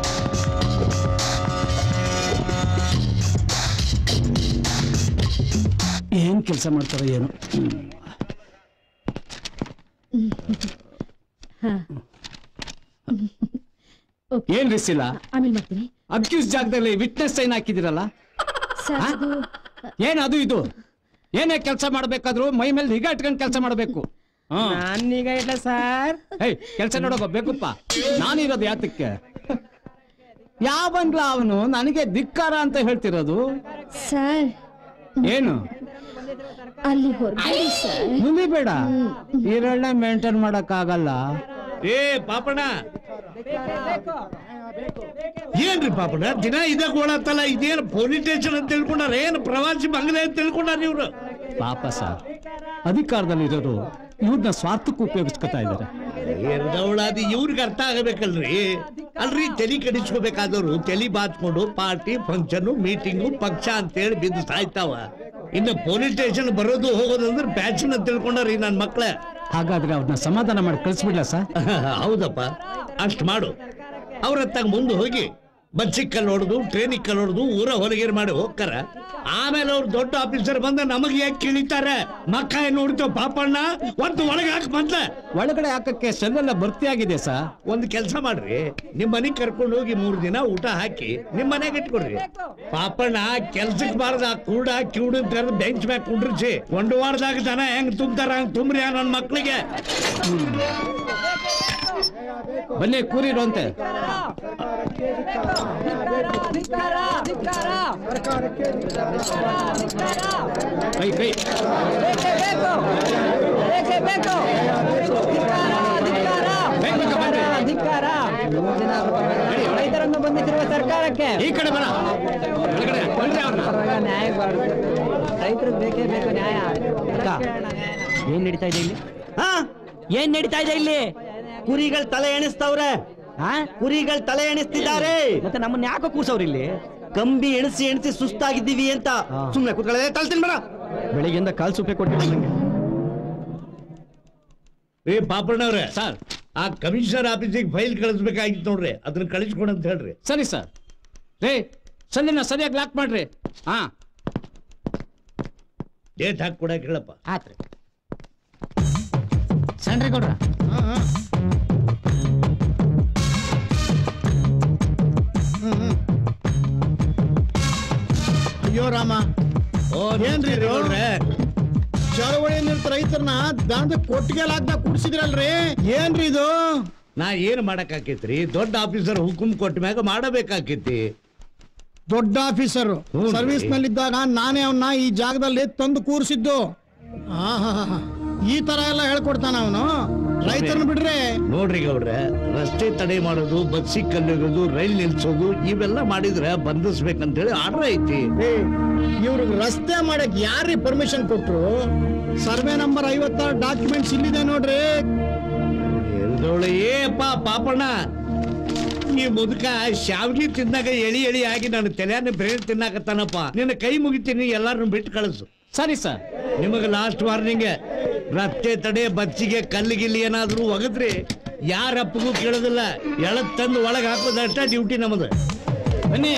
Speaker 3: ಏನ್ ಕೆಲಸ ಮಾಡ್ತಾರೋ ಏನು ಏನ್ ರಿಸಿಲ್ಲ
Speaker 8: ಆಮೇಲೆ ಮಾಡ್ತೀನಿ
Speaker 3: ಅಕ್ಯೂಸ್ ಜಾಗದಲ್ಲಿ ವಿಟ್ನೆಸ್ ಸೈನ್ ಹಾಕಿದಿರಲ್ಲ
Speaker 8: ಸರ್ ಅದು
Speaker 3: ಏನ್ ಅದು ಇದು ಏನೇ ಕೆಲಸ ಮಾಡ್ಬೇಕಾದ್ರೂ ಮೈ ಮೇಲೆ ನಿಗಾ ಇಟ್ಕೊಂಡು ಕೆಲಸ ಮಾಡ್ಬೇಕು
Speaker 11: ನಾನೀಗ ಇಲ್ಲ ಸರ್
Speaker 3: ಏಯ್ ಕೆಲಸ ನೋಡೋಕ ಬೇಕಪ್ಪ ನಾನಿರೋದು ಯಾತಕ್ಕೆ ಯಾವನ್ಲ ಅವನು ನನಗೆ ಧಿಕ್ಕಾರ ಅಂತ ಹೇಳ್ತಿರೋದು
Speaker 8: ಸರ್
Speaker 3: ಏನು
Speaker 8: ಅಲ್ಲಿ ಹೊರಗಡೆ ಸರ್
Speaker 3: ಬೇಡ ಈರಳ್ಳ ಮೇಂಟೈನ್ ಮಾಡಕ್ ಆಗಲ್ಲ
Speaker 10: ಏ ಪಾಪಣ ಏನ್ರಿ ಪಾಪಣ ದಿನ ಇದೇ ಗೋಳತ್ತಲ್ಲ ಇದೇನು ಪೊಲೀಸ್ ಸ್ಟೇಷನ್ ಅಂತ ತಿಳ್ಕೊಂಡಾರ ಏನು ಪ್ರವಾಸಿ ಬಂಗಲೆ ಅಂತ ತಿಳ್ಕೊಂಡಾರ ಇವ್ರು
Speaker 3: ಪಾಪ ಸರ್ ಅಧಿಕಾರದಲ್ಲಿ ಇರೋರು ಇವ್ರನ್ನ ಸ್ವಾರ್ಥಕ್ಕೂ ಉಪಯೋಗಿಸ್ಕೊತಾ ಇದ್ದಾರೆ
Speaker 10: ಎರ್ದವಳಾದಿ ಇವ್ರಿಗೆ ಅರ್ಥ ಆಗಬೇಕಲ್ರಿ ಅಲ್ರಿ ತಲಿ ಕಡಿಸ್ಕೋಬೇಕಾದವ್ರು ತಲಿ ಬಾಚ್ಕೊಂಡು ಪಾರ್ಟಿ ಫಂಕ್ಷನ್ ಮೀಟಿಂಗು ಪಕ್ಷ ಅಂತೇಳಿ ಬಿದ್ದು ಸಾಯ್ತಾವ ಇನ್ನು ಪೊಲೀಸ್ ಸ್ಟೇಷನ್ ಬರೋದು ಹೋಗೋದು ಅಂದ್ರೆ ಪ್ಯಾಷನ್ ಅಂತ ತಿಳ್ಕೊಂಡಾರಿ ನನ್ನ ಮಕ್ಳ
Speaker 3: ಹಾಗಾದ್ರೆ ಅವ್ರನ್ನ ಸಮಾಧಾನ ಮಾಡಿ ಕಳಿಸ್ಬಿಡ್ಲಾ ಸರ್
Speaker 10: ಹೌದಪ್ಪ ಅಷ್ಟ್ ಮಾಡು ಅವ್ರ ಹತ್ತಾಗ ಮುಂದೆ ಹೋಗಿ ಬಸ್ಸಿಗೆ ಕಲ್ ಹೊಡೆದು ಟ್ರೈನಿಗೆ ಕಲ್ ಹೊಡೆದು ಊರ ಹೊರಗೇರ್ ಮಾಡಿ ಹೋಗ್ತಾರ ಆಮೇಲೆ ಅವ್ರು ದೊಡ್ಡ ಆಫೀಸರ್ ಬಂದ ನಮಗೆ ಯಾಕೆ ಕೇಳಿತಾರೆ ಮಕ್ಕ ಏನ್ ನೋಡ್ತಾವ ಪಾಪಣ್ಣ ಒಂದು ಒಳಗೆ ಹಾಕಿ ಬಂದ
Speaker 3: ಒಳಗಡೆ ಹಾಕಕ್ಕೆ ಸೆಲ್ಲೆಲ್ಲ ಭರ್ತಿ ಆಗಿದೆ ಸರ್
Speaker 10: ಒಂದು ಕೆಲಸ ಮಾಡ್ರಿ ನಿಮ್ ಮನೆಗ್ ಕರ್ಕೊಂಡು ಹೋಗಿ ಮೂರ್ ದಿನ ಊಟ ಹಾಕಿ ನಿಮ್ ಮನೆಗೆ ಇಟ್ಕೊಡ್ರಿ ಪಾಪಣ್ಣ ಕೆಲ್ಸಕ್ ಬಾರದ ಆ ಕೂಡ ಕಿವುಡು ಕರೆದು ಬೆಂಚ್ ಮ್ಯಾಗ ಕುಂಡ್ರಿಸಿ ಒಂದು ವಾರದಾಗ ಜನ ಹೆಂಗ್ ತುಂಬ್ತಾರ ಹಂಗ್ ತುಂಬ್ರಿ ಆ ನನ್ ಮಕ್ಳಿಗೆ
Speaker 3: ಬನ್ನಿ ಕೂರಿರುವಂತೆ ಕೈ ಕೈ
Speaker 11: ಬೇಕು
Speaker 3: ಅಧಿಕಾರ ರೈತರನ್ನು ಬಂಧಿಸಿರುವ ಸರ್ಕಾರಕ್ಕೆ
Speaker 2: ಈ ಕಡೆ ಬರ ಒಳಗಡೆ ಒಳಗಡೆ ಅವ್ರನ್ನ
Speaker 3: ನ್ಯಾಯ ರೈತರಿಗೆ ಬೇಕೇ ಬೇಕು ನ್ಯಾಯ ಏನ್ ನಡೀತಾ ಇದೆ ಇಲ್ಲಿ
Speaker 4: ಹಾ
Speaker 3: ಏನ್ ನಡೀತಾ ಇದೆ ಇಲ್ಲಿ
Speaker 4: ಕುರಿಗಳ ತಲೆ ಎಣಿಸ್ತವ್ರೆ
Speaker 3: ಹಾ
Speaker 4: ಕುರಿಗಳ ತಲೆ ಎಣಿಸ್ತಿದ್ದಾರೆ
Speaker 3: ಮತ್ತೆ ನಮ್ಮನ್ನ ಯಾಕೋ ಕೂಸವ್ರು ಇಲ್ಲಿ
Speaker 4: ಕಂಬಿ ಎಣಿಸಿ ಎಣಿಸಿ ಸುಸ್ತಾಗಿದ್ದೀವಿ ಅಂತ
Speaker 3: ಹಾ.
Speaker 4: ಸುಮ್ನೆ ಕೂತ್ಕೊಳ್ಳೆ ತಲ್ತೀನಿ ಬೇಡ
Speaker 3: ಬೆಳಿಗ್ಗೆಯಿಂದ ಕಾಲ್ ಸುಪ್ಪೆ ಕೊಟ್ಟಿಲ್ಲ ನಂಗೆ
Speaker 10: ಏ ಪಾಪಣ್ಣವ್ರೆ
Speaker 2: ಸರ್
Speaker 10: ಆ ಕಮಿಷನರ್ ಆಫೀಸಿಗೆ ಫೈಲ್ ಕಳಿಸ್ಬೇಕಾಗಿತ್ತು ನೋಡ್ರಿ ಅದನ್ನ ಕಳಿಸ್ಕೊಡು ಅಂತ ಹೇಳ್ರಿ
Speaker 2: ಸರಿ ಸರ್ ರೇ ಸಂದಿನ ಸರಿಯಾಗಿ ಲಾಕ್ ಮಾಡ್ರಿ ಹಾ
Speaker 10: ಡೇಟ್ ಹಾಕಿ ಕೊಡಕ್ಕೆ ಹೇಳಪ್ಪ
Speaker 3: ಆತ್ರಿ
Speaker 2: ಸಣ್ಣ ಕೊಡ್ರ
Speaker 12: ಅಯ್ಯೋ ರಾಮ
Speaker 10: ಓ
Speaker 12: ಏನ್ರಿ ಇದು?
Speaker 10: ನೋಡ್ರೆ
Speaker 12: ಚಳವಳಿ ನಿಂತ ರೈತರನ್ನ ದಾಂಡ ಕೊಟ್ಟಿಗೆ ಹಾಕ್ದಾಗ ಕೂಡ್ಸಿದ್ರಲ್ರಿ ಏನ್ರಿ ಇದು
Speaker 10: ನಾ ಏನ್ ಮಾಡಕ್ ಆಕೈತ್ರಿ ದೊಡ್ಡ ಆಫೀಸರ್ ಹುಕುಂ ಕೊಟ್ಟ ಮ್ಯಾಗ ಮಾಡಬೇಕಾಕೈತಿ
Speaker 12: ದೊಡ್ಡ ಆಫೀಸರ್
Speaker 10: ಹ್ಞೂ ರೀ.
Speaker 12: ಸರ್ವಿಸ್ ನಲ್ಲಿ ಇದ್ದಾಗ ನಾನೇ ಅವನ್ನ ಈ ಜಾಗದಲ್ಲಿ ತಂದು ಕೂರಿಸಿದ್ದು ಆಹಾಹಾ. ಈ ತರ ಎಲ್ಲ ಹೇಳ್ಕೊಡ್ತಾನ ಅವನು ರೈತರನ್ನ ಬಿಡ್ರೆ
Speaker 10: ನೋಡ್ರಿ ಗೌಡ್ರೆ ರಸ್ತೆ ತಡೆ ಮಾಡೋದು ಬಸ್ಸಿಗೆ ಕಲ್ಲೋಗೋದು ರೈಲ್ ನಿಲ್ಸೋದು ಇವೆಲ್ಲ ಮಾಡಿದ್ರೆ ಬಂಧಿಸ್ಬೇಕಂತ ಹೇಳಿ ಆರ್ಡರ್ ಐತಿ
Speaker 12: ಇವ್ರಿಗೆ ರಸ್ತೆ ಮಾಡಕ್ ಯಾರೀ ಪರ್ಮಿಷನ್ ಕೊಟ್ರು ಸರ್ವೆ ನಂಬರ್ ಐವತ್ತಾರು ಡಾಕ್ಯುಮೆಂಟ್ಸ್ ಇಲ್ಲಿದೆ ನೋಡ್ರಿ
Speaker 10: ಎಲ್ದೋಳೆ ಏಪ್ಪ ಪಾಪಣ್ಣ ಈ ಮುದುಕ ಶಾವ್ಗಿ ತಿನ್ನಾಗ ಎಳಿ ಎಳಿ ಆಗಿ ನನ್ನ ತಲೆಯನ್ನ ಬೇರೆ ತಿನ್ನಾಕತ್ತಾನಪ್ಪ ನಿನ್ನ ಕೈ ಮುಗಿತೀನಿ ಎಲ್ಲಾರನ್ನು ಬಿಟ್ಟು ಕಳಿಸು
Speaker 2: ಸರಿ ಸರ್
Speaker 10: ನಿಮಗೆ ಲಾಸ್ಟ್ ವಾರ್ನಿಂಗ್ ರಸ್ತೆ ತಡೆ ಬಚ್ಚಿಗೆ ಕಲ್ಲು ಗಿಲ್ಲಿ ಏನಾದ್ರೂ ಒಗದ್ರಿ ಯಾರ ಅಪ್ಪಗೂ ಕೇಳೋದಿಲ್ಲ ಎಳದ್ ತಂದು ಒಳಗೆ ಹಾಕೋದಷ್ಟ ಡ್ಯೂಟಿ ನಮ್ಮದು
Speaker 2: ಬನ್ನಿ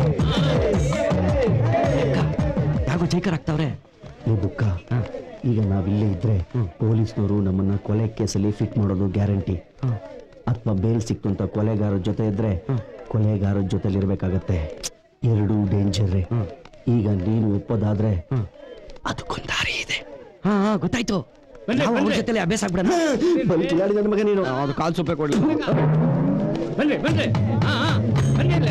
Speaker 3: ಯಾಕೋ ಚೈಕರ್ ಆಗ್ತಾವ್ರೆ
Speaker 4: ಈ ಬುಕ್ಕ ಈಗ ನಾವಿಲ್ಲೇ ಇದ್ರೆ ಪೊಲೀಸ್ನವರು ನಮ್ಮನ್ನ ಕೊಲೆ ಕೇಸಲ್ಲಿ ಫಿಟ್ ಮಾಡೋದು ಗ್ಯಾರಂಟಿ ಅಥವಾ ಬೇಲ್ ಸಿಕ್ತು ಅಂತ ಕೊಲೆಗಾರರ ಜೊತೆ ಇದ್ರೆ ಕೊಲೆಗಾರರ ಜೊತೆಲಿ ಇರ್ಬೇಕಾಗತ್ತೆ ಎರಡೂ ಡೇಂಜರ್ ಈಗ ನೀನು ಒಪ್ಪೋದಾದ್ರೆ ಅದಕ್ಕೊಂದು ದಾರಿ ಇದೆ
Speaker 3: ಹಾ ಹಾ ಗೊತ್ತಾಯ್ತು
Speaker 2: ಬನ್ನಿ,
Speaker 3: ನಾವು ಅವ್ರ
Speaker 2: ಬನ್ನಿ.
Speaker 3: ಜೊತೆಲಿ ಅಭ್ಯಾಸ ಆಗ್ಬಿಡೋಣ
Speaker 4: ಬಲ್ಕಿಲಾಡಿ ನನ್ನ ಮಗ ನೀನು
Speaker 3: ಅದು ಕಾಲ್ ಸುಪ್ಪೆ ಕೊಡ್ಲಿ
Speaker 2: ಬನ್ನಿ ಬನ್ನಿ ಹಾ ಹಾ ಬನ್ನಿ ಇಲ್ಲಿ.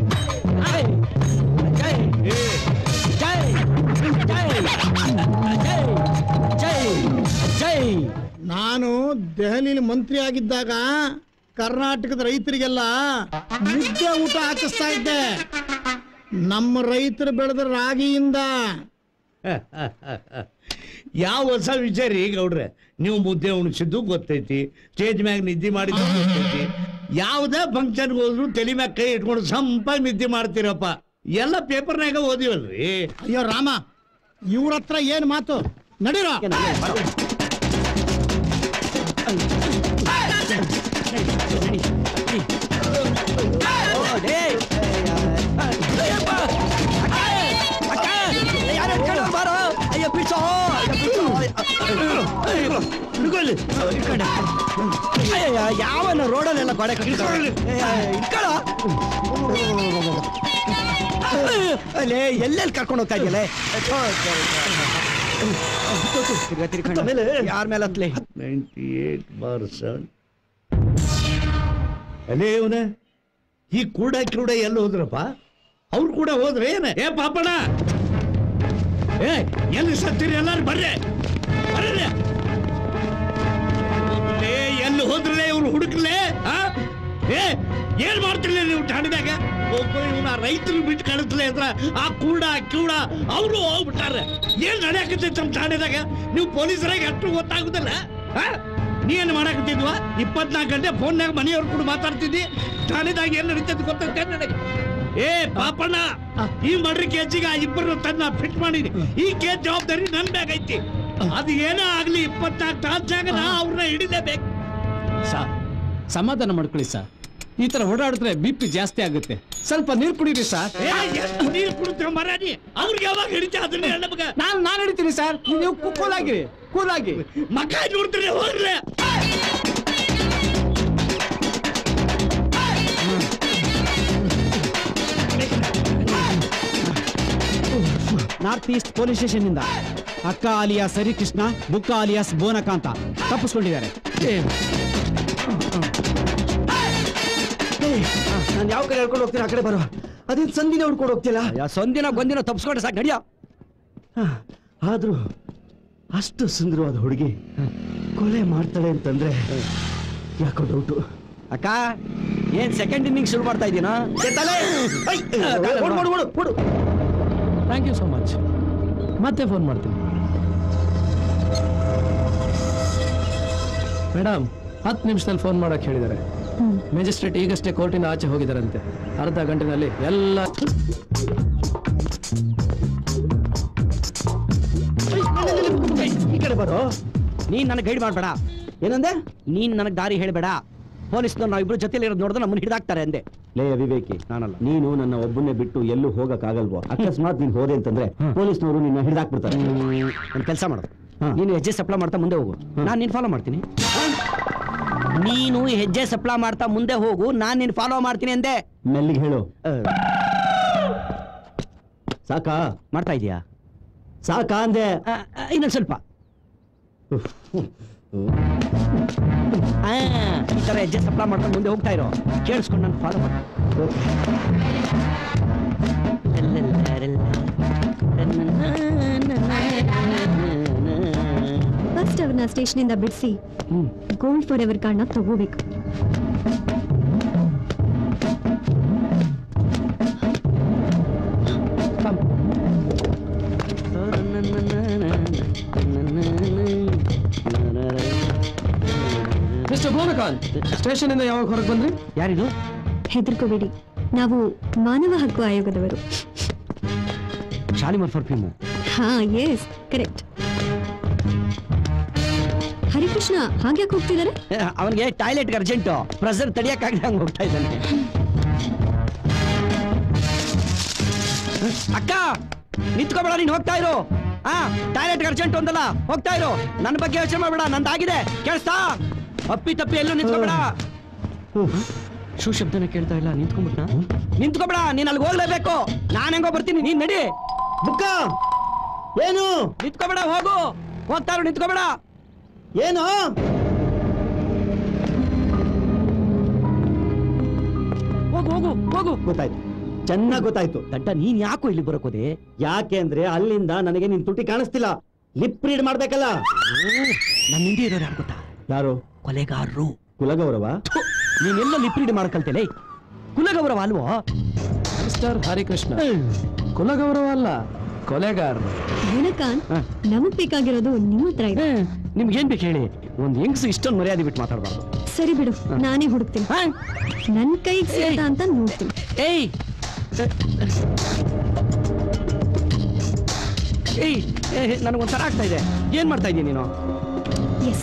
Speaker 3: ಜೈ
Speaker 12: ನಾನು ದೆಹಲಿಲಿ ಮಂತ್ರಿ ಆಗಿದ್ದಾಗ ಕರ್ನಾಟಕದ ರೈತರಿಗೆಲ್ಲ ಮುದ್ದೆ ಊಟ ಹಾಕಿಸ್ತಾ ಇದ್ದೆ ನಮ್ಮ ರೈತರು ಬೆಳೆದ ರಾಗಿಯಿಂದ
Speaker 10: ಯಾವ ಹೊಸ ವಿಚಾರ ರೀ ಗೌಡ್ರೆ ನೀವು ಮುದ್ದೆ ಉಣಿಸಿದ್ದು ಗೊತ್ತೈತಿ ಸ್ಟೇಜ್ ಮ್ಯಾಗ ನಿದ್ದೆ ಮಾಡಿದ್ದು ಗೊತ್ತೈತಿ ಯಾವುದೇ ಫಂಕ್ಷನ್ಗೆ ಹೋದ್ರು ತಲೆ ಮ್ಯಾಗ ಕೈ ಇಟ್ಕೊಂಡು ಸಂಪಾಗಿ ನಿದ್ದೆ ಮಾಡ್ತೀರಪ್ಪ ಎಲ್ಲ ಪೇಪರ್ನಾಗ ಓದಿವಲ್ರಿ
Speaker 12: ಅಯ್ಯೋ ರಾಮ ಇವ್ರ ಹತ್ರ ಏನ್ ಮಾತು ನಡೀರೋ
Speaker 3: ಯಾವನ ರೋಡಲ್ಲೆಲ್ಲ ಗೋಡೆ ಅಲ್ಲೇ ಎಲ್ಲೆಲ್ಲಿ ಕರ್ಕೊಂಡು ಹೋಗ್ತಾ ಇದೆಯಲ್ಲ ಯಾರ ಮೇಲೆ ಹತ್ಲಿ
Speaker 10: ನೈಂಟಿ ಏಟ್ ಪರ್ಸೆಂಟ್ ಅಲ್ಲೇ ಇವನ ಈ ಕೂಡ ಕಿರುಡ ಎಲ್ಲಿ ಹೋದ್ರಪ್ಪ ಅವ್ರು ಕೂಡ ಹೋದ್ರೆ ಏನ ಏ ಪಾಪಣ ಏ ಎಲ್ಲಿ ಸತ್ತೀರಿ ಎಲ್ಲಾರು ಬರ್ರೆ ಬರ್ರೆ ಹೋಗ್ಲೇ, ಎಲ್ಲಿ ಹೋದ್ರಲೇ ಇವ್ರು ಹುಡುಕ್ಲೇ ಆ? ಏ ಏನ್ ಮಾಡ್ತಿರ್ಲಿ ನೀವು ಠಾಣಿದಾಗ ಒಬ್ಬ ಇವನ ರೈತರು ಬಿಟ್ಟು ಕಳಿಸ್ಲೇ ಅಂದ್ರ ಆ ಕೂಡ ಕಿವುಡ ಅವರು ಹೋಗ್ಬಿಟ್ಟಾರ ಏನ್ ನಡೆಯಕತ್ತೈತೆ ನಮ್ಮ ಠಾಣೆದಾಗ ನೀವು ಪೊಲೀಸರಾಗ ಎಷ್ಟು ಗೊತ್ತಾಗುದಿಲ್ಲ ಆ? ನೀ ಏನ್ ಮಾಡಕತ್ತಿದ್ವಾ ಇಪ್ಪತ್ನಾಲ್ಕು ಗಂಟೆ ಫೋನ್ಯಾಗ ಮನೆಯವ್ರು ಕೂಡ ಮಾತಾಡ್ತಿದ್ದಿ ಠಾಣೆದಾಗ ಏನ್ ನಡೀತೈತೆ ಗೊತ್ತೈತೆ ನನಗೆ ಏ ಪಾಪಣ್ಣ ಈ ಮಡ್ರಿ ಕೇಸಿಗೆ ಆ ಇಬ್ಬರನ್ನ ತನ್ನ ಫಿಟ್ ಮಾಡಿನಿ ಈ ಕೇಸ್ ಜವಾಬ್ದಾರಿ ನನ್ ಬ್ಯಾಗ್ ಐತಿ ಅದು ಏನೋ ಆಗ್ಲಿ ಇಪ್ಪತ್ನಾಲ್ಕು ತಾಸಾಗ ನಾ ಅವ್ರನ್ನ ಹಿಡಿಲೇಬೇಕು
Speaker 2: ಸರ್ ಸಮಾಧಾನ ಮಾಡ್ಕೊಳ್ಳಿ ಸರ್ ಈ ತರ ಓಡಾಡಿದ್ರೆ ಬಿ ಪಿ ಜಾಸ್ತಿ ಆಗುತ್ತೆ ಸ್ವಲ್ಪ ನೀರು ಕುಡೀರಿ ಸರ್
Speaker 10: ಏ, ಎಷ್ಟು ನೀರು ಕುಡಿತೀವ ಮರಾನಿ ಅವ್ರಿಗೆ ಯಾವಾಗ ಹಿಡಿತ ಅದನ್ನ ಹೇಳ ನಮಗ
Speaker 2: ನಾನು ನಾನು ಹಿಡಿತೀನಿ ಸರ್ ನೀವು ಕೂ- ಕೂಲಾಗಿರಿ ಕೂಲಾಗಿ
Speaker 10: ಮಕ್ಕ ನೋಡ್ತೀರಿ ಹೋಗ್ರಿ
Speaker 3: ನಾರ್ತ್ ಈಸ್ಟ್ ಪೊಲೀಸ್ ಸ್ಟೇಷನ್ ಇಂದ ಅಕ್ಕ ಆಲಿಯಾಸ್ ಹರಿಕೃಷ್ಣ ಬುಕ್ಕ ಆಲಿಯಾಸ್ ಬೋನಕಾಂತ ತಪ್ಪಿಸ್ಕೊಂಡಿದ್ದಾರೆ
Speaker 4: ನಾನು ಯಾವ ಕಡೆ ಹೇಳ್ಕೊಂಡು ಹೋಗ್ತೀನಿ ಆ ಕಡೆ ಬರುವ ಅದೇನು ಸಂದಿನ ಹುಡ್ಕೊಂಡು ಹೋಗ್ತಿಲ್ಲ
Speaker 3: ಸಂದಿನ ಗೊಂದಿನ ತಪ್ಪಿಸ್ಕೊಂಡ್ರೆ ಸಾಕು ನಡಿಯೋ
Speaker 4: ಆದ್ರೂ ಅಷ್ಟು ಸುಂದರವಾದ ಹುಡುಗಿ ಕೊಲೆ ಮಾಡ್ತಾಳೆ ಅಂತಂದ್ರೆ ಯಾಕೋ ಡೌಟು
Speaker 3: ಅಕ್ಕ ಏನ್ ಸೆಕೆಂಡ್ ಇನ್ನಿಂಗ್ ಶುರು ಮಾಡ್ತಾ ಇದೀನಾ
Speaker 1: ಥ್ಯಾಂಕ್ ಯು ಸೋ ಮಚ್ ಮತ್ತೆ ಫೋನ್ ಮಾಡ್ತೀನಿ ಮೇಡಮ್ ಹತ್ತು ನಿಮಿಷದಲ್ಲಿ ಫೋನ್ ಮಾಡಕ್ ಹೇಳಿದ್ದಾರೆ ಮ್ಯಾಜಿಸ್ಟ್ರೇಟ್ ಈಗಷ್ಟೇ ಕೋರ್ಟಿನ ಆಚೆ ಹೋಗಿದ್ದಾರಂತೆ ಅರ್ಧ ಗಂಟೆನಲ್ಲಿ ಎಲ್ಲ
Speaker 3: ಈ ಕಡೆ ಬರೋ ನೀನ್ ನನಗೆ ಗೈಡ್ ಮಾಡ್ಬೇಡ
Speaker 4: ಏನಂದೆ
Speaker 3: ನೀನ್ ನನಗೆ ದಾರಿ ಹೇಳ್ಬೇಡ ಪೊಲೀಸ್ನವ್ರು ನಾವಿಬ್ರು ಜೊತೆಲಿ ಇರೋದು ನೋಡಿದ್ರೆ ನಮ್ಮನ್ನ ಹಿಡಿದಾಕ್ತಾರೆ ಅಂದೆ
Speaker 4: ಲೇ ಅವಿವೇಕಿ
Speaker 3: ನಾನಲ್ಲ
Speaker 4: ನೀನು ನನ್ನ ಒಬ್ಬನ್ನೇ ಬಿಟ್ಟು ಎಲ್ಲೂ ಹೋಗಕ್ಕಾಗಲ್ವೋ ಅಕಸ್ಮಾತ್ ನೀನ್ ಹೋದೆ ಅಂತಂದ್ರೆ ಪೊಲೀಸ್ನವರು ನಿನ್ನ ಹಿಡಿದಾಕ್ಬಿಡ್ತಾರೆ
Speaker 3: ಒಂದು ಕೆಲಸ ಮಾಡು ನೀನು ಹೆಜ್ಜೆ ಸಪ್ಲ ಮಾಡ್ತಾ ಮುಂದೆ ಹೋಗು ನಾನು ನಿನ್ ಫಾಲೋ ಮಾಡ್ತೀನಿ ನೀನು ಹೆಜ್ಜೆ ಸಪ್ಲ ಮಾಡ್ತಾ ಮುಂದೆ ಹೋಗು ನಾನು ನಿನ್ ಫಾಲೋ ಮಾಡ್ತೀನಿ ಅಂದೆ
Speaker 4: ಮೆಲ್ಲಿಗೆ ಹೇಳು ಸಾಕಾ
Speaker 3: ಮಾಡ್ತಾ ಇದೀಯಾ
Speaker 4: ಸಾಕಾ ಅಂದೆ
Speaker 3: ಇನ್ನೊಂದು ಸ್ವಲ್ಪ ಆ, ಈ ತರ ಹೆಜ್ಜೆ ಸಪ್ಲ ಮಾಡ್ಕೊಂಡು ಮುಂದೆ ಹೋಗ್ತಾ ಇರೋ ಕೇಳಿಸ್ಕೊಂಡು ನಾನು ಫಾಲೋ ಮಾಡಿ
Speaker 8: ಫಸ್ಟ್ ಅವ್ರನ್ನ ಸ್ಟೇಷನಿಂದ ಬಿಡಿಸಿ ಗೋಲ್ಡ್ ಫಾರ್ ಎವರ್ ಕಾರ್ಡ್ನ ತಗೋಬೇಕು
Speaker 1: ಮಿಸ್ಟರ್ ಭುವನಕಾಂತ್ ಸ್ಟೇಷನ್ ಇಂದ ಯಾವಾಗ ಹೊರಗೆ ಬಂದ್ರಿ
Speaker 3: ಯಾರಿದು
Speaker 8: ಹೆದರ್ಕೋಬೇಡಿ ನಾವು ಮಾನವ ಹಕ್ಕು ಆಯೋಗದವರು
Speaker 3: ಶಾಲಿಮರ್ ಪರ್ಫ್ಯೂಮು
Speaker 8: ಹಾ ಎಸ್ ಕರೆಕ್ಟ್ ಹರಿಕೃಷ್ಣ ಹಾಗ್ಯಾಕೆ ಹೋಗ್ತಿದ್ದಾರೆ
Speaker 3: ಅವನಿಗೆ ಟಾಯ್ಲೆಟ್ಗೆ ಅರ್ಜೆಂಟು ಪ್ರೆಸರ್ ತಡಿಯಕ್ಕಾಗದೆ ಹಂಗೆ ಹೋಗ್ತಾ ಇದ್ದಾನೆ ಅಕ್ಕ ನಿಂತ್ಕೋಬೇಡ ನೀನು ಹೋಗ್ತಾ ಇರು ಆ ಟಾಯ್ಲೆಟ್ಗೆ ಅರ್ಜೆಂಟ್ ಒಂದಲ್ಲ ಹೋಗ್ತಾ ಇರು ನನ್ನ ಬಗ್ಗೆ ಯೋಚನೆ ಮಾಡಬೇಡ ನಂದಾಗಿದೆ ಕೇಳಿಸ್ತಾ ಅಪ್ಪಿ ತಪ್ಪಿ ಎಲ್ಲೂ ನಿಂತ್ಕೋಬೇಡ ಶೂ ಶಬ್ದನ ಕೇಳ್ತಾ ಇಲ್ಲ ನಿಂತ್ಕೊಂಡ್ಬಿಟ್ನಾ ನಿಂತ್ಕೋಬೇಡ ನೀನ್ ಅಲ್ಲಿಗೆ ಹೋಗ್ಲೇಬೇಕು ನಾನು ಹೆಂಗೋ ಬರ್ತೀನಿ ನೀನ್ ನಡಿ
Speaker 4: ಬುಕ್ಕ ಏನು
Speaker 3: ನಿಂತ್ಕೋಬೇಡ ಹೋಗು ಹೋಗ್ತಾ ಇರು ನಿಂತ್ಕೋಬೇಡ
Speaker 4: ಏನು
Speaker 3: ಹೋಗು ಹೋಗು ಹೋಗು
Speaker 4: ಗೊತ್ತಾಯ್ತು ಚೆನ್ನಾಗ್ ಗೊತ್ತಾಯ್ತು
Speaker 3: ದಡ್ಡ ನೀನ್ ಯಾಕೋ ಇಲ್ಲಿ ಬರೋಕೋದೆ
Speaker 4: ಯಾಕೆ ಅಂದ್ರೆ ಅಲ್ಲಿಂದ ನನಗೆ ನಿನ್ ತುಟಿ ಕಾಣಿಸ್ತಿಲ್ಲ ಲಿಪ್ ರೀಡ್ ಮಾಡ್ಬೇಕಲ್ಲ
Speaker 3: ನನ್ನ ಹಿಂದೆ ಇರೋರು ಯಾರು ಗೊತ್ತಾ
Speaker 4: ಯಾರು
Speaker 3: ಕೊಲೆಗಾರರು
Speaker 4: ಕುಲಗೌರವ
Speaker 3: ನೀನೆಲ್ಲ ಲಿಪ್ ರೀಡ್ ಮಾಡ್ಕಲ್ತೇಲೆ ಕುಲಗೌರವ ಅಲ್ವೋ
Speaker 1: ಮಿಸ್ಟರ್ ಹರಿಕೃಷ್ಣ ಕುಲಗೌರವ ಅಲ್ಲ ಕೊಲೆಗಾರರು
Speaker 8: ಭುವನಕಾಂತ್ ನಮಗ್ ಬೇಕಾಗಿರೋದು ನಿಮ್ಮ ಹತ್ರ ಇದೆ
Speaker 3: ನಿಮ್ಗೆ ಏನ್ ಬೇಕು ಹೇಳಿ ಒಂದ್ ಹೆಂಗ್ಸ್ ಇಷ್ಟೊಂದು ಮರ್ಯಾದೆ ಬಿಟ್ಟು ಮಾತಾಡಬಾರ್ದು
Speaker 8: ಸರಿ ಬಿಡು ನಾನೇ ಹುಡುಕ್ತೀನಿ ನನ್ ಕೈಗೆ ಸಿಗ್ತಾ ಅಂತ ನೋಡ್ತೀನಿ
Speaker 3: ಏಯ್ ಏಯ್ ನನಗೊಂಥರ ಆಗ್ತಾ ಇದೆ ಏನ್ ಮಾಡ್ತಾ ಇದೀಯ ನೀನು
Speaker 8: ಎಸ್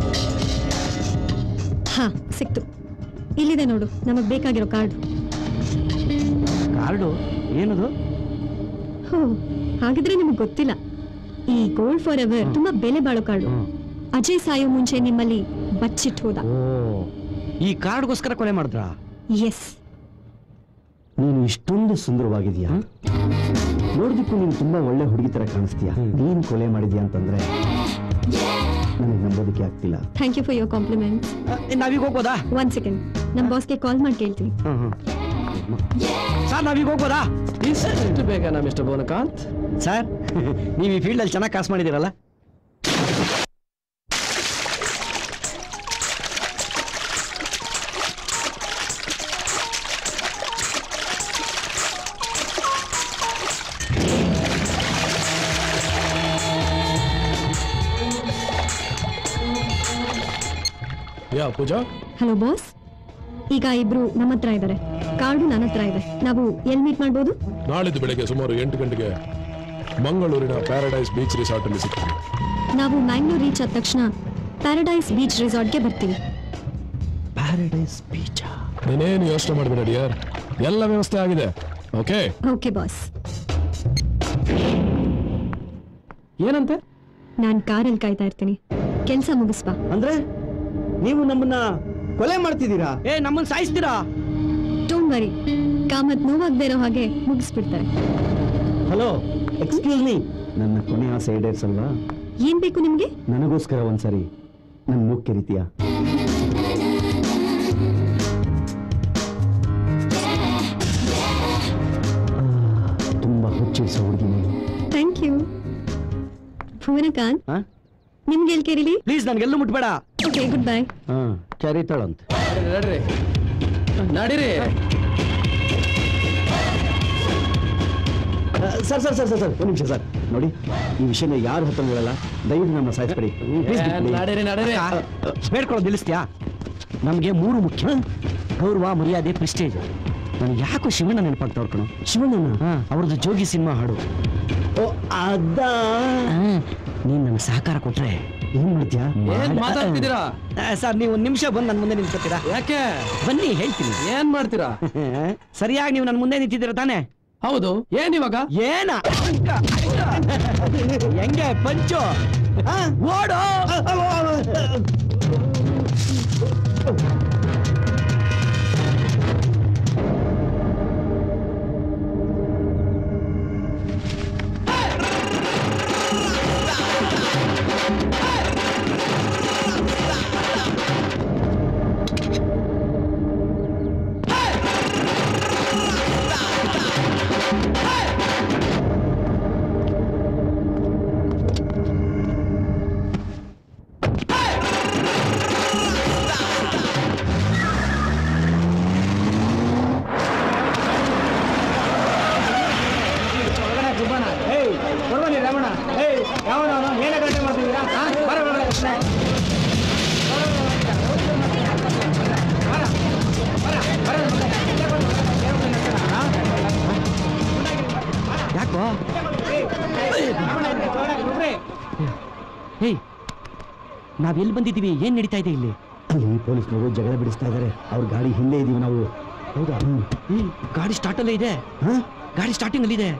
Speaker 8: ಹಾ ಸಿಕ್ತು ಇಲ್ಲಿದೆ ನೋಡು ನಮಗ್ ಬೇಕಾಗಿರೋ ಕಾರ್ಡ್
Speaker 3: ಕಾರ್ಡು ಏನದು
Speaker 8: ಹೋ ಹಾಗಿದ್ರೆ ನಿಮಗೆ ಗೊತ್ತಿಲ್ಲ ಈ ಗೋಲ್ಡ್ ಫಾರ್ ಎವರ್ ತುಂಬಾ ಬೆಲೆ ಬಾಳೋ ಕಾರ್ಡು ಅಜಯ್ ಸಾಯೋ ಮುಂಚೆ ನಿಮ್ಮಲ್ಲಿ ಬಚ್ಚಿಟ್ಟು ಹೋದ
Speaker 3: ಓ ಈ ಕಾರ್ಡ್ಗೋಸ್ಕರ ಕೊಲೆ ಮಾಡಿದ್ರಾ
Speaker 8: ಎಸ್
Speaker 4: ನೀನು ಇಷ್ಟೊಂದು ಸುಂದರವಾಗಿದೀಯಾ ನೋಡೋದಕ್ಕೂ ನೀನು ತುಂಬಾ ಒಳ್ಳೆ ಹುಡುಗಿ ತರ ಕಾಣಿಸ್ತೀಯ ನೀನ್ ಕೊಲೆ ಮಾಡಿದ್ಯಾ ಅಂತಂದ್ರೆ ನನಗೆ ನಂಬೋದಕ್ಕೆ ಆಗ್ತಿಲ್ಲ
Speaker 8: thank you for your compliment
Speaker 3: ನಾವೀಗ ಹೋಗ್ಬೋದಾ
Speaker 8: ಒನ್ ಸೆಕೆಂಡ್ ನಮ್ಮ ಬಾಸ್ಗೆ ಕಾಲ್ ಮಾಡಿ ಕೇಳ್ತೀನಿ
Speaker 3: ಸರ್ ನಾವೀಗ ಹೋಗ್ಬೋದಾ
Speaker 1: ಇಷ್ಟು ಬೇಕನಾ ಮಿಸ್ಟರ್ ಭುವನಕಾಂತ್
Speaker 3: ಸರ್ ನೀವು ಈ ಫೀಲ್ಡಲ್ಲಿ ಚೆನ್ನಾಗಿ ಕಾಸು ಮಾಡಿದ್ದೀರಲ್ಲ
Speaker 13: ಯಾ ಪೂಜಾ
Speaker 8: ಹಲೋ ಬಾಸ್ ಈಗ ಇಬ್ರು ನಮ್ಮ ಹತ್ರ ಇದ್ದಾರೆ ಕಾರ್ಡು ನನ್ನ ಹತ್ರ ಇದೆ ನಾವು ಎಲ್ಲಿ ಮೀಟ್ ಮಾಡ್ಬೋದು
Speaker 13: ನಾಳಿದ್ದು ಬೆಳಗ್ಗೆ ಸುಮಾರು ಎಂಟು ಗಂಟೆಗೆ ಮಂಗಳೂರಿನ ಪ್ಯಾರಡೈಸ್ ಬೀಚ್ ರಿಸಾರ್ಟ್ ಅಲ್ಲಿ ಸಿಗ್ತೀವಿ
Speaker 8: ನಾವು ಮ್ಯಾಂಗ್ಳೂರ್ ರೀಚ್ ಆದ ತಕ್ಷಣ ಪ್ಯಾರಡೈಸ್ ಬೀಚ್ ರೆಸಾರ್ಟ್ಗೆ ಬರ್ತೀವಿ
Speaker 3: ಪ್ಯಾರಡೈಸ್ ಬೀಚ್
Speaker 13: ನೀನೇನು ಯೋಚನೆ ಮಾಡಬೇಡ ಡಿಯರ್ ಎಲ್ಲ ವ್ಯವಸ್ಥೆ ಆಗಿದೆ ಓಕೆ
Speaker 8: ಓಕೆ ಬಾಸ್
Speaker 1: ಏನಂತೆ
Speaker 8: ನಾನ್ ಕಾರಲ್ಲಿ ಕಾಯ್ತಾ ಇರ್ತೀನಿ ಕೆಲಸ ಮುಗಿಸ್ಬಾ
Speaker 4: ಅಂದ್ರೆ ನೀವು ನಮ್ಮನ್ನ ಕೊಲೆ ಮಾಡ್ತಿದ್ದೀರಾ
Speaker 3: ಏ ನಮ್ಮನ್ನ ಸಾಯಿಸ್ತೀರಾ
Speaker 8: ಡೋಂಟ್ ವರಿ ಕಾಮತ್ ನೋವಾಗದೇ ಇರೋ ಹಾಗೆ ಮುಗಿಸ್ಬಿಡ್ತಾರೆ
Speaker 4: ಹಲೋ ಎಕ್ಸ್ಕ್ಯೂಸ್ ಮೀ ನನ್ನ ಕೊನೆ ಆಸೆ ಈಡೇರ್ಸಲ್ವಾ
Speaker 8: ಏನ್ ಬೇಕು ನಿಮ್ಗೆ
Speaker 4: ನನಗೋಸ್ಕರ ಒಂದ್ಸರಿ ನನ್ನ ಮೂಗ್ ಕೆರಿತೀಯಾ ತುಂಬಾ ಹುಚ್ಚಿಡಿಸೋ ಹುಡುಗಿನೇ
Speaker 8: ಥ್ಯಾಂಕ್ ಯು ಭುವನಕಾಂತ್ ನಿಮ್ಗೆ ಎಲ್ಲಿ ಕೇರಿಲಿ
Speaker 3: ಪ್ಲೀಸ್ ನನ್ಗೆಲ್ಲೂ ಮುಟ್ಬೇಡ
Speaker 8: ಓಕೆ ಗುಡ್ ಬೈ
Speaker 3: ಹಾ ಕರಿತಾಳಂತೆ
Speaker 1: ನಡ್ರಿ ನಡೀರಿ
Speaker 4: sir sir sir sir sir ಒಂದು ನಿಮಿಷ ಸರ್ ನೋಡಿ ಈ ವಿಷಯನ ಯಾರು ಹತ್ರ ಹೇಳಲ್ಲ ದಯವಿಟ್ಟು ನಮ್ಮ ಸಾಯಿಸ್ಬೇಡಿ Please,
Speaker 1: ಏ,
Speaker 4: please.
Speaker 1: ನಡೀರಿ ನಡೀರಿ
Speaker 3: ಬೇಡ್ಕೊಳ್ಳೋದು ನಿಲ್ಲಿಸ್ತೀಯಾ ನಮಗೆ ಮೂರು ಮುಖ್ಯ ಗೌರವ ಮರ್ಯಾದೆ ಪ್ರೆಸ್ಟೇಜ್ ನನಗೆ ಯಾಕೋ ಶಿವಣ್ಣ ನೆನಪಾಗ್ತಾವ್ರ ಕಣೋ ಶಿವಣ್ಣನ ಅವ್ರದ್ದು ಜೋಗಿ ಸಿನಿಮಾ ಹಾಡು
Speaker 4: ಓ ಅದ
Speaker 3: ನೀನ್ ನನಗೆ ಸಹಕಾರ ಕೊಟ್ರೆ ಏನ್ ಮಾಡ್ತೀಯಾ
Speaker 1: ಏನ್ ಮಾತಾಡ್ತಿದ್ದೀರಾ
Speaker 3: ಸರ್ ನೀವು ಒಂದ್ ನಿಮಿಷ ಬಂದು ನನ್ನ ಮುಂದೆ ನಿಂತ್ಕೊತೀರಾ
Speaker 1: ಯಾಕೆ
Speaker 3: ಬನ್ನಿ ಹೇಳ್ತೀನಿ
Speaker 1: ಏನ್ ಮಾಡ್ತೀರಾ
Speaker 3: ಸರಿಯಾಗಿ ನೀವು ನನ್ನ ಮುಂದೆ ನಿಂತಿದ್ದೀರಾ ತಾನೇ
Speaker 1: ಹೌದು ಏನ್ ಇವಾಗ
Speaker 3: ಏನ ಹೆಂಗೆ ಪಂಚು ಆ? ಓಡು ಯಾಕೋ ಹೇಯ್ ನಾವೆಲ್ಲಿ ಬಂದಿದ್ದೀವಿ ಏನ್ ನಡೀತಾ ಇದೆ ಇಲ್ಲಿ
Speaker 4: ಅಲ್ಲಿ ಪೊಲೀಸ್ನವರು ಜಗಳ ಬಿಡಿಸ್ತಾ ಇದ್ದಾರೆ ಅವ್ರ ಗಾಡಿ ಹಿಂದೆ ಇದೀವಿ ನಾವು ಹೌದಾ
Speaker 3: ಈ ಗಾಡಿ ಸ್ಟಾರ್ಟ್ ಅಲ್ಲೇ ಇದೆ ಗಾಡಿ ಸ್ಟಾರ್ಟಿಂಗ್ ಅಲ್ಲಿ ಇದೆ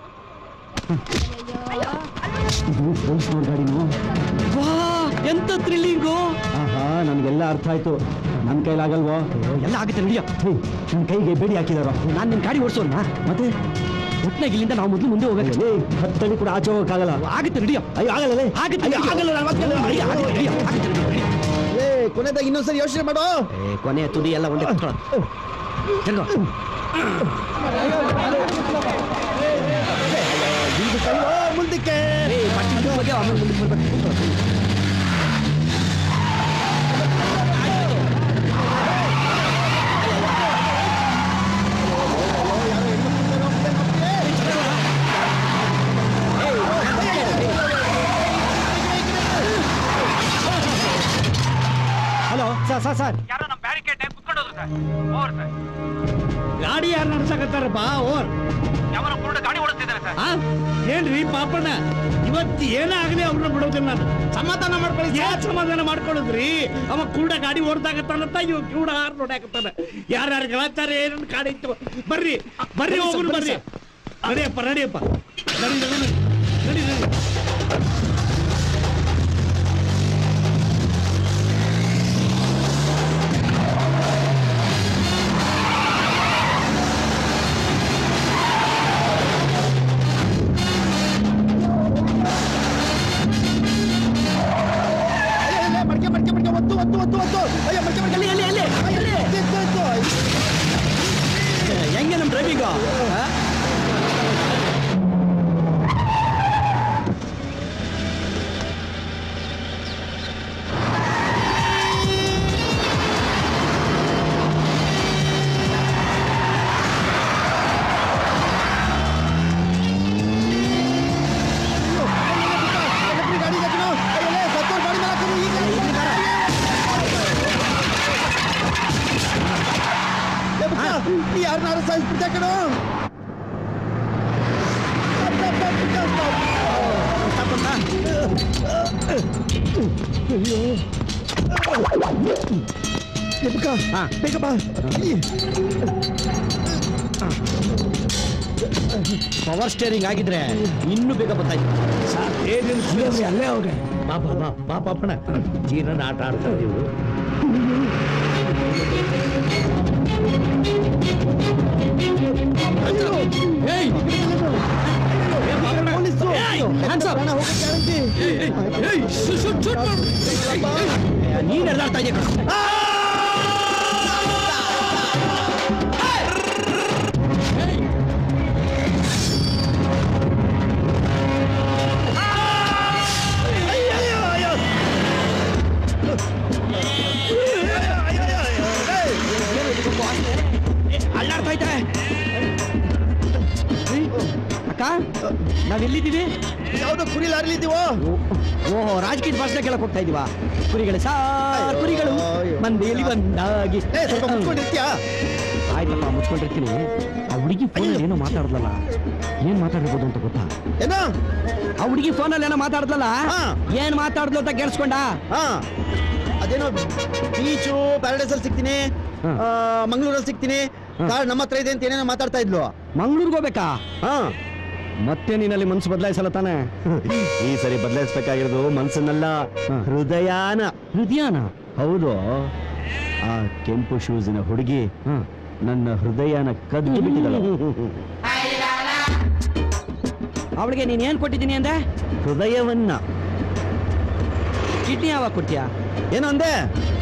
Speaker 4: ಇದು ಪೊಲೀಸ್ನವ್ರ ಗಾಡಿನು
Speaker 3: ವಾ ಎಂತ ಥ್ರಿಲ್ಲಿಂಗು
Speaker 4: ಆಹಾ ನನಗೆಲ್ಲ ಅರ್ಥ ಆಯ್ತು ನನ್ನ ಕೈಲಾಗಲ್ವೋ
Speaker 3: ಎಲ್ಲ ಆಗುತ್ತೆ ನಡಿಯ
Speaker 4: ನನ್ನ ಕೈಗೆ ಬೇಡಿ ಹಾಕಿದಾರ
Speaker 3: ನಾನ್ ನಿನ್ ಗಾಡಿ ಓಡಿಸೋಣ
Speaker 4: ಮತ್ತೆ
Speaker 3: ಒಟ್ನಾಗ ಇಲ್ಲಿಂದ ನಾವು ಮೊದಲು ಮುಂದೆ ಹೋಗ್ಬೇಕು
Speaker 4: ಹತ್ತಲ್ಲಿ ಕೂಡ ಆಚೆ ಹೋಗಕ್ಕಾಗಲ್ಲ
Speaker 3: ಆಗುತ್ತೆ ನಡಿಯ
Speaker 4: ಅಯ್ಯೋ ಆಗಲ್ಲ
Speaker 3: ಆಗುತ್ತೆ
Speaker 4: ಅಯ್ಯೋ,
Speaker 3: ನಡಿಯ.
Speaker 4: ಆಗಲ್ಲ, ನಾನು ಮತ್ತೆ
Speaker 3: ನಡಿ, ಆಗುತ್ತೆ, ನಡಿಯ, ಆಗುತ್ತೆ, ನಡಿಯ, ನಡಿ.
Speaker 12: ಏ ಕೊನೆದಾಗ ಇನ್ನೊಂದ್ಸರಿ ಯೋಚನೆ ಮಾಡು
Speaker 3: ಏ, ಕೊನೆ ತುದಿ ಎಲ್ಲ ಒಂದೇ ಕುತ್ಕೊಳ್ಳೋದು ಜಂಗೋ
Speaker 12: ಮುಂದಕ್ಕೆ
Speaker 3: ಏ ಪಟ್ಟಿ ಮುಂದಕ್ಕೆ ಹೋಗಿ ಆಮೇಲೆ ಮುಂದಕ್ಕೆ ಬರ್ಬೇಕು ಹಲೋ ಸರ್ ಸರ್ ಸರ್
Speaker 10: ಗಾಡಿ ಯಾರು ನಡ್ಸಕತ್ತಾರಪ್ಪ ಓರ್ ಆ? ಏನ್ರಿ ಪಾಪಣ್ಣ ಇವತ್ತು ಏನಾಗಲಿ ಅವ್ರನ್ನ ಬಿಡೋದಿಲ್ಲ ನಾನು ಸಮಾಧಾನ ಮಾಡ್ಕೊಳ್ಳಿ ಯಾಕೆ ಸಮಾಧಾನ ಮಾಡ್ಕೊಳ್ಳೋದ್ರಿ ಅವ ಕೂಡ ಗಾಡಿ ಓಡ್ದಾಕತ್ತಾನಂತ ಇವ್ ಕೂಡ ಹಾರ್ ನೋಡಾಕತ್ತಾನ ಯಾರ್ಯಾರು ಗಳತ್ತಾರ ಏನನ್ನ ಕಾಡಿತ್ತು ಬರ್ರಿ ಬರ್ರಿ ಹೋಗುನ್ ಬರ್ರಿ ನಡಿಯಪ್ಪ ನಡಿಯಪ್ಪ ನಡಿ ನಡಿ ನಡಿ ನಡಿ
Speaker 12: ಮಡ್ಕೆ ಮಡ್ಕೆ ಮಡ್ಕೆ ಒತ್ತು ಒತ್ತು ಒತ್ತು ಒತ್ತು ಅಯ್ಯೋ ಮಡ್ಕೆ ಮಡ್ಕೆ ಅಲ್ಲಿ ಅಲ್ಲಿ ಅಲ್ಲಿ ಎತ್ತು, ಎತ್ತು.
Speaker 3: ಹೆಂಗೆ ನಮ್ಮ ಡ್ರೈವಿಂಗು
Speaker 12: ಎಲೆಕ್ಟ್ರಿಕ್ ಗಾಡಿ ಇದೆ ಕಣೋ. ಅಯ್ಯೋ, ಲೇ, ಸತ್ತೋರ್ ಗಾಡಿ ಮೇಲೆ ಹಾಕಿದ್ರು, ಈಗ ಏ, ಬಿಟ್ಟ, ಈ ಯಾರನ್ನಾರು ಸಾಯಿಸ್ಬಿಟ್ಟೆ ಕಣೋ ಅಪ್ಪ, ಅಪ್ಪ, ಬಿಟ್ಟ, ಅಪ್ಪ. ಏ, ಬಿಟ್ಟ, ಬೇಗ ಬಾ ಈ.
Speaker 3: ಪವರ್ ಸ್ಟೇರಿಂಗ್ ಆಗಿದ್ರೆ ಇನ್ನೂ ಬೇಗ ಬರ್ತಾಯಿತ್ತು
Speaker 10: ಅಲ್ಲೇ ಅವ್ರೆ ಬಾ ಬಾ ಬಾ ಬಾ ಪಾಪಣ್ಣ ಜೀವನ ಆಟ ಆಡ್ತಾರೆ ಇವರು
Speaker 12: ಪೊಲೀಸು.
Speaker 3: hands up.
Speaker 12: ಪ್ರಾಣ ಹೋಗೋ ಗ್ಯಾರಂಟಿ.
Speaker 3: ನೀನ್ ಎಲ್ಲಾಡ್ತಾ ಇದೆಯಾ ಅಳ್ಳಾಡ್ತಾ ಐತೆ ಏಯ್, ಅಕ್ಕ ನಾವೆಲ್ಲಿದ್ದೀವಿ
Speaker 4: ಯಾವ್ದೋ ಕುರಿ ಲಾರಿಲಿದ್ದೀವೋ
Speaker 3: ಓಹೋ ರಾಜಕೀಯ ಭಾಷಣ ಕೇಳಕ್ ಹೋಗ್ತಾ ಇದೀವಾ ಕುರಿಗಳು ಸಾರ್ ಕುರಿಗಳು ಮಂದಿಯಲ್ಲಿ ಒಂದಾಗಿ
Speaker 4: ಏ, ಸ್ವಲ್ಪ ಮುಚ್ಕೊಂಡಿರ್ತೀಯಾ?
Speaker 3: ಆಯ್ತಪ್ಪ ಮುಚ್ಕೊಂಡಿರ್ತೀನಿ ಆ ಹುಡುಗಿ ಫೋನ್ ಏನೋ ಮಾತಾಡ್ದಲ್ಲ ಏನ್ ಮಾತಾಡ್ಬೋದು ಅಂತ ಗೊತ್ತಾ
Speaker 4: ಏನೋ
Speaker 3: ಆ ಹುಡುಗಿ ಫೋನಲ್ಲಿ ಏನೋ ಮಾತಾಡ್ದಲ್ಲ ಏನ್ ಮಾತಾಡ್ದು ಅಂತ ಕೇಳಿಸ್ಕೊಂಡ
Speaker 4: ಹಾ ಅದೇನೋ ಬೀಚು ಪ್ಯಾರಡೈಸ್ ಅಲ್ಲಿ ಸಿಗ್ತೀನಿ ಆ, ಮಂಗಳೂರಲ್ಲಿ ಸಿಗ್ತೀನಿ ಕಾರ್ ನಮ್ಮ ಹತ್ರ ಇದೆ ಅಂತ ಏನೇನೋ ಮಾತಾಡ್ತಾ ಇದ್ಲು
Speaker 3: ಮಂಗ್ಳೂರ್ಗೆ ಹೋಗ್ಬೇಕಾ
Speaker 4: ಹಾ
Speaker 3: ಮತ್ತೆ ನೀನಲ್ಲಿ ಮನ್ಸು ಬದಲಾಯಿಸಲ್ಲ ತಾನೆ
Speaker 4: ಈ ಸರಿ ಬದಲಾಯಿಸ್ಬೇಕಾಗಿರೋದು ಮನ್ಸನ್ನಲ್ಲ ಹೃದಯಾನ
Speaker 3: ಹೃದಯನ
Speaker 4: ಹೌದು ಆ ಕೆಂಪು ಶೂಸಿನ ಹುಡುಗಿ ನನ್ನ ಹೃದಯನ ಕದ್ದು ಬಿಟ್ಟಿದಳು
Speaker 3: ಅವಳಿಗೆ ನೀನ್ ಏನ್ ಕೊಟ್ಟಿದ್ದೀನಿ ಅಂದೆ
Speaker 4: ಹೃದಯವನ್ನ
Speaker 3: ಕಿಡ್ನಿ ಯಾವಾಗ ಕೊಡ್ತೀಯಾ
Speaker 4: ಏನೋ ಅಂದೆ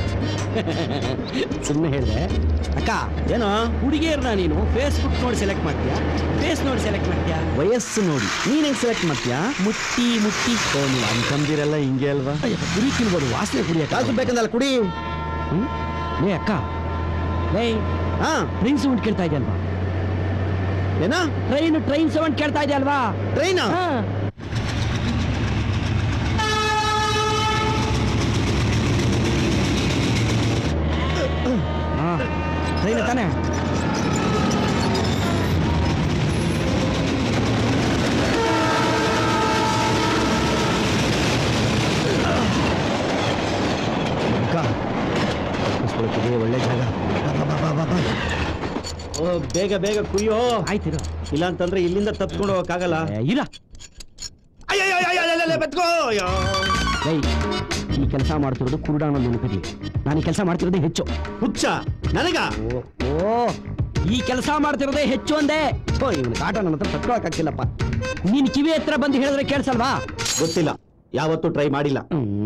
Speaker 3: ಸುಮ್ಮನೆ ಹೇಳಿದೆ ಅಕ್ಕ
Speaker 4: ಏನೋ
Speaker 3: ಹುಡುಗಿಯರ್ನ ನೀನು ಫೇಸ್ಬುಕ್ ನೋಡಿ ಸೆಲೆಕ್ಟ್ ಮಾಡ್ತೀಯಾ ಫೇಸ್ ನೋಡಿ ಸೆಲೆಕ್ಟ್ ಮಾಡ್ತೀಯಾ
Speaker 4: ವಯಸ್ಸು ನೋಡಿ ನೀನ್ ಹೆಂಗ್ ಸೆಲೆಕ್ಟ್ ಮಾಡ್ತೀಯಾ
Speaker 3: ಮುಟ್ಟಿ ಮುಟ್ಟಿ
Speaker 4: ಅನ್ಕಂದಿರಲ್ಲ ಹಿಂಗೆ ಅಲ್ವಾ
Speaker 3: ಕುರಿ ತಿನ್ಬೋದು ವಾಸನೆ ಕುಡಿಯಕ್ಕ
Speaker 4: ಕಾಸು ಬೇಕಂದಲ್ಲ ಕುಡಿ
Speaker 3: ಹ್ಮ್ ಲೇ ಅಕ್ಕ ಲೇ
Speaker 4: ಹಾ
Speaker 3: ಟ್ರೈನ್ ಸೌಂಡ್ ಕೇಳ್ತಾ ಇದೆ ಅಲ್ವಾ
Speaker 4: ಏನ
Speaker 3: ಟ್ರೈನ್ ಟ್ರೈನ್ ಸೌಂಡ್ ಕೇಳ್ತಾ ಇದೆ ಅಲ್ವಾ
Speaker 4: ಟ್ರೈನ್
Speaker 3: ಹಾ. ಹಾ ಟ್ರೈನ್ ತಾನೆ
Speaker 4: ತಪ್ಪಿಸ್ಕೊಳ್ಳೋಕೆ ಒಳ್ಳೆ ಜಾಗ ಓ ಬೇಗ ಬೇಗ ಕುಯ್ಯೋ
Speaker 3: ಆಯ್ತಿರು
Speaker 4: ಇಲ್ಲ ಅಂತಂದ್ರೆ ಇಲ್ಲಿಂದ ತಪ್ಪಿಸ್ಕೊಂಡು ಹೋಗಕ್ಕಾಗಲ್ಲ
Speaker 3: ಇಲ್ಲ
Speaker 4: ಬೆತ್ಕೋ
Speaker 3: ಏಯ್ ಈ ಕೆಲಸ ಮಾಡ್ತಿರೋದು ಕುರುಡ ಅನ್ನೋ ನೆನಪಿರ್ಲಿ ನಾನು ಈ ಕೆಲಸ ಮಾಡ್ತಿರೋದೇ ಹೆಚ್ಚು
Speaker 4: ಹುಚ್ಚ ನನಗ
Speaker 3: ಓ ಈ ಕೆಲಸ ಮಾಡ್ತಿರೋದೇ ಹೆಚ್ಚು ಅಂದೆ ಓ ಇವನು ಕಾಟ ನನ್ನ ಹತ್ರ ತಟ್ಕೊಳಕ್ಕಾಗ್ತಿಲ್ಲಪ್ಪ ನೀನ್ ಕಿವಿ ಹತ್ರ ಬಂದು ಹೇಳಿದ್ರೆ ಕೇಳಿಸಲ್ವಾ
Speaker 4: ಗೊತ್ತಿಲ್ಲ ಯಾವತ್ತೂ ಟ್ರೈ ಮಾಡಿಲ್ಲ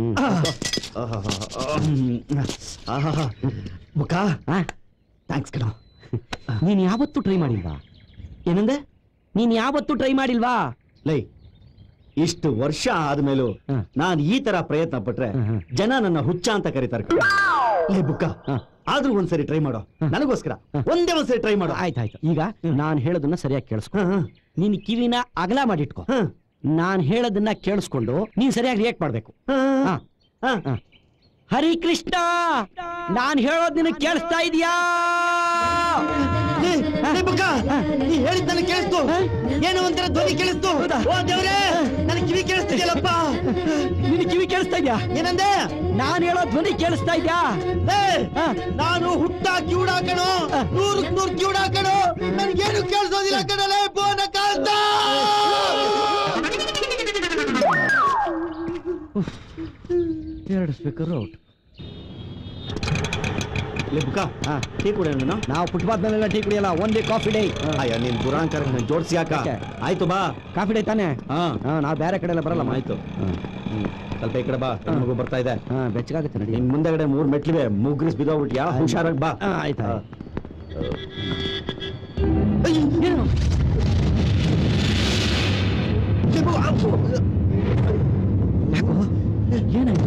Speaker 4: ಮುಖ ಥ್ಯಾಂಕ್ಸ್ ಕಣ
Speaker 3: ನೀನ್ ಯಾವತ್ತೂ ಟ್ರೈ ಮಾಡಿಲ್ವಾ ಏನಂದೆ ನೀನ್ ಯಾವತ್ತೂ ಟ್ರೈ ಮಾಡಿಲ್ವಾ
Speaker 4: ಲೈ ಇಷ್ಟು ವರ್ಷ ಆದ್ಮೇಲೂ ನಾನ್ ಈ ತರ ಪ್ರಯತ್ನ ಪಟ್ರೆ ಜನ ನನ್ನ ಹುಚ್ಚ ಅಂತ ಕರೀತಾರೆ ಕಣೋ. ಲೇ ಬುಕ್ಕ ಆದ್ರೂ ಒಂದ್ಸರಿ ಟ್ರೈ ಮಾಡೋ ನನಗೋಸ್ಕರ ಒಂದೇ ಒಂದ್ಸರಿ ಟ್ರೈ ಮಾಡೋ
Speaker 3: ಆಯ್ತಾಯ್ತು ಈಗ ನಾನ್ ಹೇಳೋದನ್ನ ಸರಿಯಾಗಿ ಕೇಳಿಸ್ಕೊ ನೀನ್ ಕಿವಿನ ಅಗಲ ಮಾಡಿಟ್ಕೊ ನಾನ್ ಹೇಳೋದನ್ನ ಕೇಳಿಸ್ಕೊಂಡು ನೀನ್ ಸರಿಯಾಗಿ ರಿಯಾಕ್ಟ್ ಮಾಡ್ಬೇಕು ಹಾ. ಹಾ. ಹರಿ ಕೃಷ್ಣ ನಾನ್ ಹೇಳೋದ್ ನಿನಗೆ ಕೇಳಿಸ್ತಾ ಇದೀಯಾ
Speaker 4: ನೀ ಹೇಳಿದ್ ನನಗೆ ಕೇಳಿಸ್ತು ಏನೋ ಒಂಥರ ಧ್ವನಿ ಕೇಳಿಸ್ತು ಓ ದೇವ್ರೇ ನನಗೆ ಕಿವಿ ಕೇಳಿಸ್ತಿದ್ಯಲ್ಲಪ್ಪ
Speaker 3: ನಿನ್ ಕಿವಿ ಕೇಳಿಸ್ತಾ ಇದ್ಯಾ
Speaker 4: ಏನಂದೆ
Speaker 3: ನಾನ್ ಹೇಳೋ ಧ್ವನಿ ಕೇಳಿಸ್ತಾ ಇದ್ಯಾ
Speaker 4: ನಾನು ಹುಟ್ಟ ಕಿವುಡ ಕಣೋ ನೂರು ನೂರು ಕಿವುಡ ಕಣೋ ನನ್ಗೇನು ಕೇಳಿಸೋದಿಲ್ಲ ಕಣಲೇ ಬೋನ ಕಾಲ್ತ
Speaker 3: ಎರಡು ಸ್ಪೀಕರ್ ಔಟ್
Speaker 4: ಲೇ ಬುಕ್ಕ ಟೀ ಕುಡಿಯೋಣ
Speaker 3: ನಾವು ಫುಟ್ಪಾತ್ ಮೇಲೆಲ್ಲ ಟೀ ಕುಡಿಯಲ್ಲ ಒಂದೇ ಕಾಫಿ ಡೇ
Speaker 4: ಅಯ್ಯ ನೀನ್ ದುರಾಂಕಾರ ಜೋಡ್ಸಿ ಯಾಕ
Speaker 3: ಯಾಕೆ?
Speaker 4: ಆಯ್ತು ಬಾ
Speaker 3: ಕಾಫಿ ಡೇ ತಾನೆ
Speaker 4: ಹಾ
Speaker 3: ನಾವು ಬೇರೆ ಕಡೆ ಎಲ್ಲ ಬರಲ್ಲ
Speaker 4: ಆಯ್ತು ಹ್ಮ್. ಸ್ವಲ್ಪ ಈ ಕಡೆ ಬಾ ಮಗು ಬರ್ತಾ ಇದೆ
Speaker 3: ಹಾ ಬೆಚ್ಚಗಾಗುತ್ತೆ ನಡಿ
Speaker 4: ನಿನ್ ಮುಂದೆಗಡೆ ಮೂರ್ ಮೆಟ್ಲಿವೆ ಮುಗ್ರಿಸ್ ಬಿದ್ದೋಗ್ಬಿಟ್ಯಾ ಹುಷಾರಾಗಿ ಬಾ
Speaker 3: ಹಾ, ಆಯ್ತು ಆಯ್ತು. ಏನು ಯಾಕೋ ಏನಾಯ್ತು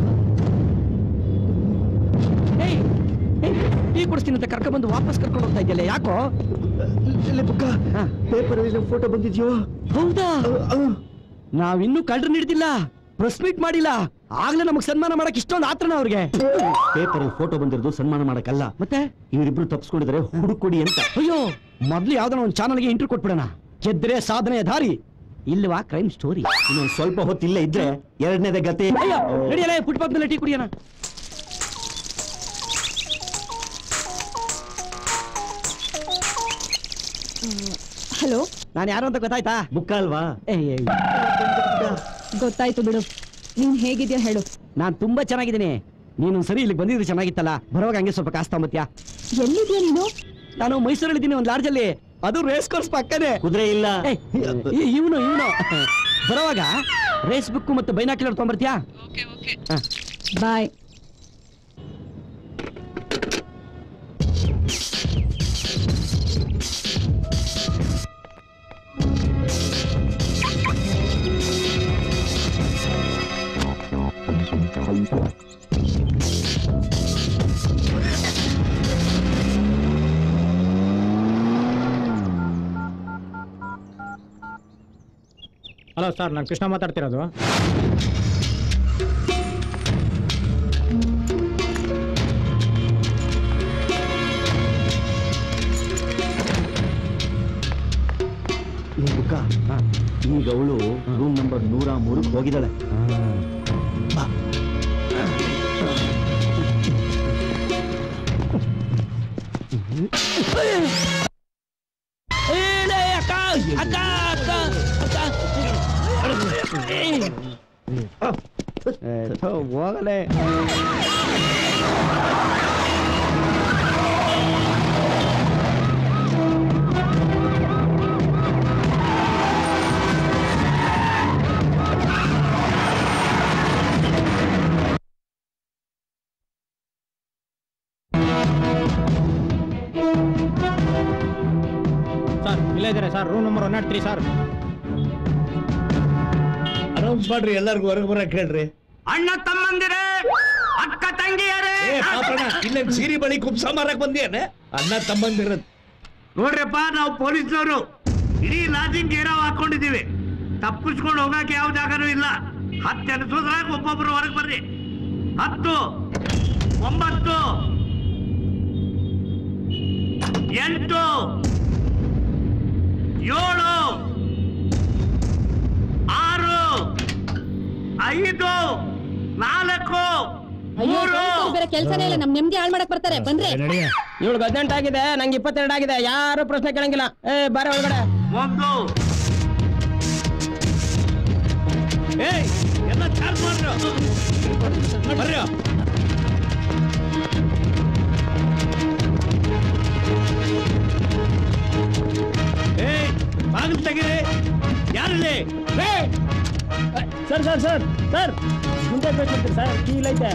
Speaker 3: ಏಯ್ ಏಯ್, ಟೀ ಕುಡಿಸ್ತೀನಿ ಅಂತ ಕರ್ಕೊಂಡ್ಬಂದು ವಾಪಸ್ ಕರ್ಕೊಂಡು ಹೋಗ್ತಾ ಇದೆಯಲ್ಲ ಯಾಕೋ
Speaker 4: ಬುಕ್ಕ ಪೇಪರ್ ಫೋಟೋ ಬಂದಿದ್ಯೋ
Speaker 3: ಹೌದಾ ನಾವಿನ್ನೂ ಕಳ್ರು ಹಿಡಿದಿಲ್ಲ ಪ್ರೆಸ್ ಮೀಟ್ ಮಾಡಿಲ್ಲ ಆಗ್ಲೇ ನಮಗ್ ಸನ್ಮಾನ ಮಾಡಕ್ ಇಷ್ಟೊಂದು ಆತ್ರನ ಅವ್ರಿಗೆ
Speaker 4: ಪೇಪರ್ ಫೋಟೋ ಬಂದಿರೋದು ಸನ್ಮಾನ ಮಾಡಕ್ಕಲ್ಲ
Speaker 3: ಮತ್ತೆ
Speaker 4: ಇವರಿಬ್ರು ತಪ್ಪಿಸ್ಕೊಂಡಿದ್ರೆ ಹುಡುಕೊಡಿ ಅಂತ
Speaker 3: ಅಯ್ಯೋ ಮೊದ್ಲು ಯಾವ್ದಾನ ಒಂದು ಚಾನಲ್ಗೆ ಇಂಟರ್ವ್ಯೂ ಕೊಟ್ಬಿಡೋಣ ಗೆದ್ರೆ ಸಾಧನೆಯ ದಾರಿ ಇಲ್ವಾ ಕ್ರೈಮ್ ಸ್ಟೋರಿ
Speaker 4: ಇನ್ನೊಂದ್ ಸ್ವಲ್ಪ ಹೊತ್ತು ಇಲ್ಲೇ ಇದ್ರೆ ಎರಡನೇದೇ ಗತಿ
Speaker 3: ಅಯ್ಯೋ ನಡಿಯಲ್ಲ ಫುಟ್ಪಾತ್ ಮೇಲೆ ಟೀ ಕುಡಿಯೋಣ
Speaker 8: ಹಲೋ
Speaker 3: ನಾನು ಯಾರು ಅಂತ ಗೊತ್ತಾಯ್ತಾ
Speaker 4: ಬುಕ್ಕ ಅಲ್ವಾ
Speaker 8: ಗೊತ್ತಾಯ್ತು ಬಿಡು ನೀನ್ ಹೇಗಿದ್ಯಾ ಹೇಳು
Speaker 3: ನಾನ್ ತುಂಬಾ ಚೆನ್ನಾಗಿದ್ದೀನಿ ನೀನು ಸರಿ ಇಲ್ಲಿಗೆ ಬಂದಿದ್ರೆ ಚೆನ್ನಾಗಿತ್ತಲ್ಲ ಬರೋವಾಗ ಹಂಗೆ ಸ್ವಲ್ಪ ಕಾಸ್ತಾ ಮತ್ಯಾ
Speaker 8: ಎಲ್ಲಿದ್ಯಾ ನೀನು
Speaker 3: ನಾನು ಮೈಸೂರಲ್ಲಿದ್ದೀನಿ ಒಂದು ಲಾಡ್ಜಲ್ಲಿ ಅದು ರೇಸ್ ಕೋರ್ಸ್ ಪಕ್ಕನೆ
Speaker 4: ಕುದುರೆ ಇಲ್ಲ
Speaker 3: ಇವನು ಇವನು ಬರೋವಾಗ ರೇಸ್ ಬುಕ್ ಮತ್ತು ಬೈನಾಕಿಲರ್ ತೊಗೊಂಬರ್ತೀಯಾ
Speaker 8: ಬಾಯ್
Speaker 3: ಹಲೋ ಸರ್ ನಾನು ಕೃಷ್ಣ ಮಾತಾಡ್ತಿರೋದು
Speaker 4: ಈ ಬುಕ್ಕ ಈಗ ಅವಳು ರೂಮ್ ನಂಬರ್ ನೂರ ಮೂರಕ್ಕೆ ಹೋಗಿದ್ದಾಳೆ ಬಾ.
Speaker 11: ಅಕ್ಕ ಅಕ್ಕ ಅಕ್ಕ ಅಕ್ಕ
Speaker 3: ಹೋಗಲೇ ಸರ್ ಇಲ್ಲೇ ಇದ್ದಾರೆ sir room number one nought three sir
Speaker 10: announce ಮಾಡ್ರಿ ಎಲ್ಲರಿಗೂ ಹೊರಗೆ ಬರಕ್ ಹೇಳ್ರಿ
Speaker 3: ಅಣ್ಣ ತಮ್ಮಂದಿರೇ ಅಕ್ಕ ತಂಗಿಯರೇ
Speaker 10: ಏ ಪಾಪಣ್ಣ ಇಲ್ಲೇನ್ ಸೀರೆ ಬಳಿ ಕುಪ್ಸ ಮಾರಕ್ ಬಂದಿಯೇನೆ ಅಣ್ಣ ತಮ್ಮಂದಿರ
Speaker 14: ನೋಡ್ರಪ್ಪ ನಾವು ಪೊಲೀಸ್ನವರು ಇಡೀ ಲಾಜಿಂಗ್ ಗೇರಾವ್ ಹಾಕೊಂಡಿದೀವಿ ತಪ್ಪಿಸ್ಕೊಂಡು ಹೋಗಕ್ಕೆ ಯಾವ ಜಾಗನೂ ಇಲ್ಲ ಹತ್ತು ಎನಿಸೋದ್ರಾಗ ಒಬ್ಬೊಬ್ರು ಹೊರಗೆ ಬರ್ರಿ ಹತ್ತು ಒಂಬತ್ತು ಎಂಟು ಏಳು ಆರು ಐದು ನಾಲ್ಕು
Speaker 5: ಅಯ್ಯೋ
Speaker 14: ಮೂರು
Speaker 5: ಗಂಡ್ಸರು ಬೇರೆ ಕೆಲ್ಸನೇ ಇಲ್ಲ ನಮ್ ನೆಮ್ಮದಿ ಹಾಳು ಮಾಡಕ್ ಬರ್ತಾರೆ ಬಂದ್ರೆ
Speaker 11: ಇವಳು ಹದಿನೆಂಟು ಆಗಿದೆ ನಂಗೆ ಇಪ್ಪತ್ತೆರಡು ಆಗಿದೆ ಯಾರು ಪ್ರಶ್ನೆ ಕೇಳಂಗಿಲ್ಲ ಏ ಬಾರ ಒಳಗಡೆ
Speaker 14: ಒಂದು
Speaker 10: ಏಯ್ ಎಲ್ಲ ಚಾರ್ಜ್ ಮಾಡ್ರು ಬರ್ರಿ ಏಯ್ ಬಾಗಿಲು ತೆಗೀರಿ ಯಾರಲ್ಲಿ
Speaker 11: ಸರ್ ಸರ್ ಸರ್ ಸರ್ ಮುಂದೆ ಬೇಕು ಸರ್ ಕೀಲೈತೆ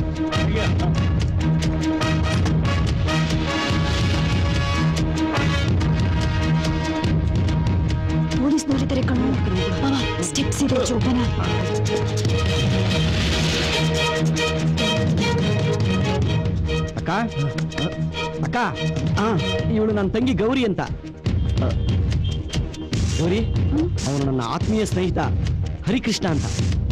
Speaker 8: ಪೊಲೀಸ್ ನೋಡಿದರೆ ಕಣ್ಣು ಮಾವ ಸ್ಟೆಪ್ಸ್ ಇದೆ ಜೋಪಾನ
Speaker 3: ಅಕ್ಕ ಅಕ್ಕ ಇವಳು ನನ್ನ ತಂಗಿ ಗೌರಿ ಅಂತ ಆ, ಗೌರಿ ಅವನು ನನ್ನ ಆತ್ಮೀಯ ಸ್ನೇಹಿತ ಹರಿಕೃಷ್ಣ ಅಂತ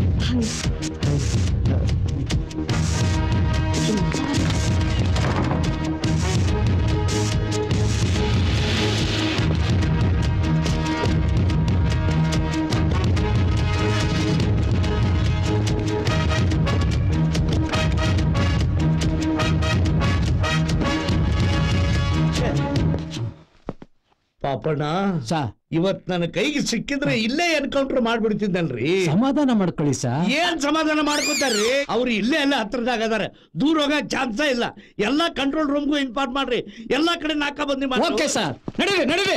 Speaker 10: ಪಾಪಣ್ಣ ಇವತ್ ನನ್ನ ಕೈಗೆ ಸಿಕ್ಕಿದ್ರೆ ಇಲ್ಲೇ ಎನ್ಕೌಂಟರ್ ಮಾಡ್ಬಿಡ್ತಿದ್ದಲ್ರಿ
Speaker 2: ಸಮಾಧಾನ ಮಾಡ್ಕೊಳ್ಳಿ ಸಾ
Speaker 10: ಏನ್ ಸಮಾಧಾನ ಮಾಡ್ಕೊತಾರ್ರಿ ಅವ್ರು ಇಲ್ಲೇ ಎಲ್ಲ ಹತ್ರದಾಗ ಅದಾರೆ ದೂರ ಹೋಗಕ್ ಚಾನ್ಸೇ ಇಲ್ಲ ಎಲ್ಲಾ ಕಂಟ್ರೋಲ್ ರೂಮ್ಗೂ ಇನ್ಫಾರ್ಮ್ ಮಾಡ್ರಿ ಎಲ್ಲಾ ಕಡೆ ನಾಕ ಬಂದಿ ಮಾಡಿ
Speaker 2: ಓಕೆ ಸರ್ ನಡೀರಿ ನಡೀರಿ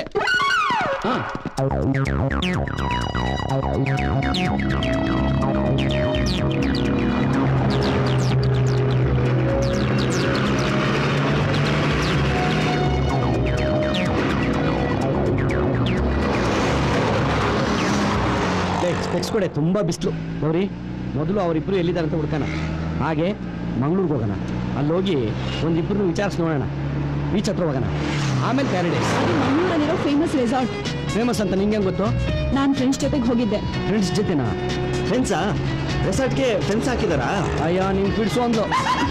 Speaker 3: ಸ್ಪೆಕ್ಸ್ ಕೊಡೆ ತುಂಬಾ ಬಿಸಿಲು ಗೌರಿ ಮೊದಲು ಅವರಿಬ್ರು ಎಲ್ಲಿದ್ದಾರೆ ಅಂತ ಹುಡ್ಕೋಣ ಹಾಗೆ ಮಂಗಳೂರಿಗೆ ಹೋಗೋಣ ಅಲ್ಲಿ ಹೋಗಿ ಒಂದಿಬ್ರು ವಿಚಾರಿಸಿ ನೋಡೋಣ ಬೀಚ್ ಹತ್ರ ಹೋಗೋಣ ಆಮೇಲೆ ಪ್ಯಾರಡೈಸ್
Speaker 5: ಅದು ಮಂಗಳೂರಲ್ಲಿರೋ ಫೇಮಸ್ ರೆಸಾರ್ಟ್
Speaker 3: ಫೇಮಸ್ ಅಂತ ನಿಂಗೆ ಹೆಂಗ್ ಗೊತ್ತು
Speaker 5: ನಾನ್ ಫ್ರೆಂಡ್ಸ್ ಜೊತೆಗೆ ಹೋಗಿದ್ದೆ
Speaker 3: ಫ್ರೆಂಡ್ಸ್ ಜೊತೆನಾ
Speaker 4: ಫೆನ್ಸಾ ರೆಸಾರ್ಟ್ಗೆ ಫೆನ್ಸ್ ಹಾಕಿದಾರಾ
Speaker 3: ಅಯ್ಯ ನೀನ್ ಬಿಡಿಸು ಅಂದ್ಲು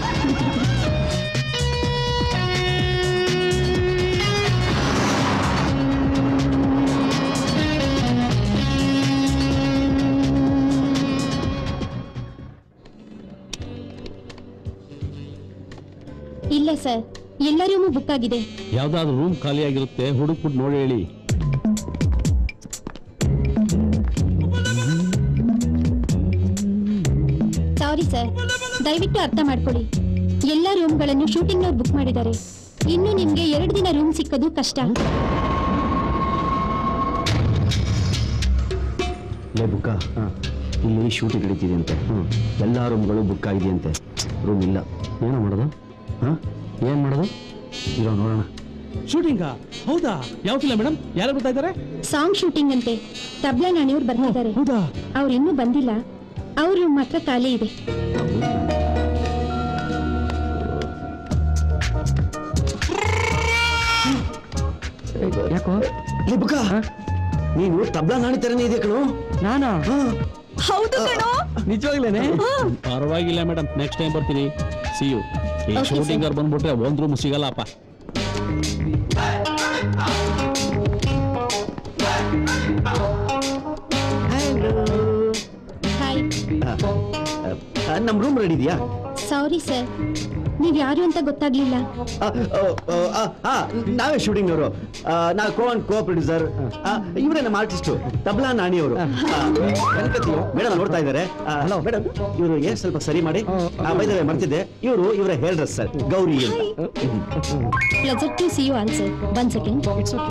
Speaker 5: ಇಲ್ಲ ಸರ್ ಎಲ್ಲ ರೂಮು ಬುಕ್ ಆಗಿದೆ
Speaker 2: ಯಾವ್ದಾದ್ರು ರೂಮ್ ಖಾಲಿಯಾಗಿರುತ್ತೆ ಹುಡುಕ್ಬಿಟ್ಟು ನೋಡಿ ಹೇಳಿ
Speaker 5: ಸಾರಿ ಸರ್ ದಯವಿಟ್ಟು ಅರ್ಥ ಮಾಡ್ಕೊಳ್ಳಿ ಎಲ್ಲ ರೂಮ್ಗಳನ್ನು ಶೂಟಿಂಗ್ನವ್ರು ಬುಕ್ ಮಾಡಿದ್ದಾರೆ ಇನ್ನು ನಿಮ್ಗೆ ಎರಡು ದಿನ ರೂಮ್ ಸಿಕ್ಕೋದು ಕಷ್ಟ
Speaker 4: ಲೇ ಬುಕ್ಕ ಇಲ್ಲಿ ಶೂಟಿಂಗ್ ನಡೀತಿದೆ ಅಂತೆ ಎಲ್ಲ ರೂಮ್ಗಳು ಬುಕ್ ಆಗಿದೆಯಂತೆ ರೂಮ್ ಇಲ್ಲ ಏನೋ ಮಾಡೋದು ಹಾಂ ಏನು ಮಾಡೋದು ಇರೋ ನೋಡೋಣ
Speaker 2: ಶೂಟಿಂಗಾ ಹೌದಾ ಯಾವ ಫಿಲಂ ಮೇಡಮ್ ಯಾರು ಬರ್ತಾ ಇದ್ದಾರೆ
Speaker 5: ಸಾಂಗ್ ಶೂಟಿಂಗ್ ಅಂತೆ ತಬ್ಲಾ ನಾಣಿಯವ್ರು ಬರ್ತಿದ್ದಾರೆ
Speaker 2: ಹೌದಾ
Speaker 5: ಅವ್ರು ಇನ್ನೂ ಬಂದಿಲ್ಲ ಅವ್ರ ರೂಮ್ ಮಾತ್ರ ಖಾಲಿ ಇದೆ
Speaker 3: ಯಾಕೋ
Speaker 4: ಲೇ ಬುಕ್ಕ ನೀನು ತಬ್ಲಾ ನಾಣಿ ಥರನೇ ಇದೆ ಕಣೋ
Speaker 3: ನಾನಾ
Speaker 5: ಹೌದು ಕಣೋ
Speaker 3: ನಿಜವಾಗ್ಲೇನೆ
Speaker 2: ಪರವಾಗಿಲ್ಲ ಮೇಡಮ್ ನೆಕ್ಸ್ಟ್ ಟೈಮ್ ಬರ್ತೀನಿ ಸಿ ಯು ಈ
Speaker 5: Okay, sir.
Speaker 2: ಶೂಟಿಂಗ್ ಅವ್ರು ಬಂದ್ಬಿಟ್ರೆ ಒಂದ್ ರೂಮ್ ಸಿಗಲ್ಲಪ್ಪ
Speaker 5: ಹಾಯ್
Speaker 4: ನಮ್ಮ ರೂಮ್ ರೆಡಿ ಇದೆಯಾ
Speaker 5: ಸಾರಿ ಸರ್ ನೀವ್ ಯಾರು ಅಂತ ಗೊತ್ತಾಗ್ಲಿಲ್ಲ
Speaker 4: ಆ, ಆ, ಆ, ಆ, ನಾವೇ ಶೂಟಿಂಗ್ ಅವರು ನಾ ಕೋ ಅಂಡ್ ಕೋ ಪ್ರೊಡ್ಯೂಸರ್ ಇವರೇ ನಮ್ಮ ಆರ್ಟಿಸ್ಟು ತಬ್ಲಾ ನಾಣಿ ಅವರು ಮೇಡಮ್ ನೋಡ್ತಾ ಇದ್ದಾರೆ ಹಲೋ ಮೇಡಮ್ ಇವರು ಏನ್ ಸ್ವಲ್ಪ ಸರಿ ಮಾಡಿ ಬೈದವೆ ಮರ್ತಿದ್ದೆ ಇವರು ಇವರ ಹೇರ್ ಡ್ರೆಸ್ ಸರ್ ಗೌರಿ ಅಂತ
Speaker 5: ಪ್ಲೆಜರ್ ಟು ಸಿ ಯು ಆಲ್ಸರ್ one second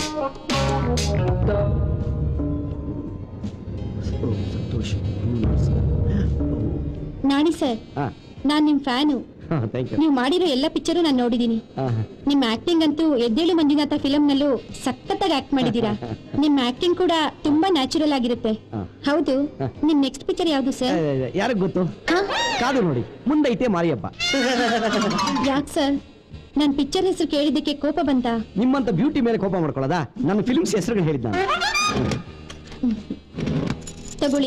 Speaker 4: Santosh
Speaker 5: Nani sir
Speaker 3: ಹಾ
Speaker 5: ನಾನ್ ನಿಮ್ ಫ್ಯಾನು
Speaker 3: ಥ್ಯಾಂಕ್ ಯು
Speaker 5: ನೀವು ಮಾಡಿರೋ ಎಲ್ಲ ಪಿಕ್ಚರು ನಾನು ನೋಡಿದೀನಿ ನಿಮ್ ಆಕ್ಟಿಂಗ್ ಅಂತೂ ಎದ್ದೇಳು ಮಂಜುನಾಥ ಫಿಲಂ ನಲ್ಲೂ ಸಖತ್ತಾಗಿ ಆಕ್ಟ್ ಮಾಡಿದೀರಾ ನಿಮ್ ಆಕ್ಟಿಂಗ್ ಕೂಡ ತುಂಬಾ ನ್ಯಾಚುರಲ್ ಆಗಿರುತ್ತೆ ಹೌದು ನಿಮ್ ನೆಕ್ಸ್ಟ್ ಪಿಕ್ಚರ್ ಯಾವ್ದು ಸರ್
Speaker 3: ಯಾರಿಗೆ ಗೊತ್ತು ಕಾದು ನೋಡಿ ಮುಂದೈತೆ ಮಾರಿಯಪ್ಪ
Speaker 5: ಯಾಕ್ ಸರ್ ನಾನ್ ಪಿಕ್ಚರ್ ಹೆಸರು ಕೇಳಿದ್ದಕ್ಕೆ ಕೋಪ ಬಂತ
Speaker 3: ನಿಮ್ಮಂತ ಬ್ಯೂಟಿ ಮೇಲೆ ಕೋಪ ಮಾಡ್ಕೊಳ್ಳೋದಾ ನನ್ನ ಫಿಲ್ಮ್ಸ್ ಹೆಸರುಗಳು ಹೇಳಿದ್ ನಾನು
Speaker 5: ತಗೊಳ್ಳಿ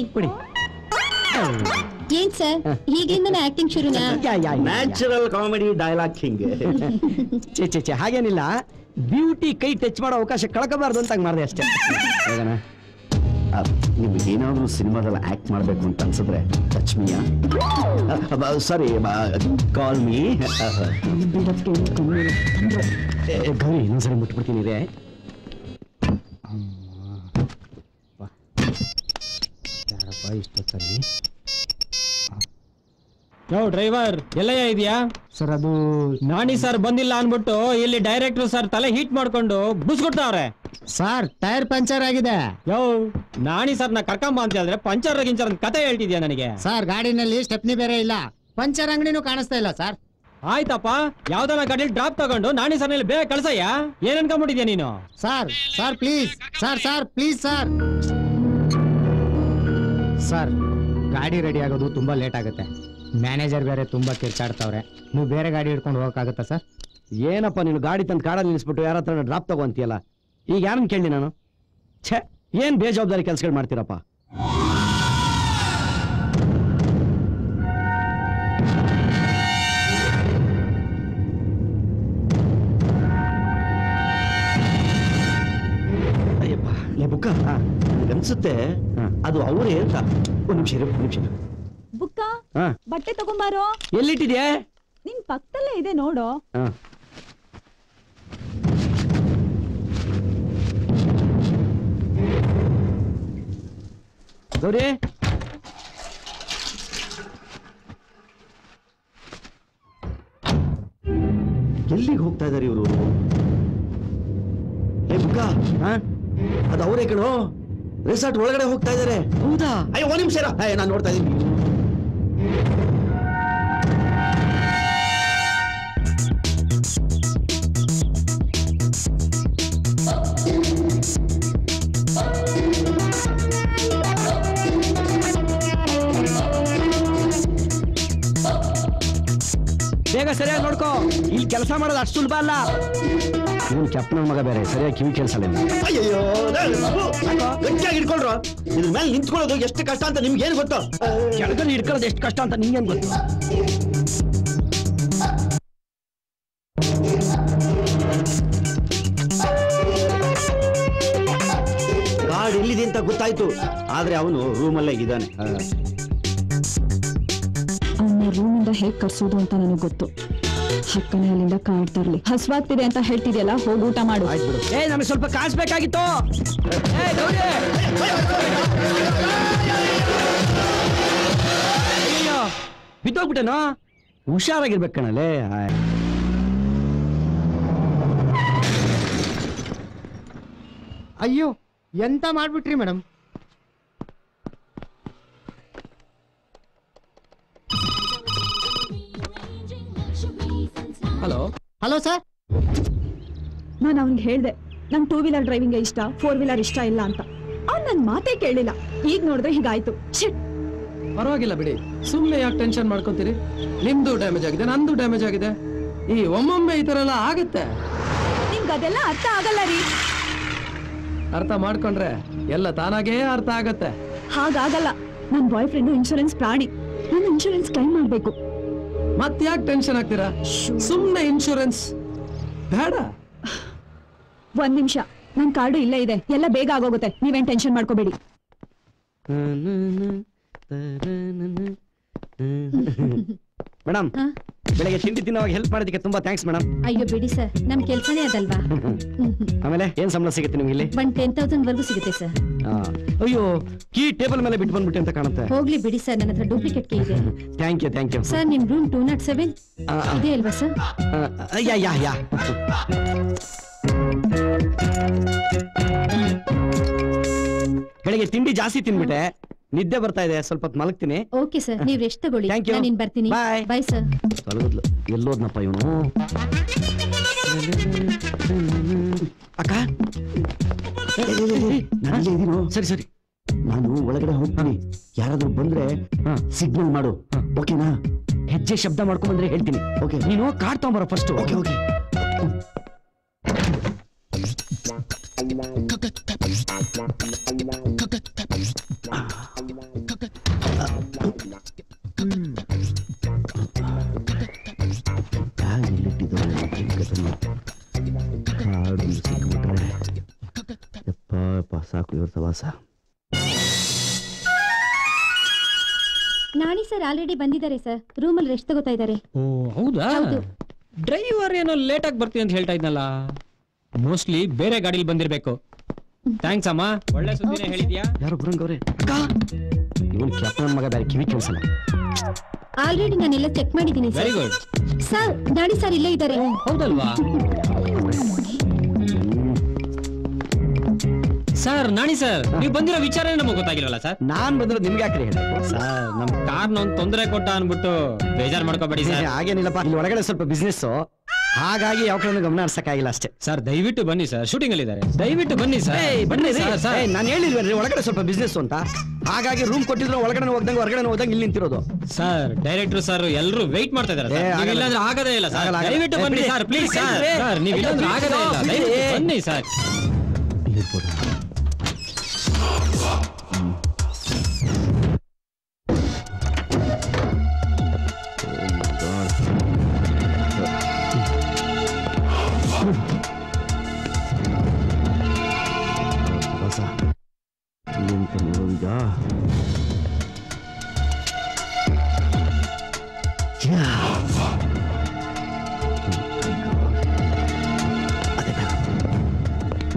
Speaker 5: ಏನ್ ಸರ್ ಈಗಿಂದನೇ ಆಕ್ಟಿಂಗ್ ಶುರುನಾ
Speaker 4: ನ್ಯಾಚುರಲ್ ಕಾಮಿಡಿ ಡೈಲಾಗ್ ಕಿಂಗ್
Speaker 3: ಚೇ ಚೇ ಚೇ ಹಾಗೇನಿಲ್ಲ ಬ್ಯೂಟಿ ಕೈ ಟಚ್ ಮಾಡೋ ಅವಕಾಶ ಕಳ್ಕೋಬಾರ್ದು ಅಂತ ಹಂಗ್ ಮಾಡಿದೆ ಅಷ್ಟೇ
Speaker 4: ಹೋಗೋಣ ನಿಮ್ಗೆ ಏನಾದ್ರೂ ಸಿನಿಮಾದಲ್ಲಿ ಆಕ್ಟ್ ಮಾಡಬೇಕು ಅಂತ ಅನ್ಸಿದ್ರೆ ಟಚ್ ಮಿಯಾ ಸಾರಿ ಕಾಲ್ ಮೀ
Speaker 3: ಗೌರಿ ಇನ್ನೊಂದ್ಸರಿ ಮುಟ್ಬಿಡ್ತೀನಿ ರೇ ಯಾರಪ್ಪ ಇಷ್ಟೊತ್ತಲ್ಲಿ
Speaker 15: ಯೋ ಡ್ರೈವರ್ ಎಲ್ಲಯ್ಯ ಇದೆಯಾ
Speaker 3: ಸರ್ ಅದು
Speaker 15: ನಾಣಿ ಸರ್ ಬಂದಿಲ್ಲ ಅನ್ಬಿಟ್ಟು ಇಲ್ಲಿ ಡೈರೆಕ್ಟರ್ ಸರ್ ತಲೆ ಹೀಟ್ ಮಾಡ್ಕೊಂಡು ಬುಸ್ಕೊಡ್ತಾವ್ರೆ
Speaker 12: ಸರ್ ಟೈರ್ ಪಂಚರ್ ಆಗಿದೆ
Speaker 15: ಯೋ ನಾಣಿ ಸರ್ ನ ಕರ್ಕೊಂಬ ಅಂತ ಹೇಳಿದ್ರೆ ಪಂಚರ್ ಗಿಂಚರ್ ಅಂತ ಕತೆ ಹೇಳ್ತಿದ್ಯಾ ನನಗೆ
Speaker 12: ಸರ್ ಗಾಡಿನಲ್ಲಿ ಸ್ಟೆಪ್ನಿ ಬೇರೆ ಇಲ್ಲ ಪಂಚರ್ ಅಂಗಡಿನೂ ಕಾಣಿಸ್ತಾ ಇಲ್ಲ ಸರ್
Speaker 15: ಆಯ್ತಪ್ಪ ಯಾವ್ದನ ಗಾಡಿ ಡ್ರಾಪ್ ತಗೊಂಡು ನಾಣಿ ಸರ್ ಬೇಗ ಕಳ್ಸಯ್ಯ ಏನ್ ಅನ್ಕೊಂಬಿಟ್ಟಿದ್ಯಾ ನೀನು
Speaker 12: sir sir please sir sir please sir sir ಗಾಡಿ ರೆಡಿ ಆಗೋದು ತುಂಬಾ ಲೇಟ್ ಆಗುತ್ತೆ ಮ್ಯಾನೇಜರ್ ಬೇರೆ ತುಂಬಾ ಕಿರ್ಚಾಡ್ತಾವ್ರೆ ನೀವು ಬೇರೆ ಗಾಡಿ ಹಿಡ್ಕೊಂಡು ಹೋಗಕ್ಕಾಗತ್ತಾ ಸರ್
Speaker 3: ಏನಪ್ಪ ನೀನು ಗಾಡಿ ತಂದು ಕಾಡಲ್ಲಿ ನಿಲ್ಲಿಸ್ಬಿಟ್ಟು ಯಾರ ಹತ್ರ ಡ್ರಾಪ್ ತಗೊಂತೀಯಲ್ಲ ಈಗ ಯಾರನ್ನ ಕೇಳಿ ನಾನು ಛೇ ಏನ್ ಬೇಜವಾಬ್ದಾರಿ ಕೆಲಸಗಳು ಮಾಡ್ತೀರಪ್ಪ
Speaker 4: ಅಯ್ಯಪ್ಪ ಲೇ ಬುಕ್ಕ ಅನ್ಸುತ್ತೆ ಅದು ಅವರೇ ಅಂತ ಒಂದ್ ನಿಮಿಷ ಇರು ಒಂದ್ ನಿಮಿಷ ಇರು.
Speaker 16: ಬುಕ್ಕ
Speaker 3: ಹಾ
Speaker 16: ಬಟ್ಟೆ ತಗೊಂಬಾರೋ
Speaker 3: ಎಲ್ಲಿಟ್ಟಿದ್ಯಾ
Speaker 16: ನಿನ್ ಪಕ್ಕದಲ್ಲೇ ಇದೆ ನೋಡು
Speaker 3: ಹಾ ಗೌರಿ
Speaker 4: ಎಲ್ಲಿಗೆ ಹೋಗ್ತಾ ಇದಾರೆ ಇವರು ಏ ಬುಕ್ಕ ಅದು ಅವರೇ ಕಣೋ ರೆಸಾರ್ಟ್ ಒಳಗಡೆ ಹೋಗ್ತಾ ಇದಾರೆ
Speaker 3: ಹೌದಾ
Speaker 4: ಅಯ್ಯೋ ಒಂದ್ ನಿಮಿಷ ನಾನು ನೋಡ್ತಾ ಇದ್ದೀನಿ
Speaker 3: ಬೇಗ ಸರಿಯಾಗಿ ನೋಡ್ಕೋ ಇಲ್ಲಿ ಕೆಲಸ ಮಾಡೋದು ಅಷ್ಟು ಸುಲಭ ಅಲ್ಲ ಇವನು ಕೆಪ್ನ ಮಗ ಬೇರೆ ಸರಿಯಾಗಿ ಕಿವಿ ಕೇಳಿಸಲ್ಲ
Speaker 4: ಅಯ್ಯಯ್ಯೋ ಗಟ್ಟಿಯಾಗಿ ಹಿಡ್ಕೊಳ್ರು ಇದ್ರ ಮೇಲೆ ನಿಂತ್ಕೊಳ್ಳೋದು ಎಷ್ಟು ಕಷ್ಟ ಅಂತ ನಿಮ್ಗೆ ಏನು ಗೊತ್ತು
Speaker 3: ಕೆಳಗಲ್ಲಿ ಹಿಡ್ಕೊಳ್ಳೋದು ಎಷ್ಟು ಕಷ್ಟ ಅಂತ ನಿಂಗೇನು ಗೊತ್ತು
Speaker 4: ಗಾಡ್ ಎಲ್ಲಿದೆ ಅಂತ ಗೊತ್ತಾಯ್ತು ಆದ್ರೆ ಅವನು ರೂಮಲ್ಲೇ ಇದ್ದಾನೆ
Speaker 16: ಅವನ್ನ ರೂಮಿಂದ ಹೇಗ್ ಕರ್ಸೋದು ಅಂತ ನನಗೆ ಗೊತ್ತು ಹಕ್ಕನೆ ಅಲ್ಲಿಂದ ಕಾಡ್ತಾ ಇರ್ಲಿ ಹಸ್ವಾಗ್ತಿದೆ ಅಂತ ಹೇಳ್ತಿದ್ಯಲ್ಲ ಹೋಗಿ ಊಟ ಮಾಡು
Speaker 3: ಏ ನಮಗೆ ಸ್ವಲ್ಪ ಕಾಸು ಬೇಕಾಗಿತ್ತು ಏ, ಗೌರಿ! ಅಯ್ಯಯ್ಯೋ, ಬಿದ್ದೋಗ್ಬಿಟ್ಟೆನೋ ಹುಷಾರಾಗಿರ್ಬೇಕು ಕಣಲೆ
Speaker 12: ಅಯ್ಯೋ ಎಂತ ಮಾಡ್ಬಿಟ್ರಿ ಮೇಡಮ್
Speaker 1: ಹಲೋ
Speaker 12: ಹಲೋ ಸರ್
Speaker 16: ನಾನು ಅವ್ನಿಗೆ ಹೇಳ್ದೆ ನಂಗೆ ಟೂ ವೀಲರ್ ಡ್ರೈವಿಂಗ್ ಇಷ್ಟ ಫೋರ್ ವೀಲರ್ ಇಷ್ಟ ಇಲ್ಲ ಅಂತ ಅವ್ನು ನನ್ನ ಮಾತೇ ಕೇಳಿಲ್ಲ ಈಗ ನೋಡಿದ್ರೆ ಹೀಗಾಯ್ತು ಶಿಟ್
Speaker 1: ಪರವಾಗಿಲ್ಲ ಬಿಡಿ ಸುಮ್ಮನೆ ಯಾಕೆ ಟೆನ್ಷನ್ ಮಾಡ್ಕೊಂತೀರಿ ನಿಮ್ದು ಡ್ಯಾಮೇಜ್ ಆಗಿದೆ ನಂದು ಡ್ಯಾಮೇಜ್ ಆಗಿದೆ ಈ ಒಮ್ಮೊಮ್ಮೆ ಈ ತರ ಎಲ್ಲ ಆಗುತ್ತೆ
Speaker 16: ನಿಮ್ಗೆ ಅದೆಲ್ಲ ಅರ್ಥ ಆಗಲ್ಲ ರೀ
Speaker 1: ಅರ್ಥ ಮಾಡ್ಕೊಂಡ್ರೆ ಎಲ್ಲ ತಾನಾಗೇ ಅರ್ಥ ಆಗತ್ತೆ
Speaker 16: ಹಾಗಾಗಲ್ಲ ನನ್ ಬಾಯ್ ಫ್ರೆಂಡ್ ಇನ್ಶೂರೆನ್ಸ್ ಪ್ರಾಣಿ ನಾನು ಇನ್ಶೂರೆನ್ಸ್ ಕ್ಲೈಮ್ ಮಾಡ್ಬೇಕು
Speaker 1: ಮತ್ ಯಾಕೆ ಟೆನ್ಷನ್ ಆಗ್ತೀರಾ ಸುಮ್ನೆ ಇನ್ಶೂರೆನ್ಸ್ ಬೇಡ
Speaker 16: ಒಂದ್ ನಿಮಿಷ ನನ್ ಕಾರ್ಡು ಇಲ್ಲೇ ಇದೆ ಎಲ್ಲ ಬೇಗ ಆಗೋಗುತ್ತೆ ನೀವೇನ್ ಟೆನ್ಷನ್ ಮಾಡ್ಕೋಬೇಡಿ
Speaker 3: ಮೇಡಮ್ ಬೆಳಗ್ಗೆ ತಿಂಡಿ ತಿನ್ನೋವಾಗ ಹೆಲ್ಪ್ ಮಾಡೋದಕ್ಕೆ ತುಂಬಾ ಥ್ಯಾಂಕ್ಸ್ ಮೇಡಮ್
Speaker 5: ಅಯ್ಯೋ ಬಿಡಿ ಸರ್ ನಮ್ ಕೆಲ್ಸನೇ ಅದಲ್ವಾ
Speaker 3: ಆಮೇಲೆ ಏನ್ ಸಂಬಳ ಸಿಗುತ್ತೆ ನಿಮ್ಗೆ ಇಲ್ಲಿ
Speaker 5: ಒಂದ್ ಟೆನ್ ತೌಸಂಡ್ ವರ್ಗೂ ಸಿಗುತ್ತೆ ಸರ್
Speaker 3: ಆ, ಅಯ್ಯೋ ಕೀ ಟೇಬಲ್ ಮೇಲೆ ಬಿಟ್ಟು ಬಂದ್ಬಿಟ್ಟೆ ಅಂತ ಕಾಣುತ್ತೆ
Speaker 5: ಹೋಗ್ಲಿ ಬಿಡಿ ಸರ್ ನನ್ನ ಹತ್ರ ಡೂಪ್ಲಿಕೇಟ್ ಕೀ ಇದೆ
Speaker 3: thank you thank you
Speaker 5: sir ನಿಮ್ ರೂಮ್ ಟೂ ನಾಟ್ ಸೆವೆನ್ ಇದೆ ಅಲ್ವಾ ಸರ್
Speaker 3: ಯಾ ಯಾ ಯಾ ಬೆಳಿಗ್ಗೆ ತಿಂಡಿ ಜಾಸ್ತಿ ತಿನ್ಬಿಟ್ಟೆ ನಿದ್ದೆ ಬರ್ತಾ ಇದೆ ಸ್ವಲ್ಪ ಹೊತ್ತು ಮಲಗ್ತೀನಿ
Speaker 5: ಓಕೆ ಸರ್ ನೀವ್ ರೆಸ್ಟ್ ತಗೊಳ್ಳಿ
Speaker 3: Thank you.
Speaker 5: ನಾನು ಇನ್ ಬರ್ತೀನಿ
Speaker 3: Bye.
Speaker 5: ಬಾಯ್ ಸರ್
Speaker 3: ತೊಲಗದ್ಲು ಎಲ್ಲೋದ್ನಪ್ಪ ಇವನು ಅಕ್ಕ ಸರಿ ಸರಿ
Speaker 4: ನಾನು ಒಳಗಡೆ ಹೋಗ್ತೀನಿ ಯಾರಾದ್ರೂ ಬಂದ್ರೆ ಸಿಗ್ನಲ್ ಮಾಡು ಓಕೆನಾ
Speaker 3: ಹೆಜ್ಜೆ ಶಬ್ದ ಮಾಡ್ಕೊಂಡ್ ಬಂದ್ರೆ ಹೇಳ್ತೀನಿ ಓಕೆ ನೀನು ಕಾರ್ಡ್ ತಗೊಂಬರ ಫಸ್ಟ್
Speaker 4: ಓಕೆ ಓಕೆ ಬ್ಯಾಗ್ ಎಲ್ಲಿಟ್ಟಿದ್ದಾರೆ ಚಿಕ್ಕದನ್ನು ಕಾಡು ಸಿಕ್ಬಿಟ್ರೆ ಯಪ್ಪ ಯಪ್ಪ ಸಾಕು ಇವ್ರ ಸವಾಸ
Speaker 5: ನಾಣಿ ಸರ್ ಆಲ್ರೆಡಿ ಬಂದಿದ್ದಾರೆ ಸರ್ ರೂಮಲ್ಲಿ ರೆಸ್ಟ್ ತಗೋತಾ ಇದ್ದಾರೆ
Speaker 15: ಓ ಹೌದಾ
Speaker 5: ಹೌದು.
Speaker 15: ಡ್ರೈವರ್ ಏನೋ ಲೇಟ್ ಆಗಿ ಬರ್ತೀನಿ ಅಂತ ಹೇಳ್ತಾ ಇದ್ನಲ್ಲ ಮೋಸ್ಟ್ಲಿ ಬೇರೆ ಗಾಡಿಲಿ ಬಂದಿರ್ಬೇಕು ಥ್ಯಾಂಕ್ಸ್ ಅಮ್ಮ ಒಳ್ಳೆ ಸುದ್ದಿನೇ ಹೇಳಿದ್ಯಾ
Speaker 3: ಯಾರು ಬರಂಗವ್ರೆ ಇವನ್ ಕ್ಯಾಪ್ಟನ್ ಮಗ ಬೇರೆ ಕಿವಿ ಕೇಳಿಸಲ್ಲ
Speaker 5: ಆಲ್ರೆಡಿ ನಾನೆಲ್ಲ ಚೆಕ್ ಮಾಡಿದ್ದೀನಿ
Speaker 15: very
Speaker 5: sir
Speaker 15: good
Speaker 5: sir Nani sir ಇಲ್ಲೇ ಇದ್ದಾರೆ
Speaker 15: ಹೌದಲ್ವಾ ಸರ್ ನಾಣಿ ಸರ್ ನೀವು ಬಂದಿರೋ ವಿಚಾರನೇ ನಮಗೆ ಗೊತ್ತಾಗಿರಲ್ಲ ಸರ್
Speaker 3: ನಾನ್ ಬಂದ್ರೆ ನಿಮ್ಗೆ ಯಾಕೆ ಹೇಳಿ
Speaker 15: ಸರ್ ನಮ್ ಕಾರ್ ಒಂದ್ ತೊಂದರೆ ಕೊಟ್ಟ ಅನ್ಬಿಟ್ಟು ಬೇಜಾರ್ ಮಾಡ್ಕೋಬೇಡಿ ಸರ್
Speaker 3: ಹಾಗೇನಿಲ್ಲಪ್ಪ ಇಲ್ಲಿ ಒಳಗಡೆ ಸ್ವಲ್ಪ ಬಿಸ್ನೆಸ್ ಹಾಗಾಗಿ ಯಾವ ಕಡೆ ಗಮನ ಹರ್ಸಕ್ಕಾಗಿಲ್ಲ ಅಷ್ಟೇ
Speaker 15: ಸರ್ ದಯವಿಟ್ಟು ಬನ್ನಿ ಸರ್ ಶೂಟಿಂಗ್ ಅಲ್ಲಿ ಇದ್ದಾರೆ ದಯವಿಟ್ಟು ಬನ್ನಿ ಸರ್
Speaker 3: ಬನ್ನಿ
Speaker 15: ಸರ್ ಸರ್
Speaker 3: ನಾನು ಹೇಳಿಲ್ವೇನ್ರಿ ಒಳಗಡೆ ಸ್ವಲ್ಪ ಬಿಸ್ನೆಸ್ ಅಂತ ಹಾಗಾಗಿ ರೂಮ್ ಕೊಟ್ಟಿದ್ರು ಒಳಗಡೆ ಹೋಗ್ದಂಗೆ ಹೊರಗಡೆ ಹೋಗ್ದಂಗೆ ಇಲ್ಲಿ ನಿಂತಿರೋದು
Speaker 15: ಸರ್ ಡೈರೆಕ್ಟರ್ ಸರ್ ಎಲ್ಲರೂ ವೆಯ್ಟ್ ಮಾಡ್ತಾ ಇದ್ದಾರೆ
Speaker 3: ಏ,
Speaker 15: ಸರ್
Speaker 3: ಆಗಲ್ಲ.
Speaker 15: ನೀವು ಇಲ್ಲಾಂದ್ರೆ ಆಗದೇ ಇಲ್ಲ ಸರ್
Speaker 3: ಆಗಲ್ಲ, ಆಗಲ್ಲ.
Speaker 15: ದಯವಿಟ್ಟು ಬನ್ನಿ
Speaker 3: ಬಿಡಿ.
Speaker 15: ಸರ್ ಪ್ಲೀಸ್ ಸರ್
Speaker 3: ಬಿಡಿ.
Speaker 15: ಸರ್ ನೀವು ಇಲ್ಲಾಂದ್ರೆ
Speaker 3: ಅಯ್ಯೋ,
Speaker 15: ಆಗದೇ ಇಲ್ಲ
Speaker 3: ಬಿಡಿ.
Speaker 15: ದಯವಿಟ್ಟು ಬನ್ನಿ ಸರ್
Speaker 4: ಸವಾಸ ಎಂತ ನೋಡೋದೀಗ ಯಾ. ಅದೇ ಬ್ಯಾಗ್.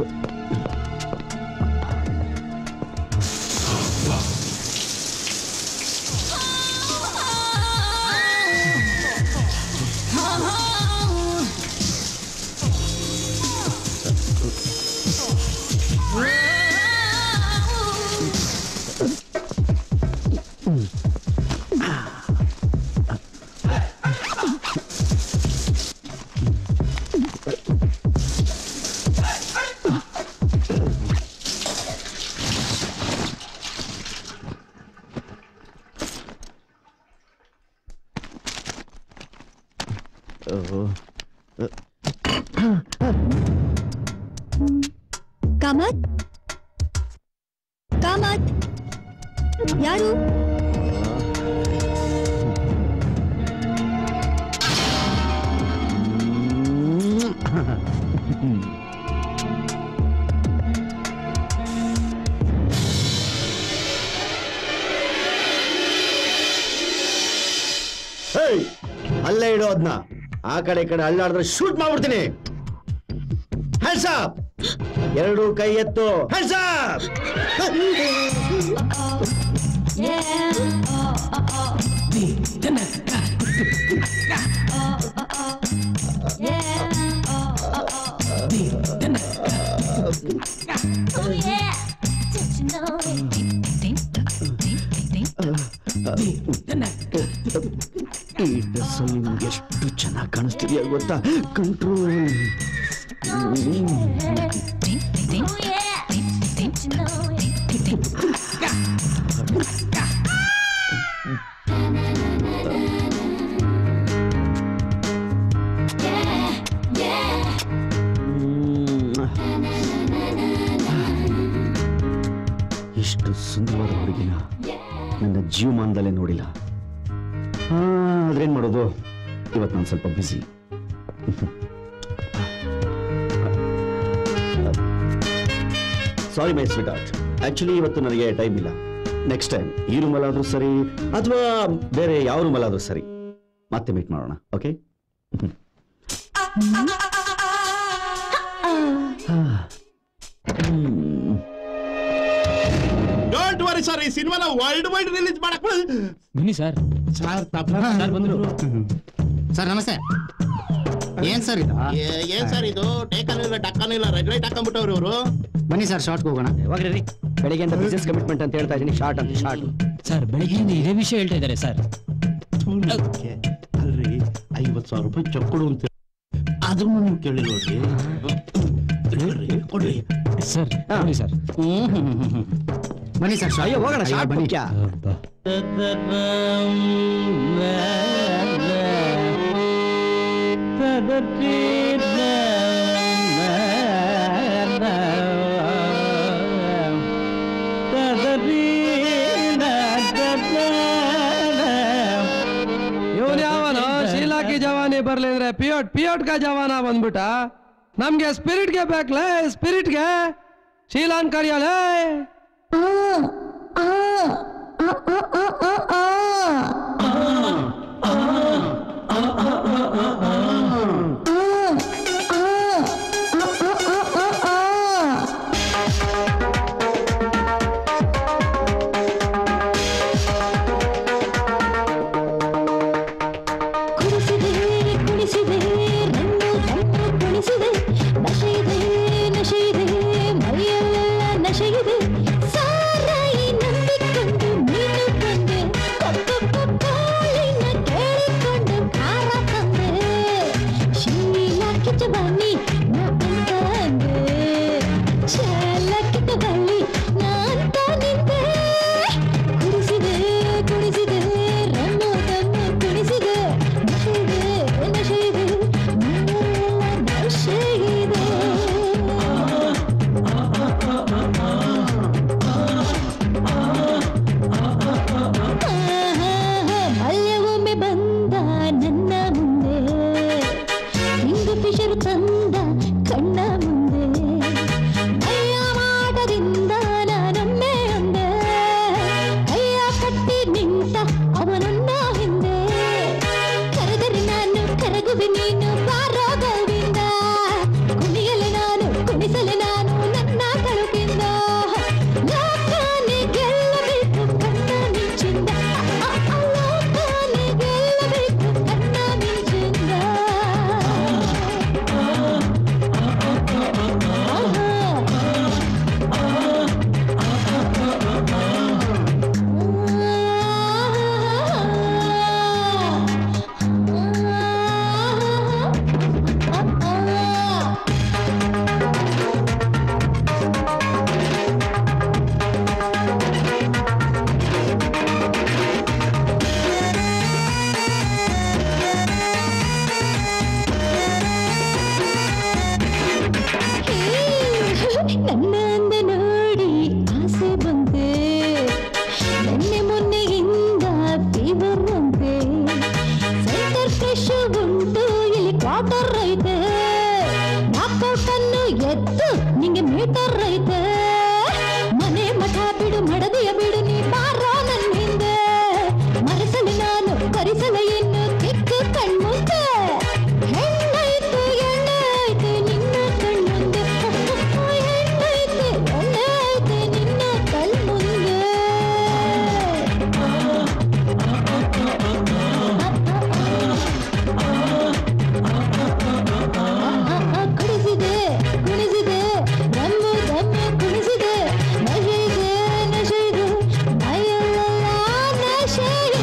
Speaker 4: ಓಹೋ.
Speaker 8: ಕಾಮತ್ ಕಾಮತ್ ಯಾರು
Speaker 4: ಹೇಯ್ ಅಲ್ಲೇ ಇಡೋ ಅದನ್ನ ಆ ಕಡೆ ಈ ಕಡೆ ಅಳ್ಳಾಡಿದ್ರೆ ಶೂಟ್ ಮಾಡ್ಬಿಡ್ತೀನಿ ಹ್ಯಾಂಡ್ಸ್ ಅಪ್ ಎರಡು ಕೈ ಎತ್ತು ಹ್ಯಾಂಡ್ಸ್ ಅಪ್ ಈ ಡ್ರೆಸ್ಸಲ್ಲಿ ನಿಮ್ಗೆ ಎಷ್ಟು ಚೆನ್ನಾಗಿ ಕಾಣಿಸ್ತಿದೆಯಾ ಗೊತ್ತಾ ಕಂಟ್ರೋಲ್ ಇಷ್ಟು ಸುಂದರವಾದ ಹುಡುಗಿನ ನನ್ನ ಜೀವಮಾನದಲ್ಲೇ ನೋಡಿಲ್ಲ ಆ, ಆದ್ರೇನ್ ಮಾಡೋದು ಇವತ್ತು ನಾನು ಸ್ವಲ್ಪ busy sorry my sweet heart actually ಇವತ್ತು ನನಗೆ ಟೈಮ್ ಇಲ್ಲ ನೆಕ್ಸ್ಟ್ ಟೈಮ್ ಈ ರೂಮಲ್ಲಾದ್ರೂ ಸರಿ ಅಥವಾ ಬೇರೆ ಯಾವ ರೂಮಲ್ಲಾದ್ರೂ ಸರಿ ಮತ್ತೆ ಮೀಟ್ ಮಾಡೋಣ ಓಕೆ
Speaker 17: ಡೋಂಟ್ ವರಿ ಸರ್ ಈ ಸಿನಿಮಾನ ವರ್ಲ್ಡ್ ವೈಡ್ ರಿಲೀಸ್ ಮಾಡಕ್
Speaker 15: ಬನ್ನಿ ಸರ್
Speaker 17: ಸರ್
Speaker 15: ಸರ್ ಬಂದ್ರು
Speaker 18: ಸರ್ ನಮಸ್ತೆ ಏನ್ ಸರ್ ಇದು
Speaker 17: ಏನ್ ಸರ್ ಇದು ಟೇಕನ್ ಇಲ್ಲ ಡಕ್ಕನ್ ಇಲ್ಲ ರೆಡ್ ಲೈಟ್ ಹಾಕೊಂಡ್ಬಿಟ್ಟವ್ರು ಇವರು
Speaker 18: ಬನ್ನಿ ಸರ್ ಶಾರ್ಟ್ಗೆ ಹೋಗೋಣ
Speaker 3: ಯಾವಾಗ್ರಿ ರೀ ಬೆಳಿಗ್ಗೆಯಿಂದ ಬಿಸ್ನೆಸ್ ಕಮಿಟ್ಮೆಂಟ್ ಅಂತ ಹೇಳ್ತಾ ಇದೀನಿ ಶಾರ್ಟ್ ಅಂತ ಶಾರ್ಟ್
Speaker 15: ಸರ್ ಬೆಳಿಗ್ಗೆಯಿಂದ ಇದೇ ವಿಷಯ ಹೇಳ್ತಾ ಇದ್ದಾರೆ ಸರ್
Speaker 17: ಅಲ್ರಿ ಐವತ್ ಸಾವಿರ ರೂಪಾಯಿ ಚೆಕ್ ಕೊಡು ಅಂತ ಅದನ್ನು ನೀವು ಕೇಳಿಲ್ವಲ್ರಿ ಹೇಳ್ರಿ, ಕೊಡ್ರಿ
Speaker 15: ಸರ್ ನೋಡಿ ಸರ್
Speaker 18: ಬನ್ನಿ ಸರ್
Speaker 3: ಅಯ್ಯೋ ಹೋಗೋಣ ಶಾರ್ಟ್
Speaker 18: ಬನ್ನಿ
Speaker 3: ಮುಖ್ಯ
Speaker 1: ಇವನ್ ಯಾವನ ಶೀಲಾಕಿ ಜವಾನಿ ಬರ್ಲಿ ಅಂದ್ರೆ ಪಿಯೋಟ್ ಪಿಯೋಟ್ ಕಾ ಜವಾನ ಬಂದ್ಬಿಟ್ಟ ನಮ್ಗೆ ಸ್ಪಿರಿಟ್ಗೆ ಬೇಕಲೇ ಸ್ಪಿರಿಟ್ಗೆ ಶೀಲಾನ್ ಕರಿಯಲೇ
Speaker 5: ಕುಣಿಸಿದೆ ಕುಣಿಸಿದೆ ನನ್ನು ತಮ್ಮ ಕುಣಿಸಿದೆ ನಶೆಯಿದೆ ನಶೆಯಿದೆ ಮೈಯೆಲ್ಲ ನಶೆಯಿದೆ ಸಾರಾಯಿ ನಂಬಿಕೊಂಡು ನೀನು ಬಂದೆ ಕೊಕ್ಕೊಕ್ಕೊಕ್ಕೋಳಿನ ಕೇಳಿಕೊಂಡು ಖಾರ ತಂದೆ ಶೀಲಕ್ಕಿಚ್ಚ ಬನ್ನಿ ನಾ ಅಂತ ಅಂದೆ ಶೀಲಕ್ಕಿಚ್ಚ ಬನ್ನಿ ನಾ ಅಂತ ನಿಂದೆ ಕುಣಿಸಿದೆ ಕುಣಿಸಿದೆ ರನ್ನು ತಮ್ಮ ಕುಣಿಸಿದೆ ನಶೆಯಿದೆ ನಶೆಯಿದೆ ಮೈಯೆಲ್ಲ ನಶೆಯಿದೆ ಮಲ್ಯವೊಮ್ಮೆ ಬಂದ ನನ್ನ ಮುಂದೆ ಇಂದು ಪಿಶರು ತಂದ ಕಣ್ಣ ಮುಂದೆ ಮೈಯ ಮಾಡದಿಂದ ನಾನೊಮ್ಮೆ ಅಂದೆ ಕೈಯ ಕಟ್ಟಿ ನಿಂತ ಅವನನ್ನ ಹಿಂದೆ ಕರೆದರೆ ನಾನು ಕರಗುವೆ ನೀನು ಬಾರೋ ಗೋವಿಂದ ಕುಣಿಯಲೆ ನಾನು ಕುಣಿಸಲೆ ನಾನು ನನ್ನ ಕಳುಕಿಂದ ಲೋಕನೆ ಗೆಲ್ಲಬೇಕು ಕಣ್ಣ ಮಿಂಚಿಂದ ಅ, ಅ, ಲೋಕನೆ ಗೆಲ್ಲಬೇಕು ಕಣ್ಣ ಮಿಂಚಿಂದ ನನ್ನ ಅಂದ ನೋಡಿ ಆಸೆ ಬಂದೆ ನಿನ್ನೆ ಮೊನ್ನೆಯಿಂದ ಫೀವರ್ ಅಂತೆ ಸೆಂಟರ್ ಫ್ರೆಶ್ ಉಂಟು ಇಲ್ಲಿ ಕ್ವಾರ್ಟರ್ ಐತೆ ನಾಕೌಟ್ ಅನ್ನು ಎದ್ದು ನಿಂಗೆ ಮೀಟರ್ ಐತೆ ಮನೆ ಮಠ ಬಿಡು ಮಡದಿಯ ಬಿಡು ನೀ ಬಾರೋ ನನ್ನ ಹಿಂದೆ ಮರೆಸಲು ನಾನು ಕರಿಸಲು ಇನ್ನು ಕಿಕ್ಕು ಕಣ್ಮುಂದೆ ಹೆಣ್ಣೈತೆ ಎಣ್ಣೆ ಐತೆ ನಿನ್ನ ಕಣ್ಮುಂದೆ ಹೆಣ್ಣೈತೆ ಎಣ್ಣೆ ಐತೆ ನಿನ್ನ ಕಣ್ಮುಂದೆ ಕುಣಿಸಿದೆ ಕುಣಿಸಿದೆ ದಮ್ಮು ದಮ್ಮು ಕುಣಿಸಿದೆ ನಶೆಯಿದೆ ನಶೆಯಿದೆ ಮೈಯೆಲ್ಲ ನಶೆಯಿದೆ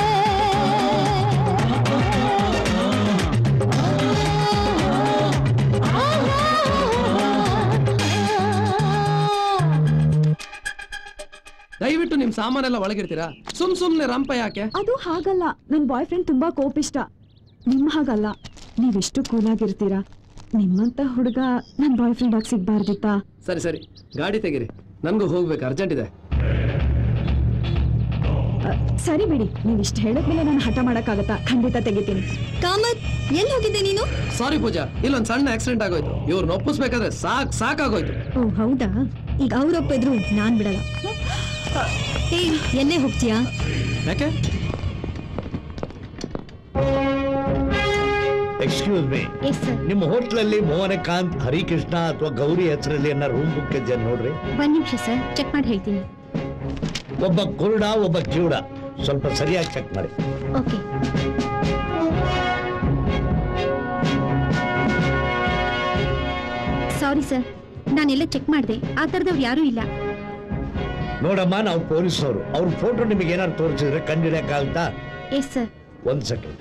Speaker 1: ದಯವಿಟ್ಟು ನಿಮ್ ಸಾಮಾನೆಲ್ಲ ಒಳಗಿರ್ತೀರಾ ಸುಮ್ ಸುಮ್ನೆ ರಂಪ ಯಾಕೆ
Speaker 16: ಅದು ಹಾಗಲ್ಲ ನನ್ ಬಾಯ್ ಫ್ರೆಂಡ್ ತುಂಬಾ ಕೋಪಿಷ್ಟ ನಿಮ್ ಹಾಗಲ್ಲ ನೀವೆಷ್ಟು ಕೂಲಾಗಿರ್ತೀರಾ ನಿಮ್ಮಂತ ಹುಡುಗ ನನ್ ಬಾಯ್ ಫ್ರೆಂಡ್ ಆಗಿ ಸಿಗ್ಬಾರ್ದಿತ್ತಾ
Speaker 1: ಸರಿ ಸರಿ ಗಾಡಿ ತೆಗೀರಿ ನನ್ಗೂ ಹೋಗ್ಬೇಕು ಅರ್ಜೆಂಟ್ ಇದೆ
Speaker 16: ಸರಿ ಬಿಡಿ ನೀವ್ ಇಷ್ಟು ಹೇಳಿದ್ಮೇಲೆ ನಾನು ಹಠ ಮಾಡಕ್ಕಾಗತ್ತಾ ಖಂಡಿತ ತೆಗಿತೀನಿ
Speaker 8: ಕಾಮತ್ ಎಲ್ಲಿ ಹೋಗಿದ್ದೆ ನೀನು
Speaker 1: ಸಾರಿ ಪೂಜಾ ಇಲ್ಲೊಂದ್ ಸಣ್ಣ ಆಕ್ಸಿಡೆಂಟ್ ಆಗೋಯ್ತು ಇವ್ರನ್ನ ಒಪ್ಪಿಸ್ಬೇಕಾದ್ರೆ ಸಾಕ್ ಸಾಕಾಗೋಯ್ತು
Speaker 8: ಓ ಹೌದಾ ಈಗ ಅವ್ರೊಪ್ಪಿದ್ರು ನಾನ್ ಬಿಡಲ್ಲ ಏ ಎಲ್ಲೇ ಹೋಗ್ತೀಯಾ
Speaker 1: ಯಾಕೆ
Speaker 14: ಎಕ್ಸ್ಕ್ಯೂಸ್ ಮೀ
Speaker 8: ಎಸ್ ಸರ್
Speaker 14: ನಿಮ್ಮ ಹೋಟ್ಲಲ್ಲಿ ಮೋಹನಕಾಂತ್ ಹರಿಕೃಷ್ಣ ಅಥವಾ ಗೌರಿ ಹೆಸರಲ್ಲಿ ಏನಾರ ರೂಮ್ ಬುಕ್ ಇದೆ ನೋಡ್ರಿ
Speaker 8: ಒಂದ್ ನಿಮಿಷ ಸರ್ ಚೆಕ್ ಮಾಡಿ ಹೇಳ್ತೀನಿ
Speaker 14: ಒಬ್ಬ ಕುರುಡ ಒಬ್ಬ ಕಿವುಡ ಸ್ವಲ್ಪ ಸರಿಯಾಗಿ ಚೆಕ್ ಮಾಡಿ
Speaker 8: ಓಕೆ ಸಾರಿ ಸರ್ ನಾನೆಲ್ಲ ಚೆಕ್ ಮಾಡಿದೆ ಆ ಥರದವ್ರು ಯಾರೂ ಇಲ್ಲ
Speaker 14: ನೋಡಮ್ಮ ನಾವು ಪೊಲೀಸ್ನವರು ಅವ್ರ ಫೋಟೋ ನಿಮಗೆ ಏನಾದ್ರು ತೋರಿಸಿದ್ರೆ ಕಂಡಿಡಿಯಕ್ಕಾಗುತ್ತಾ
Speaker 8: ಎಸ್ ಸರ್
Speaker 14: ಒಂದ್ ಸೆಕೆಂಡ್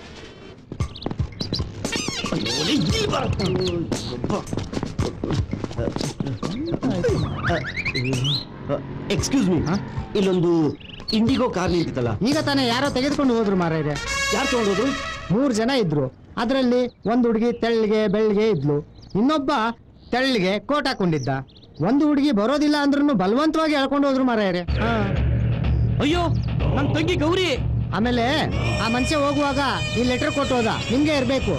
Speaker 4: ಎಕ್ಸ್ಕ್ಯೂಸ್ ಮೀ ಇಲ್ಲೊಂದು ಇಂಡಿಗೋ ಕಾರ್ ನಿಂತಿತ್ತಲ್ಲ
Speaker 18: ಈಗ ತಾನೇ ಯಾರೋ ತೆಗೆದುಕೊಂಡು ಹೋದ್ರು ಮಾರಾಯ್ರೆ
Speaker 4: ಯಾರು ತಗೊಂಡು ಹೋದ್ರು
Speaker 18: ಮೂರು ಜನ ಇದ್ರು ಅದರಲ್ಲಿ ಒಂದು ಹುಡುಗಿ ತೆಳ್ಳಿಗೆ ಬೆಳ್ಳಿಗೆ ಇದ್ಲು ಇನ್ನೊಬ್ಬ ತೆಳ್ಳಿಗೆ ಕೋಟ್ ಹಾಕೊಂಡಿದ್ದ ಒಂದು ಹುಡುಗಿ ಬರೋದಿಲ್ಲ ಅಂದ್ರೂ ಬಲವಂತವಾಗಿ ಎಳ್ಕೊಂಡು ಹೋದ್ರು ಮಾರಾಯ್ರೆ
Speaker 3: ಅಯ್ಯೋ ನನ್ ತಂಗಿ ಗೌರಿ
Speaker 18: ಆಮೇಲೆ ಆ ಮನುಷ್ಯ ಹೋಗುವಾಗ ಈ ಲೆಟರ್ ಕೊಟ್ಟು ಹೋದ ನಿಮ್ಗೆ ಇರ್ಬೇಕು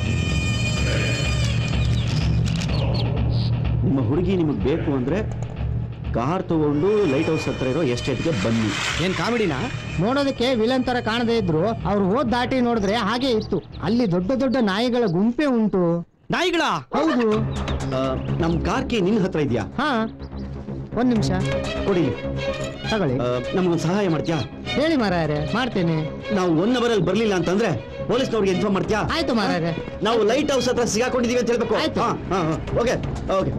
Speaker 4: ನಿಮ್ಮ ಹುಡುಗಿ ನಿಮಗೆ ಬೇಕು ಅಂದ್ರೆ ಕಾರ್ ತಗೊಂಡು ಲೈಟ್ ಹೌಸ್ ಹತ್ರ ಇರೋ ಎಸ್ಟೇಟ್ಗೆ ಬನ್ನಿ
Speaker 18: ಏನ್ ಕಾಮಿಡಿನಾ ನೋಡೋದಕ್ಕೆ ವಿಲನ್ ತರ ಕಾಣದೇ ಇದ್ರು ಅವ್ರು ಹೋದ್ ದಾಟಿ ನೋಡಿದ್ರೆ ಹಾಗೆ ಇತ್ತು ಅಲ್ಲಿ ದೊಡ್ಡ ದೊಡ್ಡ ನಾಯಿಗಳ ಗುಂಪೆ ಉಂಟು
Speaker 3: ನಾಯಿಗಳ
Speaker 18: ಹೌದು
Speaker 4: ನಮ್ ಕಾರ್ ಕೀ ನಿನ್ ಹತ್ರ ಇದೆಯಾ
Speaker 18: ಹಾ ಒಂದ್ ನಿಮಿಷ
Speaker 4: ಕೊಡಿ
Speaker 18: ತಗೊಳ್ಳಿ
Speaker 4: ನಮ್ಗೊಂದು ಸಹಾಯ ಮಾಡ್ತೀಯಾ
Speaker 18: ಹೇಳಿ ಮಾರಾಯರೆ ಮಾಡ್ತೇನೆ
Speaker 4: ನಾವು ಒನ್ ಅವರ್ ಅಲ್ಲಿ ಬರ್ಲಿಲ್ಲ ಅಂತಂದ್ರೆ ಪೊಲೀಸ್ನವ್ರಿಗೆ ಇನ್ಫಾರ್ಮ್ ಮಾಡ್ತೀಯಾ
Speaker 18: ಆಯ್ತು ಮಾರಾಯರೆ
Speaker 4: ನಾವು ಲೈಟ್ ಹೌಸ್ ಹತ್ರ ಸಿಗಾಕೊಂಡಿದೀವಿ ಅಂತ ಹೇಳ್ಬೇಕು
Speaker 18: ಆಯ್ತು.
Speaker 4: ಓಕೆ ಓಕೆ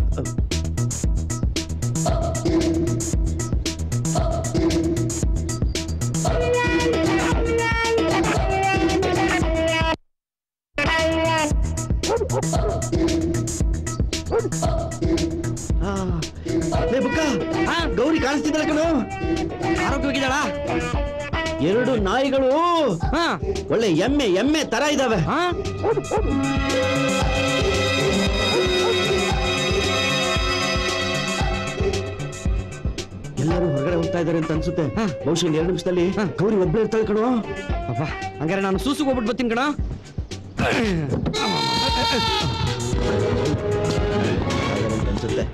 Speaker 4: ಲೇ ಬುಕ್ಕ ಗೌರಿ ಕಾಣಿಸ್ತಿದ್ದಲ್ಲ ಕಣೋ
Speaker 3: ಆರೋಗ್ಯವಾಗಿದ್ದಾಳ
Speaker 4: ಎರಡು ನಾಯಿಗಳು ಒಳ್ಳೆ ಎಮ್ಮೆ ಎಮ್ಮೆ ತರ ಇದಾವೆ ಎಲ್ಲರೂ ಹೊರಗಡೆ ಹೋಗ್ತಾ ಇದಾರೆ ಅಂತ ಅನ್ಸುತ್ತೆ ಬಹುಶಃ ಇನ್ನು ಎರಡು ನಿಮಿಷದಲ್ಲಿ ಗೌರಿ ಒಬ್ಬಳೇ ಇರ್ತಾಳೆ ಕಣೋ
Speaker 3: ಅಪ್ಪ ಹಂಗಾರೆ ನಾನು ಸೂಸುಗ್ ಹೋಗ್ಬಿಟ್ಟು ಬರ್ತೀನಿ ಕಣ
Speaker 4: ಅನ್ಸುತ್ತೆ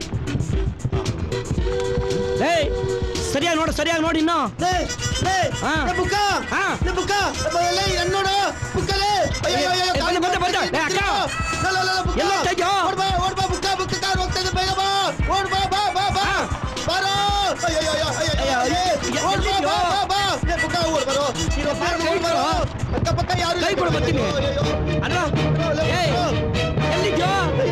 Speaker 3: ಏಯ್ ಸರಿಯಾಗಿ ನೋಡು ಸರಿಯಾಗಿ ನೋಡಿ ಇನ್ನು ಹಾ. ಹಾ. ಬಂದೆ, ಬಂದೆ, ಬಂದೆ. ಏ, ಅಕ್ಕ. ಎಲ್ಲ ಹೋಗ್ತಾ ಇದ್ಯೋ? ಕೈ ಕೊಡು ಬರ್ತೀನಿ ಅಲ್ಲ ಏಯ್ ಎಲ್ಲಿದ್ಯೋ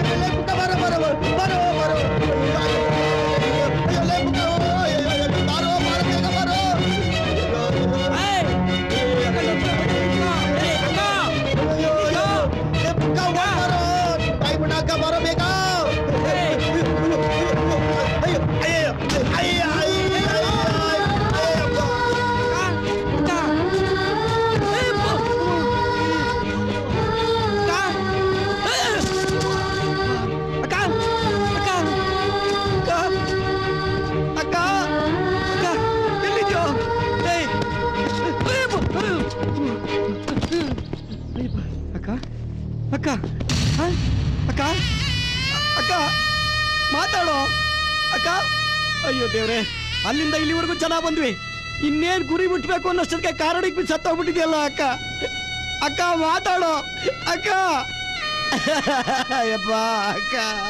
Speaker 3: ಅಕ್ಕ ಅಕ್ಕ ಎಲ್ಲಿದ್ಯೋ ಏಯ್ ಅಕ್ಕ ಅಕ್ಕ ಹ? ಅಕ್ಕ ಅಕ್ಕ ಮಾತಾಡೋ ಅಕ್ಕ ಅಯ್ಯೋ ದೇವ್ರೆ ಅಲ್ಲಿಂದ ಇಲ್ಲಿವರೆಗೂ ಜನ ಬಂದ್ವಿ ಇನ್ನೇನ್ ಗುರಿ ಮುಟ್ಬೇಕು ಅನ್ನೋಷ್ಟಕ್ಕೆ ಕಾರಣಕ್ಕೆ ಬಿದ್ದು ಸತ್ತೋಗ್ಬಿಟ್ಟಿದೆಯಲ್ಲ ಅಕ್ಕ ಅಕ್ಕ ಮಾತಾಡೋ ಅಕ್ಕ ಅಯ್ಯಪ್ಪ ಅಕ್ಕ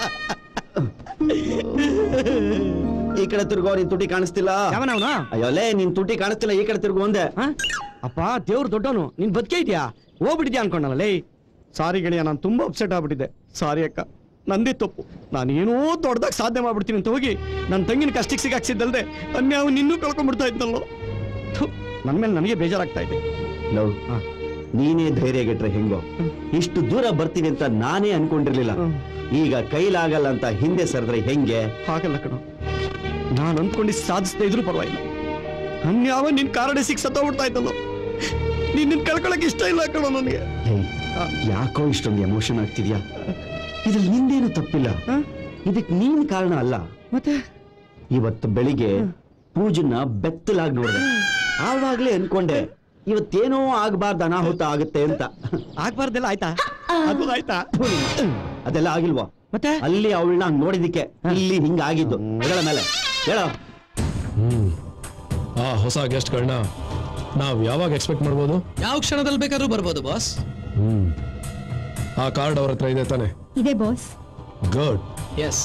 Speaker 4: ಈ ಕಡೆ ತಿರುಗೋ ನಿನ್ ತುಟಿ ಕಾಣಿಸ್ತಿಲ್ಲ
Speaker 3: ಯಾವನವನು
Speaker 4: ಅಯ್ಯೋ ಲೇ ನಿನ್ ತುಟಿ ಕಾಣಿಸ್ತಿಲ್ಲ ಈ ಕಡೆ ತಿರುಗು ಒಂದೇ
Speaker 3: ಅಪ್ಪ ದೇವ್ರು ದೊಡ್ಡವನು ನೀನ್ ಬದುಕೆ ಇದೆಯಾ ಹೋಗ್ಬಿಟ್ಟಿದ್ಯಾ ಅನ್ಕೊಂಡಲ್ಲ ಲೇ ಸಾರಿ ಗೆಳೆಯ ನಾನು ತುಂಬಾ ಅಪ್ಸೆಟ್ ಆಗ್ಬಿಟ್ಟಿದ್ದೆ ಸಾರಿ ಅಕ್ಕ ನಂದೇ ತಪ್ಪು ನಾನು ಏನೋ ದೊಡ್ಡದಾಗ ಸಾಧನೆ ಮಾಡ್ಬಿಡ್ತೀನಿ ಅಂತ ಹೋಗಿ ನನ್ನ ತಂಗಿನ ಕಷ್ಟಕ್ಕೆ ಸಿಗಾಕ್ಸಿದ್ದಲ್ದೆ ಅನ್ಯಾವ ನಿನ್ನೂ ಕಳ್ಕೊಂಡ್ಬಿಡ್ತಾ ಇದ್ನಲ್ಲೋ ನನ್ನ ಮೇಲೆ ನನಗೆ ಬೇಜಾರಾಗ್ತಾ ಇದೆ
Speaker 4: ಲವ್ ನೀನೇ ಧೈರ್ಯ ಗೆಟ್ರೆ ಹೆಂಗೋ ಇಷ್ಟು ದೂರ ಬರ್ತೀನಿ ಅಂತ ನಾನೇ ಅನ್ಕೊಂಡಿರ್ಲಿಲ್ಲ ಈಗ ಕೈಲಾಗಲ್ಲ ಅಂತ ಹಿಂದೆ ಸರಿದ್ರೆ ಹೆಂಗೆ
Speaker 3: ಹಾಗಲ್ಲ ಕಣೋ ನಾನು ಅಂದ್ಕೊಂಡು ಸಾಧಿಸ್ತಾ ಇದ್ರು ಪರವಾಗಿಲ್ಲ ಅನ್ಯಾವ ನಿನ್ ಕಾರಣ ಸಿಕ್ ಸತ್ತೋಗ್ಬಿಡ್ತಾ ಇದ್ದಲ್ಲೋ ನೀನ್ ನಿನ್ ಕಳ್ಕೊಳಕ್ ಇಷ್ಟ ಇಲ್ಲ ಕಣೋ ನನಗೆ
Speaker 4: ಹೇ, ಯಾಕೋ ಇಷ್ಟೊಂದು ಎಮೋಷನ್ ಆಗ್ತಿದ್ಯಾ ಇದ್ರಲ್ಲಿ ನಿಂದೇನು ತಪ್ಪಿಲ್ಲ ಇದಕ್ ನೀನ್ ಕಾರಣ ಅಲ್ಲ
Speaker 3: ಮತ್ತೆ
Speaker 4: ಇವತ್ತು ಬೆಳಿಗ್ಗೆ ಪೂಜನ್ನ ಬೆತ್ತಲಾಗಿ ನೋಡಿದೆ ಆವಾಗ್ಲೇ ಅನ್ಕೊಂಡೆ ಇವತ್ತೇನೋ ಆಗ್ಬಾರ್ದು ಅನಾಹುತ ಆಗುತ್ತೆ ಅಂತ
Speaker 3: ಆಗ್ಬಾರ್ದೆಲ್ಲ ಆಯ್ತಾ ಅದು ಆಯ್ತಾ
Speaker 4: ಅದೆಲ್ಲ ಆಗಿಲ್ವಾ
Speaker 3: ಮತ್ತೆ
Speaker 4: ಅಲ್ಲಿ ಅವಳನ್ನ ನೋಡಿದಿಕ್ಕೆ ಇಲ್ಲಿ ಹಿಂಗಾಗಿದ್ದು ಹೆಗಳ ಮೇಲೆ ಹೇಳ
Speaker 13: ಹ್ಮ್ ಆ ಹೊಸ ಗೆಸ್ಟ್ಗಳನ್ನ ನಾವ್ ಯಾವಾಗ ಎಕ್ಸ್ಪೆಕ್ಟ್ ಮಾಡ್ಬೋದು
Speaker 1: ಯಾವ ಕ್ಷಣದಲ್ಲಿ ಬೇಕಾದ್ರೂ ಬರ್ಬೋದು ಬಾಸ್
Speaker 13: ಹ್ಮ್ ಆ ಕಾರ್ಡ್ ಅವ್ರ ಹತ್ರ ಇದೆ ತಾನೆ
Speaker 8: ಇದೆ ಬಾಸ್
Speaker 13: ಗುಡ್
Speaker 1: ಎಸ್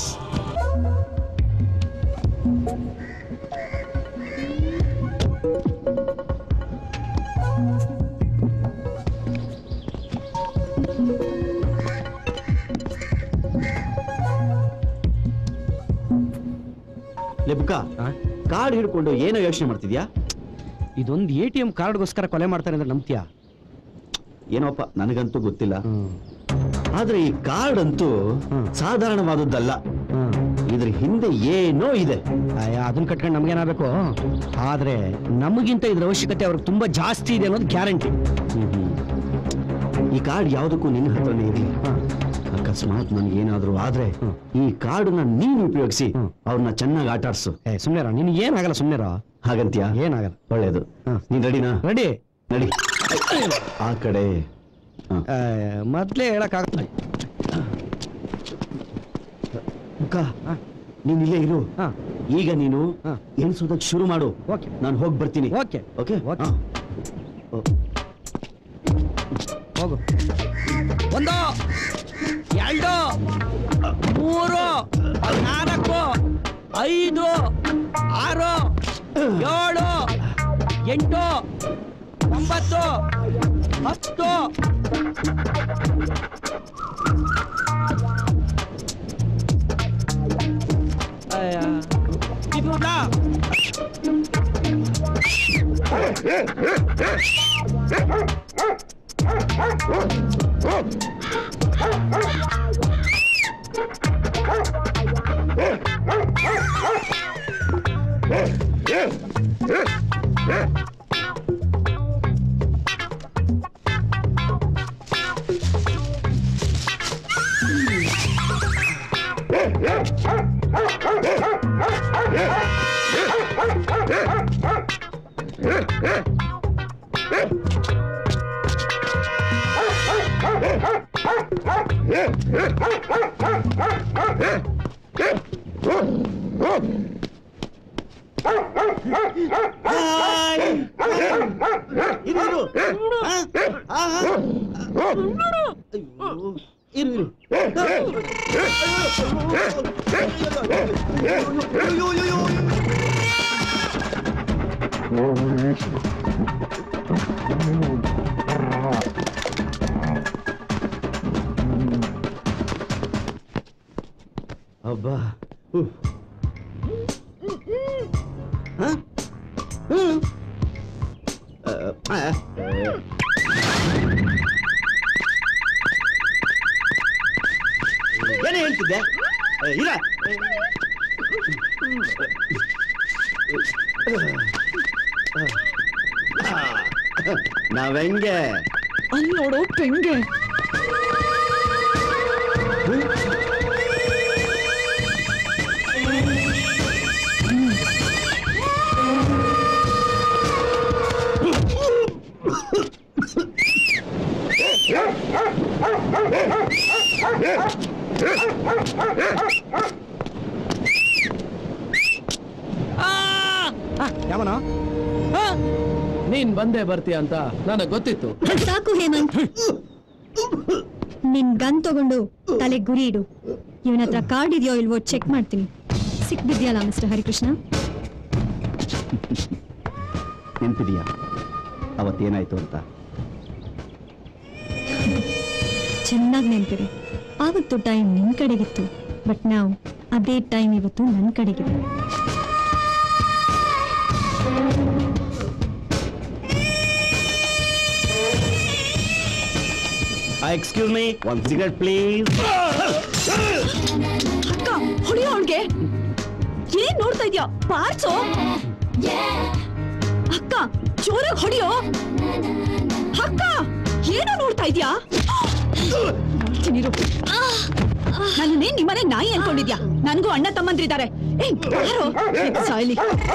Speaker 4: ಲೆಬುಕ ಕಾರ್ಡ್ ಹಿಡ್ಕೊಂಡು ಏನೋ ಯೋಚನೆ ಮಾಡ್ತಿದ್ಯಾ
Speaker 3: ಇದೊಂದು ಎ ಟಿ ಎಂ ಕಾರ್ಡ್ಗೋಸ್ಕರ ಕೊಲೆ ಮಾಡ್ತಾರೆ ಅಂದ್ರೆ ನಂಬ್ತೀಯಾ
Speaker 4: ಏನೋಪ್ಪ ನನಗಂತೂ ಗೊತ್ತಿಲ್ಲ ಆದ್ರೆ ಈ ಕಾರ್ಡ್ ಅಂತೂ ಸಾಧಾರಣವಾದದ್ದಲ್ಲ ಇದ್ರ ಹಿಂದೆ ಏನೋ ಇದೆ
Speaker 3: ಅದನ್ನ ಕಟ್ಕೊಂಡು ನಮ್ಗೇನಾಗಬೇಕು ಆದ್ರೆ ನಮಗಿಂತ ಇದ್ರ ಅವಶ್ಯಕತೆ ಅವ್ರಿಗೆ ತುಂಬಾ ಜಾಸ್ತಿ ಇದೆ ಅನ್ನೋದು ಗ್ಯಾರಂಟಿ
Speaker 4: ಈ ಕಾರ್ಡ್ ಯಾವುದಕ್ಕೂ ನಿನ್ನ ಹತ್ರನೇ ಇರಲಿ ಅಕಸ್ಮಾತ್ ನನ್ಗೇನಾದ್ರೂ ಆದ್ರೆ ಈ ಕಾರ್ಡ್ನ ನೀನು ಉಪಯೋಗಿಸಿ ಅವ್ರನ್ನ ಚೆನ್ನಾಗಿ ಆಟ ಆಡ್ಸು
Speaker 3: ಸುಮ್ನೆರ ನಿನ್ ಏನಾಗಲ್ಲ ಸುಮ್ನೆರ
Speaker 4: ಹಾಗಂತ್ಯಾ
Speaker 3: ಏನಾಗಲ್ಲ
Speaker 4: ಒಳ್ಳೇದು ನೀನ್ ರೆಡಿನಾ
Speaker 3: ರೆಡಿ
Speaker 4: ನಡಿ ಆ ಕಡೆ
Speaker 3: ಮೊದ್ಲೇ ಹೇಳಕ್ಕಾಗಲ್ಲ
Speaker 4: ಮುಖ ನೀನ್ ಇಲ್ಲೇ ಇರು ಈಗ ನೀನು ಎಣಿಸೋದಕ್ ಶುರು ಮಾಡು ನಾನು ಹೋಗಿ ಬರ್ತೀನಿ
Speaker 3: ಓಕೆ
Speaker 4: ಓಕೆ
Speaker 3: ಹೋಗು ಒಂದು ಎರಡು ಮೂರು ನಾಲ್ಕು ಐದು ಆರು ಏಳು ಎಂಟು ಒಂಬತ್ತು ಹತ್ತು ಇದ್ರೂಟ
Speaker 4: ಅಬ್ಬಾ ಹ್ಮ್. ಹ? ಹ್ಮ್. ಅ, ಆ, ಏನೇ ಹೇಳ್ತಿದ್ದೆ ಅ, ಇಲ್ಲ ನಾವೆಂಗೆ
Speaker 16: ಅಲ್ಲಿ ನೋಡು ಪೆಂಗೆ
Speaker 3: ಯಾವನ
Speaker 1: ನೀನ್ ಬಂದೇ ಬರ್ತೀಯ ಅಂತ ನನಗೆ ಗೊತ್ತಿತ್ತು
Speaker 8: ಸಾಕು ಹೇಮಂತ್ ನಿನ್ ಗನ್ ತಗೊಂಡು ತಲೆ ಗುರಿ ಇಡು ಇವನ ಹತ್ರ ಕಾರ್ಡ್ ಇದೆಯೋ ಇಲ್ವೋ ಚೆಕ್ ಮಾಡ್ತೀನಿ ಸಿಕ್ಬಿದ್ಯಲ್ಲ ಮಿಸ್ಟರ್ ಹರಿಕೃಷ್ಣ
Speaker 4: ನೆನ್ಪಿದೀಯಾ ಅವತ್ತೇನಾಯ್ತು ಅಂತ
Speaker 8: ಚೆನ್ನಾಗಿ ನೆನ್ಪಿದೆ ಆವತ್ತು ಟೈಮ್ ನಿನ್ ಕಡೆಗಿತ್ತು ಬಟ್ ನಾವು ಅದೇ ಟೈಮ್ ಇವತ್ತು ನನ್ನ ಕಡೆಗಿದೆ
Speaker 4: excuse me one cigarette please
Speaker 16: ಅಕ್ಕ ಹೊಡಿಯೋ ಅವಳಿಗೆ ಏನ್ ನೋಡ್ತಾ ಇದ್ಯಾ ಪಾರ್ಸು ಅಕ್ಕ ಜೋರಾಗಿ ಹೊಡಿಯೋ ಅಕ್ಕ ಏನೋ ನೋಡ್ತಾ ಇದ್ಯಾ ನೀರು ನನ್ನೇ ನಿಮ್ಮನೆ ನಾಯಿ ಅನ್ಕೊಂಡಿದ್ಯಾ ನನಗೂ ಅಣ್ಣ ತಮ್ಮಂದ್ರಿದ್ದಾರೆ ಏಯ್, ಬಾರೋ. ಸಾಯ್ಲಿ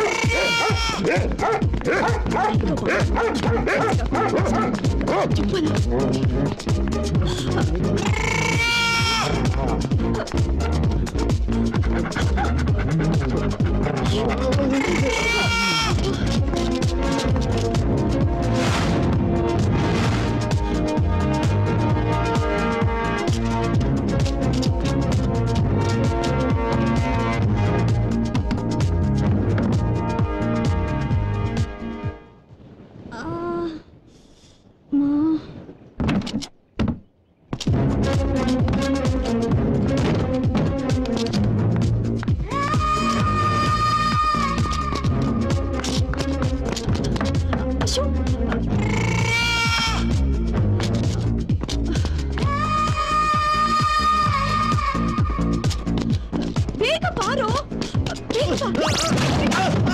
Speaker 16: ಬೇಗ ಬಾರೋ ಬೇಗ ಬಾ.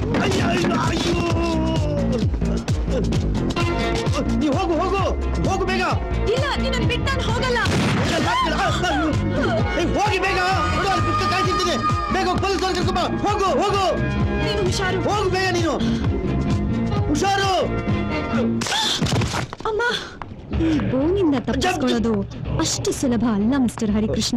Speaker 4: ನೀವು ಹೋಗು ಹೋಗು ಹೋಗು ಬೇಗ
Speaker 16: ಇಲ್ಲ ನಿನ್ನ ಬಿಟ್ಟು ನಾನು ಹೋಗಲ್ಲ
Speaker 4: ಏಯ್, ಹೋಗಿ ಬೇಗ ನೋಡು, ಅಲ್ಲಿ ಕುಕ್ಕ ಕಾಯ್ತಿರ್ತೀನಿ ಬೇಗ ಹೋಗಿ ಪೊಲೀಸ್ ಕರ್ಕೊಂಡ್ ಬಾ ಹೋಗು ಹೋಗು
Speaker 16: ನೀನು ಹುಷಾರು
Speaker 4: ಹೋಗು ಬೇಗ ನೀನು ಹುಷಾರು
Speaker 16: ಅಮ್ಮ
Speaker 8: ಈ ಬೋನಿಂದ ತಪ್ಪಿಸ್ಕೊಳ್ಳೋದು ಅಷ್ಟು ಸುಲಭ ಅಲ್ಲ ಮಿಸ್ಟರ್ ಹರಿಕೃಷ್ಣ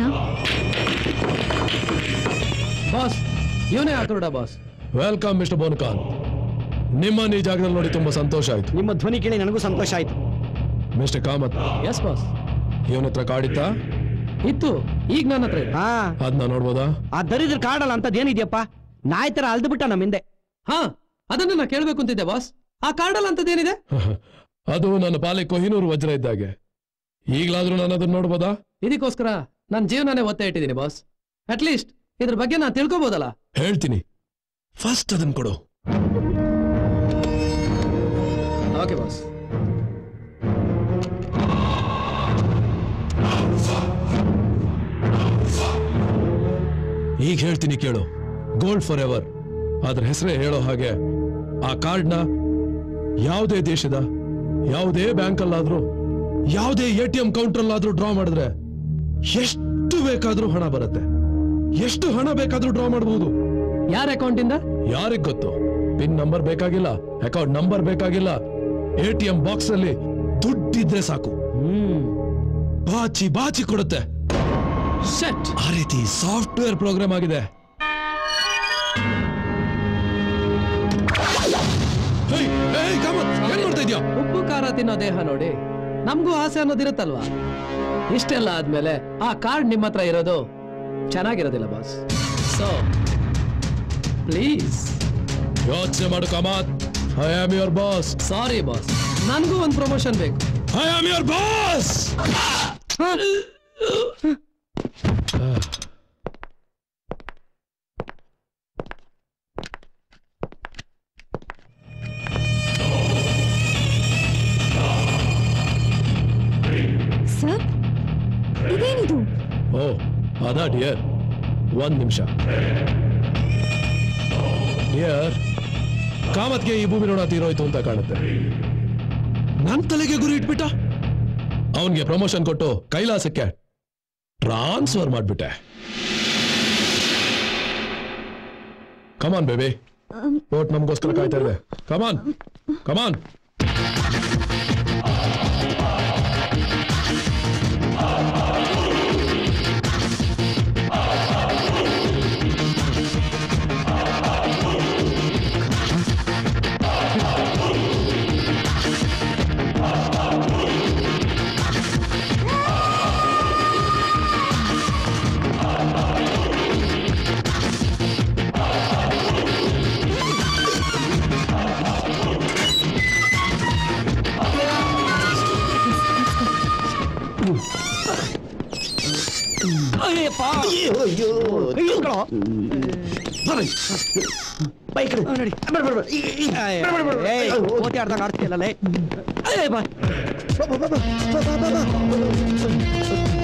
Speaker 1: ಬಾಸ್ ಇವನೇ ಹಾಕೋಡ ಬಾಸ್
Speaker 13: ವೆಲ್ಕಮ್ ಮಿಸ್ಟರ್ ಬೋನ್ಕಾನ್ ನಿಮ್ಮನ್ನ ಈ ಜಾಗದಲ್ಲಿ ನೋಡಿ ತುಂಬಾ ಸಂತೋಷ ಆಯ್ತು
Speaker 3: ನಿಮ್ಮ ಧ್ವನಿ ಕೇಳಿ ನನಗೂ ಸಂತೋಷ ಆಯ್ತು
Speaker 13: ಮಿಸ್ಟರ್ ಕಾಮತ್
Speaker 1: ಎಸ್ ಬಾಸ್
Speaker 13: ಇವನ ಹತ್ರ ಕಾಡಿತ್ತಾ
Speaker 1: ಇತ್ತು ಈಗ ನನ್ನ ಹತ್ರ ಇದೆ.
Speaker 3: ಹಾ
Speaker 13: ಅದನ್ನ ನೋಡ್ಬೋದಾ
Speaker 3: ಆ ದರಿದ್ರ ಕಾಡಲ್ಲ ಅಂತದ್ ಏನಿದ್ಯಪ್ಪ ನಾಯಿ ತರ ಅಲ್ದು ಬಿಟ್ಟ ನಮ್ಮ ಹಿಂದೆ
Speaker 1: ಹಾ ಅದನ್ನ ನಾ ಕೇಳ್ಬೇಕು ಅಂತಿದ್ದೆ ಬಾಸ್ ಆ ಕಾರ್ಡಲ್ ಅಂತದೇನಿದೆ
Speaker 13: ಅದು ನನ್ನ ಪಾಲೆ ಕೊಹಿನೂರು ವಜ್ರ ಇದ್ದಾಗೆ ಈಗಲಾದ್ರೂ ನಾನು ಅದನ್ನ ನೋಡ್ಬೋದಾ
Speaker 1: ಇದಕ್ಕೋಸ್ಕರ ನನ್ನ ಜೀವನನೇ ಒತ್ತೆ ಇಟ್ಟಿದ್ದೀನಿ ಬಾಸ್ ಅಟ್ ಲೀಸ್ಟ್ ಇದ್ರ ಬಗ್ಗೆ ನಾನು ತಿಳ್ಕೊಬೋದಲ್ಲ
Speaker 13: ಹೇಳ್ತೀನಿ ಫಸ್ಟ್ ಅದನ್ನ ಕೊಡು
Speaker 1: ಓಕೆ ಬಾಸ್
Speaker 13: ಈಗ ಹೇಳ್ತೀನಿ ಕೇಳು ಗೋಲ್ಡ್ ಫಾರ್ ಎವರ್ ಅದ್ರ ಹೆಸರೇ ಹೇಳೋ ಹಾಗೆ ಆ ಕಾರ್ಡ್ನ ಯಾವುದೇ ದೇಶದ ಯಾವುದೇ ಬ್ಯಾಂಕಲ್ಲಾದ್ರೂ ಯಾವುದೇ ಎ ಟಿ ಎಂ ಕೌಂಟರ್ಲಾದ್ರೂ ಡ್ರಾ ಮಾಡಿದ್ರೆ ಎಷ್ಟು ಬೇಕಾದ್ರೂ ಹಣ ಬರುತ್ತೆ ಎಷ್ಟು ಹಣ ಬೇಕಾದ್ರೂ ಡ್ರಾ ಮಾಡಬಹುದು
Speaker 1: ಯಾರ ಅಕೌಂಟಿಂದ
Speaker 13: ಯಾರಿಗ್ ಗೊತ್ತು ಪಿನ್ ನಂಬರ್ ಬೇಕಾಗಿಲ್ಲ ಅಕೌಂಟ್ ನಂಬರ್ ಬೇಕಾಗಿಲ್ಲ ಎ ಟಿ ಎಂ ಬಾಕ್ಸ್ ಅಲ್ಲಿ ದುಡ್ಡಿದ್ರೆ ಸಾಕು ಬಾಚಿ ಬಾಚಿ ಕೊಡುತ್ತೆ
Speaker 1: ಸೆಟ್
Speaker 13: ಆ ರೀತಿ ಸಾಫ್ಟ್ವೇರ್ ಪ್ರೋಗ್ರಾಮ್ ಆಗಿದೆ ಹೇಯ್, ಏಯ್, ಕಾಮತ್, ಏನ್ ಮಾಡ್ತಾ ಇದ್ಯಾ
Speaker 1: ಉಪ್ಪು ಖಾರ ತಿನ್ನೋ ದೇಹ ನೋಡಿ ನಮಗೂ ಆಸೆ ಅನ್ನೋದಿರುತ್ತಲ್ವಾ ಇಷ್ಟೆಲ್ಲ ಆದ್ಮೇಲೆ ಆ ಕಾರ್ಡ್ ನಿಮ್ಮ ಹತ್ರ ಇರೋದು ಚೆನ್ನಾಗಿರೋದಿಲ್ಲ ಬಾಸ್ ಸೊ ಪ್ಲೀಸ್
Speaker 13: ಯೋಚನೆ ಮಾಡು Kamath I am your boss
Speaker 1: sorry boss ನನಗೂ ಒಂದು ಪ್ರಮೋಷನ್ ಬೇಕು
Speaker 13: I am your boss
Speaker 8: sir ಇದೇನಿದು
Speaker 13: ಓ ಅದಾ ಡಿಯರ್ ಒಂದ್ ನಿಮಿಷ ಡಿಯರ್ ಕಾಮತ್ಗೆ ಈ ಭೂಮಿ ಋಣ ತೀರೋಯ್ತು ಅಂತ ಕಾಣುತ್ತೆ ನನ್ ತಲೆಗೆ ಗುರಿ ಇಟ್ಬಿಟ್ಟ ಅವನ್ಗೆ ಪ್ರಮೋಷನ್ ಕೊಟ್ಟು ಕೈಲಾಸಕ್ಕೆ ಟ್ರಾನ್ಸ್ಫರ್ ಮಾಡ್ಬಿಟ್ಟೆ ಕಮಾನ್ ಬೇಬಿ ಓಟ್ ನಮಗೋಸ್ಕರ ಕಾಯ್ತಾ ಇದೆ ಕಮಾನ್ ಕಮಾನ್
Speaker 3: ಅಯ್ಯಪ್ಪ
Speaker 4: ಅಯ್ಯೋ ಅಯ್ಯೋ
Speaker 3: ಇಳ್ಕೊಳೋ.
Speaker 4: ಬರ್ರಿ. ಬಾ ಈ ಕಡೆ. ಬೇಡ, ಬೇಡ, ಬೇಡ. ಈ- ಈ-
Speaker 3: ಏಯ್,
Speaker 4: ಬೇಡ, ಬೇಡ, ಬೇಡ.
Speaker 3: ಏಯ್,
Speaker 4: ಅಯ್ಯೋ.
Speaker 3: ಕೋತಿ ಆಡ್ದಂಗ್ ಆಡ್ತೀಯಲ್ಲ ಲೇ. ಅಯ್ಯ್ ಬಾ.
Speaker 4: ಬಾ, ಬಾ, ಬಾ, ಬಾ. ಬಾ, ಬಾ, ಬಾ, ಬಾ.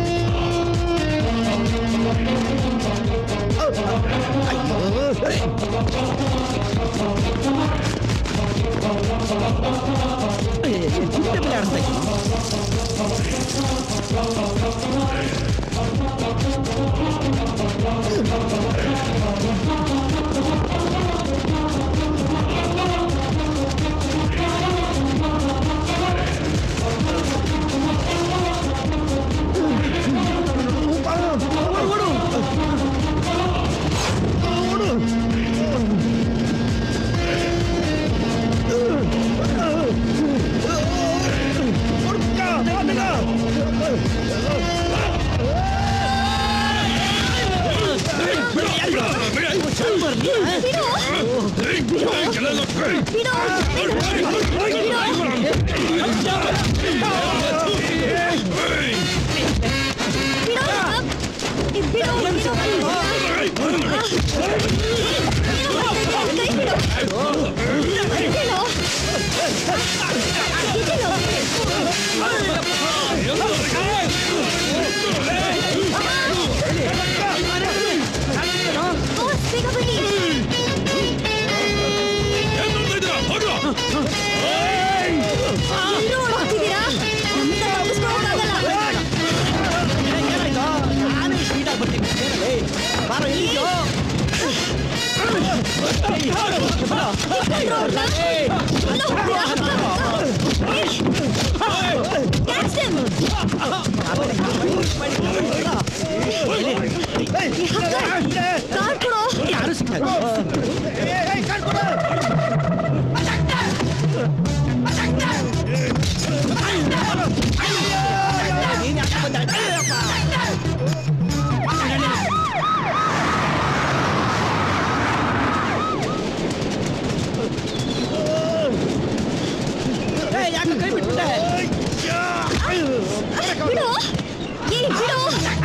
Speaker 3: ಅಯ್ಯ್, ಅಯ್ಯ್, ಅಯ್ಯ್, ಚಿಟ್ಟೆ ಮೇಲೆ ಆಡ್ತಾ ಇದ್ದೀನಿ. ಯಾರು ಸಿಕ್ಕಲ್ಲ ಯಾಕೆ ಕೈ ಬಿಟ್ಬಿಟ್ಟೆ
Speaker 5: ಬಿಡು ಏ ಬಿಡು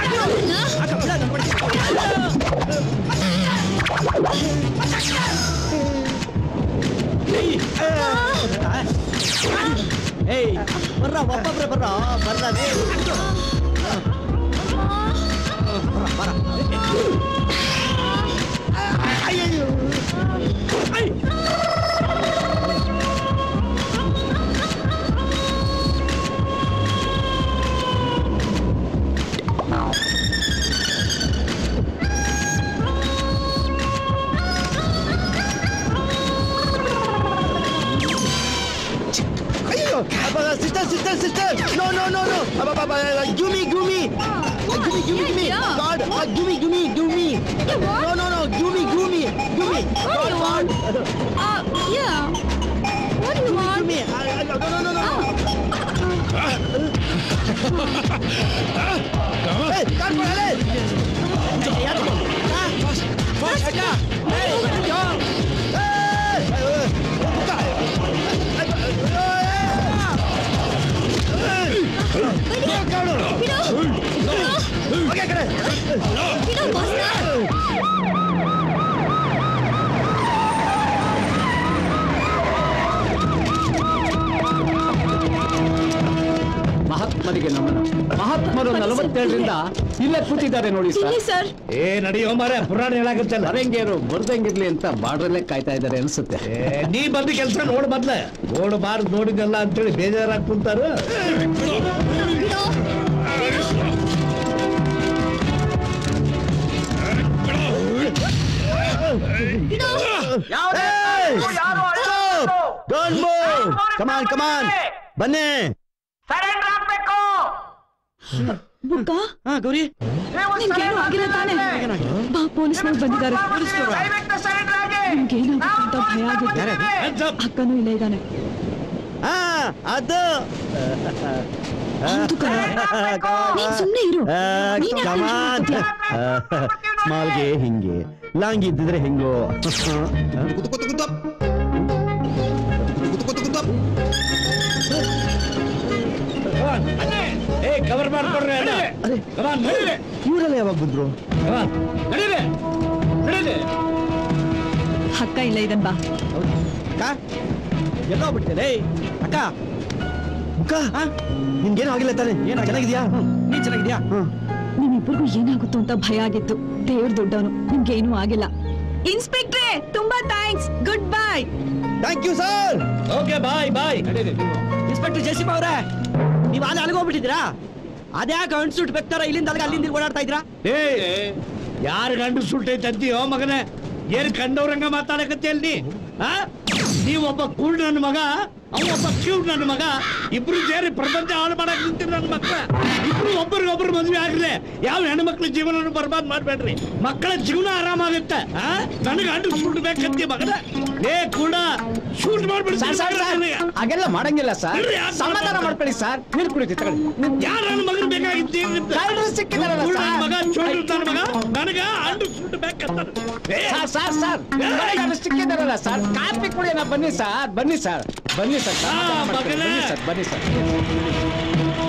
Speaker 3: ಏಯ್ ಬರ್ರ ಒಬ್ಬೊಬ್ರೆ ಬರ್ರ ಬರ್ರ ರೇ. ಬರ್ರ, ಬರ್ರ. ಅಯ್ಯಯ್ಯೋ. ಐ.
Speaker 4: ಅಯ್ಯೋ sister sister sister no no no no give me give me give me give me give me God give me give me give me no no no give me give me give me God God
Speaker 5: Uh, yeah. What do you want?
Speaker 4: me. no, no, no, no. Hey, God ಕೊಡಲೇ
Speaker 2: ಮಹಾತ್ಮರಿಗೆ ನಮನ ಮಹಾತ್ಮರು ನಲವತ್ತೇಳರಿಂದ ಇಲ್ಲೇ ಕೂತಿದ್ದಾರೆ ನೋಡಿ
Speaker 5: sir
Speaker 10: ಏ ನಡೆಯೋ ಮಾರ ಪುರಾಣ ಹೇಳಾಗತ್ತಲ್ಲ
Speaker 2: ಬರಂಗೇರು ಬರ್ದಂಗಿರ್ಲಿ ಅಂತ ಬಾರ್ಡ್ರಲ್ಲೇ ಕಾಯ್ತಾ ಇದ್ದಾರೆ ಅನ್ಸುತ್ತೆ
Speaker 10: ನೀ ಬಂದ ಕೆಲಸ ನೋಡ್ ಮೊದ್ಲ ನೋಡಬಾರ್ದು ನೋಡಿದಲ್ಲ ಅಂತೇಳಿ ಬೇಜಾರಾಗಿ ಕುಂತಾರ
Speaker 4: ಡೋಂಟ್ ಮೂವ್ ಕಮಾನ್ ಕಮಾನ್ ಬನ್ನಿ
Speaker 16: ಬುಕ್ಕ
Speaker 3: ಹಾ ಗೌರಿ
Speaker 16: ನಿಮ್ಗೇನು ಆಗಿಲ್ಲ ತಾನೆ ಬಾ ಪೊಲೀಸ್ನವ್ರು ಬಂದಿದ್ದಾರೆ ನಿಮ್ಗೇನಾಗುತ್ತೆ ಅಂತ ಭಯ ಆಗುತ್ತೆ ಅಕ್ಕನೂ ಇಲ್ಲೇ ಇದ್ದಾನೆ
Speaker 4: ಹಾ ಅದು
Speaker 16: ಹೌದು ಕಣೋ. ನೀನ್ ಸುಮ್ನೆ ಇರು. ನೀನ್ ಯಾಕೆ
Speaker 4: ಕಮಾನ್
Speaker 16: ಯೋಚ್ನೆ
Speaker 4: ಸ್ಮಾಲ್ಗೆ ಹಿಂಗೆ ಲಾಂಗ್ ಇದ್ದಿದ್ರೆ ಹೆಂಗೋ
Speaker 10: ಏ ಕವರ್ ಮಾಡ್ಕೊಡ್ರಿ ಅಣ್ಣ ಕಮಾನ್
Speaker 4: ಇವರೆಲ್ಲ ಯಾವಾಗ ಬಂದ್ರು
Speaker 10: ಕಮಾನ್
Speaker 2: ನಡೀರಿ ನಡೀರಿ
Speaker 16: ಅಕ್ಕ ಇಲ್ಲ ಇದನ್ ಬಾ
Speaker 3: ಅಕ್ಕ ಎಲ್ಲೋ ಬಿಡ್ತೇನೆ ಅಕ್ಕ
Speaker 4: ಅಕ್ಕ ನಿನ್ಗೇನು ಆಗಿಲ್ಲ ತಾನೆ ಚೆನ್ನಾಗಿದ್ಯಾ
Speaker 3: ನೀ ಚೆನ್ನಾಗಿದ್ಯಾ
Speaker 16: ನಿಮ್ಮಿಬ್ಬರಿಗೂ ಏನಾಗುತ್ತೋ ಅಂತ ಭಯ ಆಗಿತ್ತು ದೇವ್ರ ದೊಡ್ಡವನು ನಿಮ್ಗೇನೂ ಆಗಿಲ್ಲ ಇನ್ಸ್ಪೆಕ್ಟ್ರೆ ತುಂಬಾ thanks good bye
Speaker 4: thank you sir
Speaker 10: okay bye bye
Speaker 3: inspector Jayasimha ಅವರೇ ನೀವು ಅಲ್ಲಿ ಅಲ್ಗೋಗ್ಬಿಟ್ಟಿದ್ದೀರಾ ಅದ್ಯಾಕೆ ಅಣ್ಸುಟ್ ಬೆಕ್ತಾರ ಇಲ್ಲಿಂದ ಅಲ್ಲಿಗೆ ಅಲ್ಲಿಂದ ಇಲ್ಲಿಗೆ ಓಡಾಡ್ತಾ ಇದ್ರಾ
Speaker 10: ಏ ಯಾರು ಗಂಡು ಸುಟ್ಟೈತೆ ಅಂತೀಯೋ ಮಗನೇ ಏನ್ ಕಂಡವ್ರಂಗ ಮಾತಾಡಕತ್ತಿ ಅಲ್ಲಿ ಆ ನೀವೊಬ್ಬ ಕೂಳ್ ನನ್ನ ಮಗ ಅವೊಬ್ಬ ಕ್ಯೂಡ್ ನನ್ನ ಮಗ ಇಬ್ರು ಸೇರಿ ಪ್ರಪಂಚ ಹಾಳು ಮಾಡಕ್ ನಿಂತಿರ್ ನನ್ನ ಮಕ್ಳ ಇಬ್ರು ಒಬ್ಬರಿಗೊಬ್ರು ಮದ್ವೆ ಆಗ್ಲಿ ಯಾವ ಹೆಣ್ಮಕ್ಳ ಜೀವನ ಬರ್ಬಾದ್ ಮಾಡ್ಬೇಡ್ರಿ ಮಕ್ಕಳ ಜೀವನ ಆರಾಮಾಗುತ್ತೆ ಆ ನನಗೆ ಗಂಡು ಸುಟ್ಬೇಕಂತಿ ಮಗನ ಏ ಕೂಡ ಶೂಟ್ ಮಾಡ್ಬಿಡ್ತೀನಿ
Speaker 3: ಸರ್, ಸರ್, ಸರ್, ಹಾಗೆಲ್ಲ ಮಾಡಂಗಿಲ್ಲ ಸರ್
Speaker 10: ಇರ್ರಿ, ಯಾಕ್
Speaker 3: ಸಮಾಧಾನ
Speaker 10: ಮಾಡ್ಬಾರ್ದು?
Speaker 3: ಮಾಡ್ಕೊಳ್ಳಿ ಸರ್ ನೀರು ಕುಡಿತಿ ತಗೊಳ್ಳಿ
Speaker 10: ಯಾರ ನನ್ನ ಮಗನ್ ಬೇಕಾಗಿತ್ತು
Speaker 3: ಕಳ್ಳರು ಸಿಕ್ಕಿದಾರಲ್ಲ
Speaker 10: ನನ್ನ
Speaker 3: ಸರ್.
Speaker 10: ಮಗ ಚೋಟು ನನ್ನ ಮಗ ನನಗ ಅಂಡು ಸುಟ್ಟು ಬೇಕಂತ
Speaker 3: ಸರ್ ಸರ್ ಸರ್ ಯಾರು ಸಿಕ್ಕಿದಾರಲ್ಲ ಸರ್ ಕಾಫಿ ಕುಡಿಯೋಣ ಬನ್ನಿ ಸರ್ ಬನ್ನಿ ಸರ್ ಬನ್ನಿ ಸರ್ ಸಮಾಧಾನ ಮಾಡ್ಕೊಳ್ಳಿ. ಬನ್ನಿ ಸರ್ ಬನ್ನಿ ಸರ್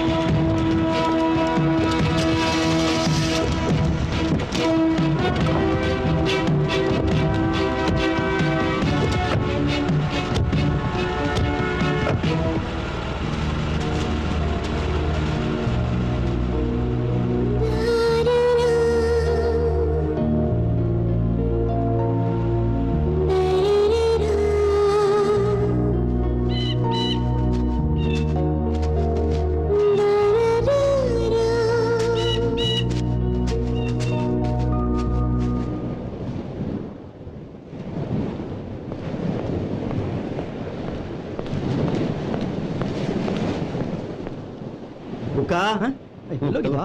Speaker 4: ಬುಕ್ಕ
Speaker 3: ಎಲ್ಲೋಗಿದ್ವಾ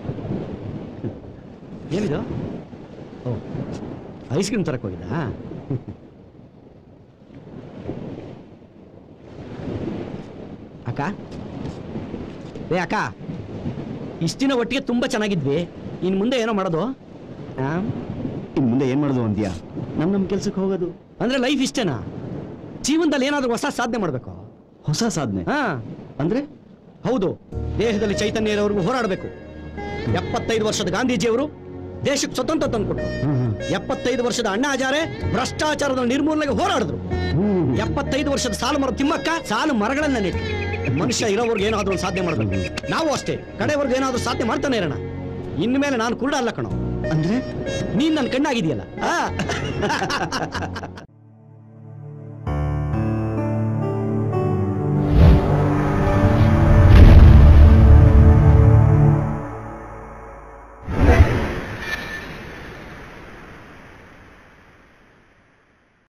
Speaker 3: ಏನಿದು ಓ ಐಸ್ ಕ್ರೀಮ್ ತರಕ್ ಹೋಗಿದ್ದಾ ಅಕ್ಕ ಏ ಅಕ್ಕ ಇಷ್ಟ್ ದಿನ ಒಟ್ಟಿಗೆ ತುಂಬಾ ಚೆನ್ನಾಗಿದ್ವಿ ಇನ್ ಮುಂದೆ ಏನೋ ಮಾಡೋದು ಆ?
Speaker 4: ಇನ್ ಮುಂದೆ ಏನ್ ಮಾಡೋದು ಅಂದ್ಯಾ ನಮ್ ನಮ್ ಕೆಲ್ಸಕ್ಕೆ ಹೋಗೋದು
Speaker 3: ಅಂದ್ರೆ ಲೈಫ್ ಇಷ್ಟೇನಾ ಜೀವನದಲ್ಲಿ ಏನಾದ್ರೂ ಹೊಸ ಸಾಧನೆ ಮಾಡ್ಬೇಕು
Speaker 4: ಹೊಸ ಸಾಧನೆ
Speaker 3: ಹಾ
Speaker 4: ಅಂದ್ರೆ
Speaker 3: ಹೌದು ದೇಹದಲ್ಲಿ ಚೈತನ್ಯ ಇರೋವರೆಗೂ ಹೋರಾಡಬೇಕು ಎಪ್ಪತ್ತೈದು ವರ್ಷದ ಗಾಂಧೀಜಿಯವರು ದೇಶಕ್ಕೆ ಸ್ವತಂತ್ರ ತಂದ್ಕೊಟ್ರು ಎಪ್ಪತ್ತೈದು ವರ್ಷದ ಅಣ್ಣಾ ಹಜಾರೆ ಭ್ರಷ್ಟಾಚಾರದ ನಿರ್ಮೂಲನೆಗೆ ಹೋರಾಡಿದ್ರು ಎಪ್ಪತ್ತೈದು ವರ್ಷದ ಸಾಲು ಮರ ತಿಮ್ಮಕ್ಕ ಸಾಲು ಮರಗಳನ್ನ ನೆಟ್ಟು ಮನುಷ್ಯ ಇರೋವರೆಗೂ ಏನಾದ್ರೂ ಒಂದು ಸಾಧನೆ ಮಾಡಬೇಕು ನಾವು ಅಷ್ಟೇ ಕಡೆವರೆಗೂ ಏನಾದ್ರೂ ಸಾಧನೆ ಮಾಡ್ತಾನೆ ಇರೋಣ ಇನ್ಮೇಲೆ ನಾನು ಕುರುಡ ಅಲ್ಲ ಕಣೋ
Speaker 4: ಅಂದ್ರೆ
Speaker 3: ನೀನ್ ನನ್ನ ಕಣ್ಣಾಗಿದೆಯಲ್ಲ ಆ